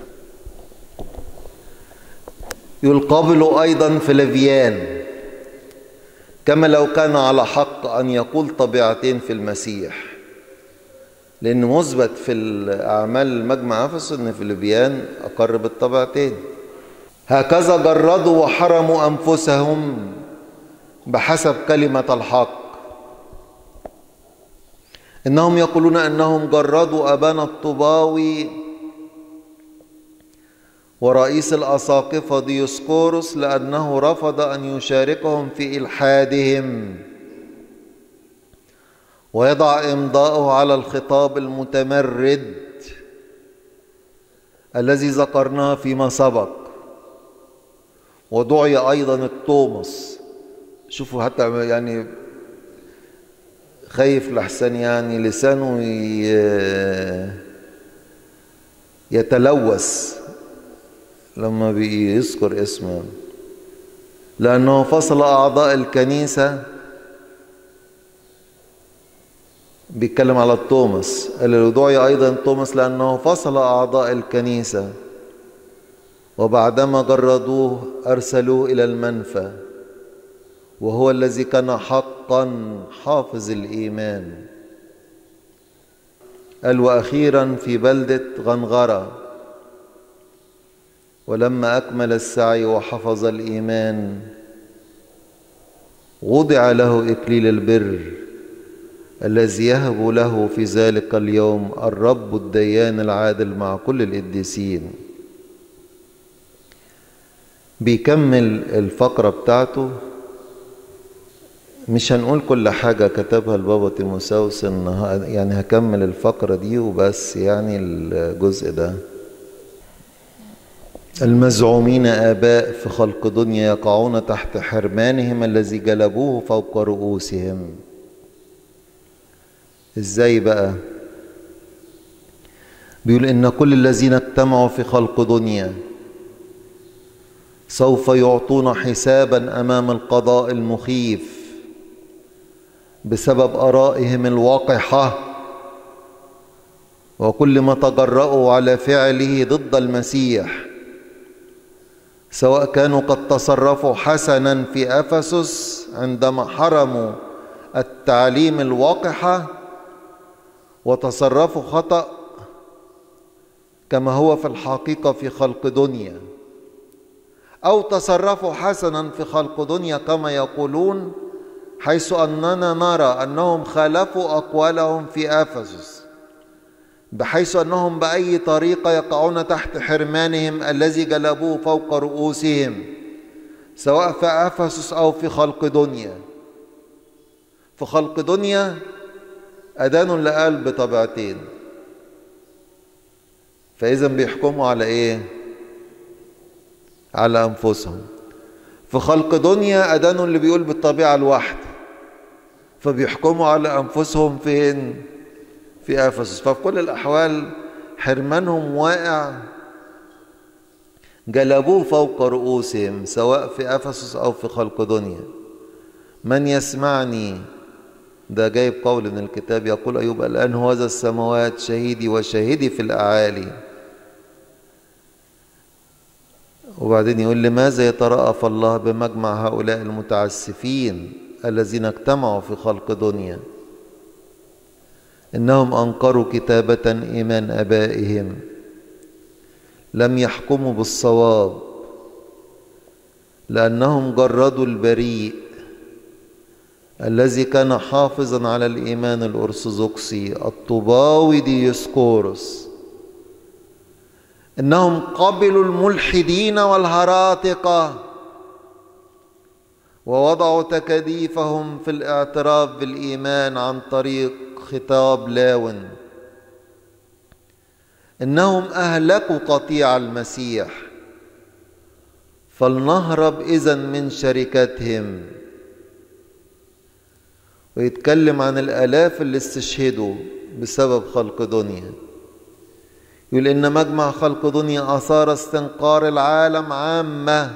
Speaker 1: يلقبل ايضا فلافيان كما لو كان على حق ان يقول طبيعتين في المسيح لان مثبت في الاعمال المجمع افسس ان فلافيان اقر بالطبيعتين هكذا جردوا وحرموا انفسهم بحسب كلمه الحق انهم يقولون انهم جردوا ابانا الطباوي ورئيس الاساقفه ديوسكوروس لانه رفض ان يشاركهم في الحادهم ويضع امضاءه على الخطاب المتمرد الذي ذكرناه فيما سبق ودعي ايضا التومس شوفوا حتى يعني خايف لحسن يعني لسانه يتلوث لما بيذكر اسمه لأنه فصل أعضاء الكنيسة بيتكلم على التوماس قال له دعي أيضا توماس لأنه فصل أعضاء الكنيسة وبعدما جردوه أرسلوه إلى المنفى وهو الذي كان حقا حافظ الإيمان قال وأخيرا في بلدة غنغرة ولما أكمل السعي وحفظ الإيمان وضع له إكليل البر الذي يهب له في ذلك اليوم الرب الديان العادل مع كل القديسين بيكمل الفقرة بتاعته مش هنقول كل حاجة كتبها البابا تيموساوس يعني هكمل الفقرة دي وبس يعني الجزء ده المزعومين آباء في خلق دنيا يقعون تحت حرمانهم الذي جلبوه فوق رؤوسهم ازاي بقى بيقول ان كل الذين اجتمعوا في خلق دنيا سوف يعطون حسابا امام القضاء المخيف بسبب ارائهم الوقحه وكل ما تجرأوا على فعله ضد المسيح سواء كانوا قد تصرفوا حسنا في افسس عندما حرموا التعليم الوقحه وتصرفوا خطأ كما هو في الحقيقة في خلق دنيا أو تصرفوا حسنا في خلق دنيا كما يقولون حيث أننا نرى أنهم خالفوا أقوالهم في أفسس بحيث أنهم بأي طريقة يقعون تحت حرمانهم الذي جلبوه فوق رؤوسهم سواء في أفسس أو في خلق دنيا في خلق دنيا أدان لقلب طبيعتين فإذا بيحكموا على إيه؟ على أنفسهم في خلق دنيا أدانوا اللي بيقول بالطبيعة الواحدة فبيحكموا على أنفسهم فين؟ في أفسس ففي كل الأحوال حرمانهم واقع جلبوه فوق رؤوسهم سواء في أفسس أو في خلق دنيا من يسمعني ده جايب قول من الكتاب يقول أيوب الآن هو ذا السماوات شهيدي وشاهدي في الأعالي وبعدين يقول لماذا يترأف الله بمجمع هؤلاء المتعسفين الذين اجتمعوا في خلق دنيا إنهم أنكروا كتابة إيمان أبائهم لم يحكموا بالصواب لأنهم جردوا البريء الذي كان حافظا على الإيمان الأرثوذكسي الطوباوي ديسكورس إنهم قبلوا الملحدين والهراطقة ووضعوا تكاليفهم في الاعتراف بالإيمان عن طريق خطاب لاون إنهم أهلكوا قطيع المسيح فلنهرب إذن من شركتهم ويتكلم عن الآلاف اللي استشهدوا بسبب خلق دنيا يقول إن مجمع خلق دنيا أثار استنقار العالم عامة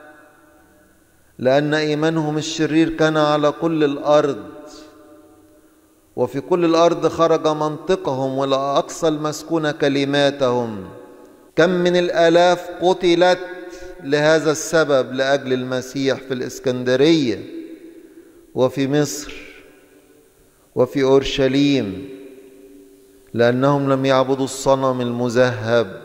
Speaker 1: لأن إيمانهم الشرير كان على كل الأرض وفي كل الأرض خرج منطقهم ولأقصى المسكونة كلماتهم كم من الآلاف قتلت لهذا السبب لأجل المسيح في الإسكندرية وفي مصر وفي اورشليم لانهم لم يعبدوا الصنم المذهب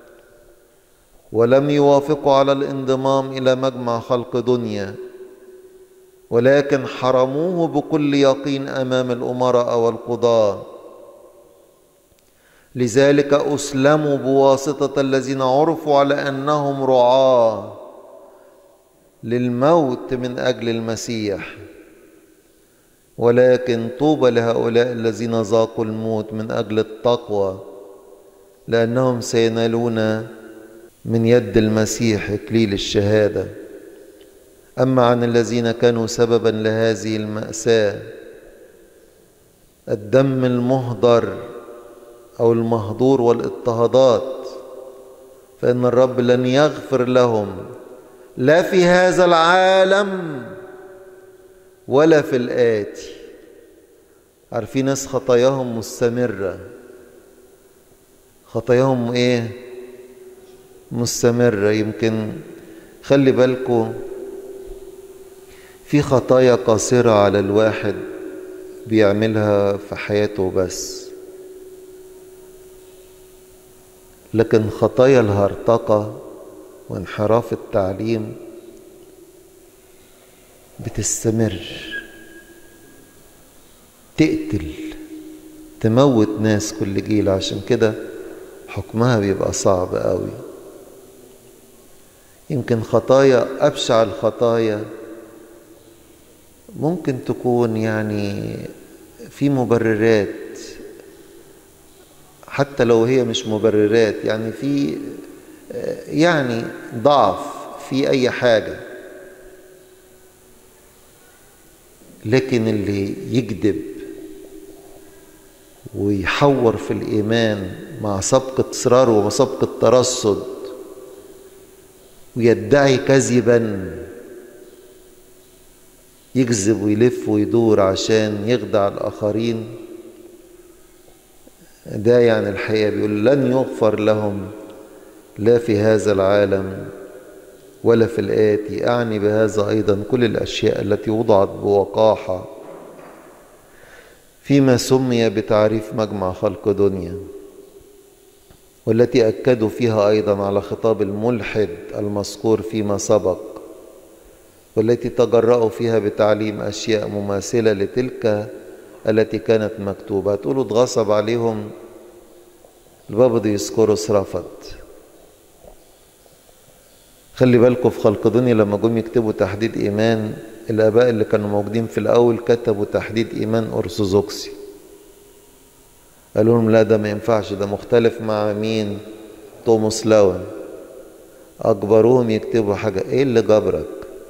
Speaker 1: ولم يوافقوا على الانضمام الى مجمع خلق دنيا ولكن حرموه بكل يقين امام الامراء والقضاه لذلك اسلموا بواسطه الذين عرفوا على انهم رعاه للموت من اجل المسيح ولكن طوبى لهؤلاء الذين ذاقوا الموت من اجل التقوى لانهم سينالون من يد المسيح اكليل الشهاده اما عن الذين كانوا سببا لهذه الماساه الدم المهدر او المهدور والاضطهادات فان الرب لن يغفر لهم لا في هذا العالم ولا في الآتي عارفين ناس خطاياهم مستمرة خطاياهم ايه مستمرة يمكن خلي بالكم في خطايا قاصرة على الواحد بيعملها في حياته بس لكن خطايا الهرطقة وانحراف التعليم بتستمر تقتل تموت ناس كل جيل عشان كده حكمها بيبقى صعب قوي يمكن خطايا أبشع الخطايا ممكن تكون يعني في مبررات حتى لو هي مش مبررات يعني في يعني ضعف في أي حاجة لكن اللي يكذب ويحور في الإيمان مع سبق إصرار وسبق الترصد ويدعي كذبا يكذب ويلف ويدور عشان يخدع الآخرين ده يعني الحقيقة بيقول لن يغفر لهم لا في هذا العالم ولا في الآتي أعني بهذا أيضا كل الأشياء التي وضعت بوقاحة فيما سمي بتعريف مجمع خلق دنيا والتي أكدوا فيها أيضا على خطاب الملحد المذكور فيما سبق والتي تجرأوا فيها بتعليم أشياء مماثلة لتلك التي كانت مكتوبة تقولوا اتغصب عليهم البابا ديسكوروس رفض خلي بالكم في خلق دنيا لما جم يكتبوا تحديد إيمان الآباء اللي كانوا موجودين في الأول كتبوا تحديد إيمان أرثوذكسي قالوا لهم لا ده ما ينفعش ده مختلف مع مين توماس لاون أجبروهم يكتبوا حاجة إيه اللي جبرك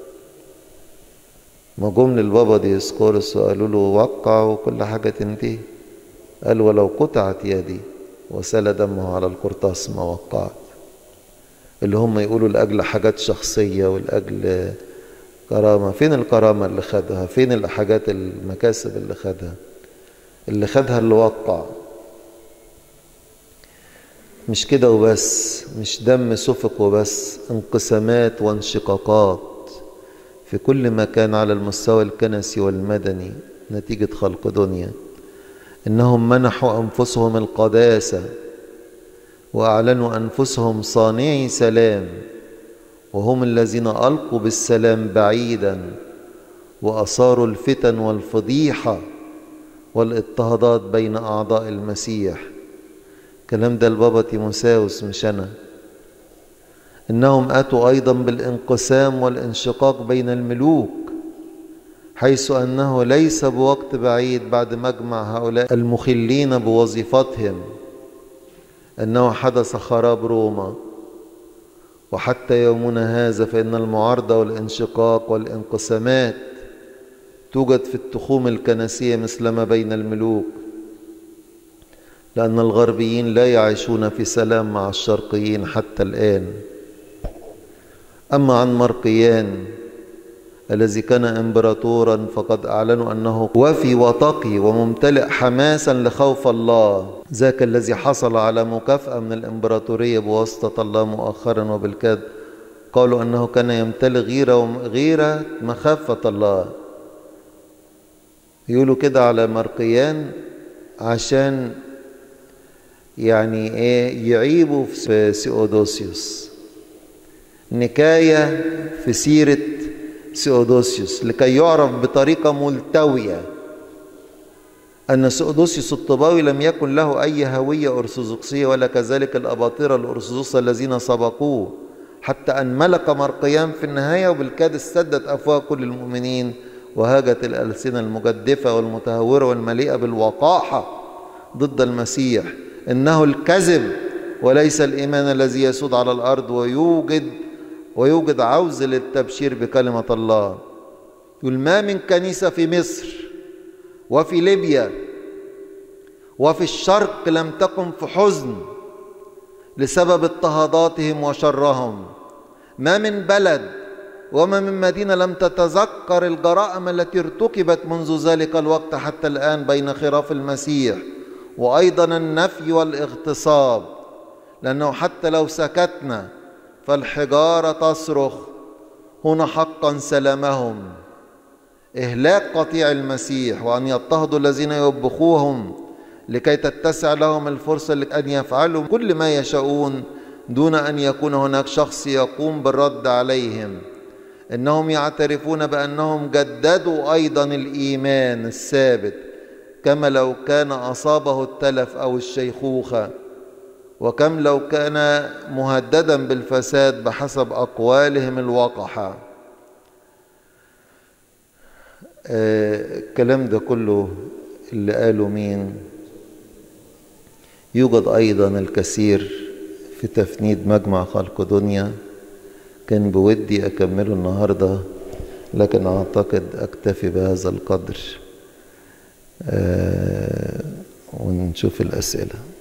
Speaker 1: ما جم للبابا ديسكورس وقالوا له وقع وكل حاجة تنتهي قال ولو قطعت يدي وسال دمه على القرطاس ما وقعت اللي هم يقولوا لأجل حاجات شخصية ولأجل كرامة فين الكرامة اللي خدها فين الحاجات المكاسب اللي خدها اللي خدها اللي وقع مش كده وبس مش دم سفك وبس انقسامات وانشقاقات في كل مكان على المستوى الكنسي والمدني نتيجة خلق دنيا إنهم منحوا أنفسهم القداسة وأعلنوا أنفسهم صانعي سلام وهم الذين ألقوا بالسلام بعيدا وأثاروا الفتن والفضيحة والاضطهادات بين أعضاء المسيح كلام ده البابا تيموساوس مش أنا إنهم أتوا أيضا بالانقسام والانشقاق بين الملوك حيث أنه ليس بوقت بعيد بعد مجمع هؤلاء المخلين بوظيفتهم أنه حدث خراب روما وحتى يومنا هذا فإن المعارضة والانشقاق والانقسامات توجد في التخوم الكنسية مثلما بين الملوك لأن الغربيين لا يعيشون في سلام مع الشرقيين حتى الآن أما عن مرقيان الذي كان امبراطورا فقد اعلنوا انه وفي وتقي وممتلئ حماسا لخوف الله ذاك الذي حصل على مكافاه من الامبراطوريه بواسطه الله مؤخرا وبالكاد قالوا انه كان يمتلئ غيره غيره مخافه الله يقولوا كده على مرقيان عشان يعني ايه يعيبوا في سيودوسيوس نكايه في سيره سيودوسيوس لكي يعرف بطريقة ملتوية أن سيودوسيوس الطباوي لم يكن له أي هوية أرثوذكسية ولا كذلك الأباطرة الأرثوذكس الذين سبقوه حتى أن ملك مرقيان في النهاية وبالكاد استدت أفواه كل المؤمنين وهاجت الألسنة المجدفة والمتهورة والمليئة بالوقاحة ضد المسيح إنه الكذب وليس الإيمان الذي يسود على الأرض ويوجد ويوجد عوز للتبشير بكلمة الله يقول ما من كنيسة في مصر وفي ليبيا وفي الشرق لم تكن في حزن لسبب اضطهاداتهم وشرهم ما من بلد وما من مدينة لم تتذكر الجرائم التي ارتكبت منذ ذلك الوقت حتى الآن بين خراف المسيح وأيضا النفي والاغتصاب لأنه حتى لو سكتنا فالحجارة تصرخ هنا حقا سلامهم إهلاك قطيع المسيح وأن يضطهدوا الذين يوبخوهم لكي تتسع لهم الفرصة لأن يفعلوا كل ما يشاءون دون أن يكون هناك شخص يقوم بالرد عليهم إنهم يعترفون بأنهم جددوا أيضا الإيمان الثابت كما لو كان أصابه التلف أو الشيخوخة وكم لو كان مهددا بالفساد بحسب أقوالهم الوقحة الكلام ده كله اللي قاله مين يوجد أيضا الكثير في تفنيد مجمع خلق دنيا كان بودي أكمله النهاردة لكن أعتقد أكتفي بهذا القدر أه ونشوف الأسئلة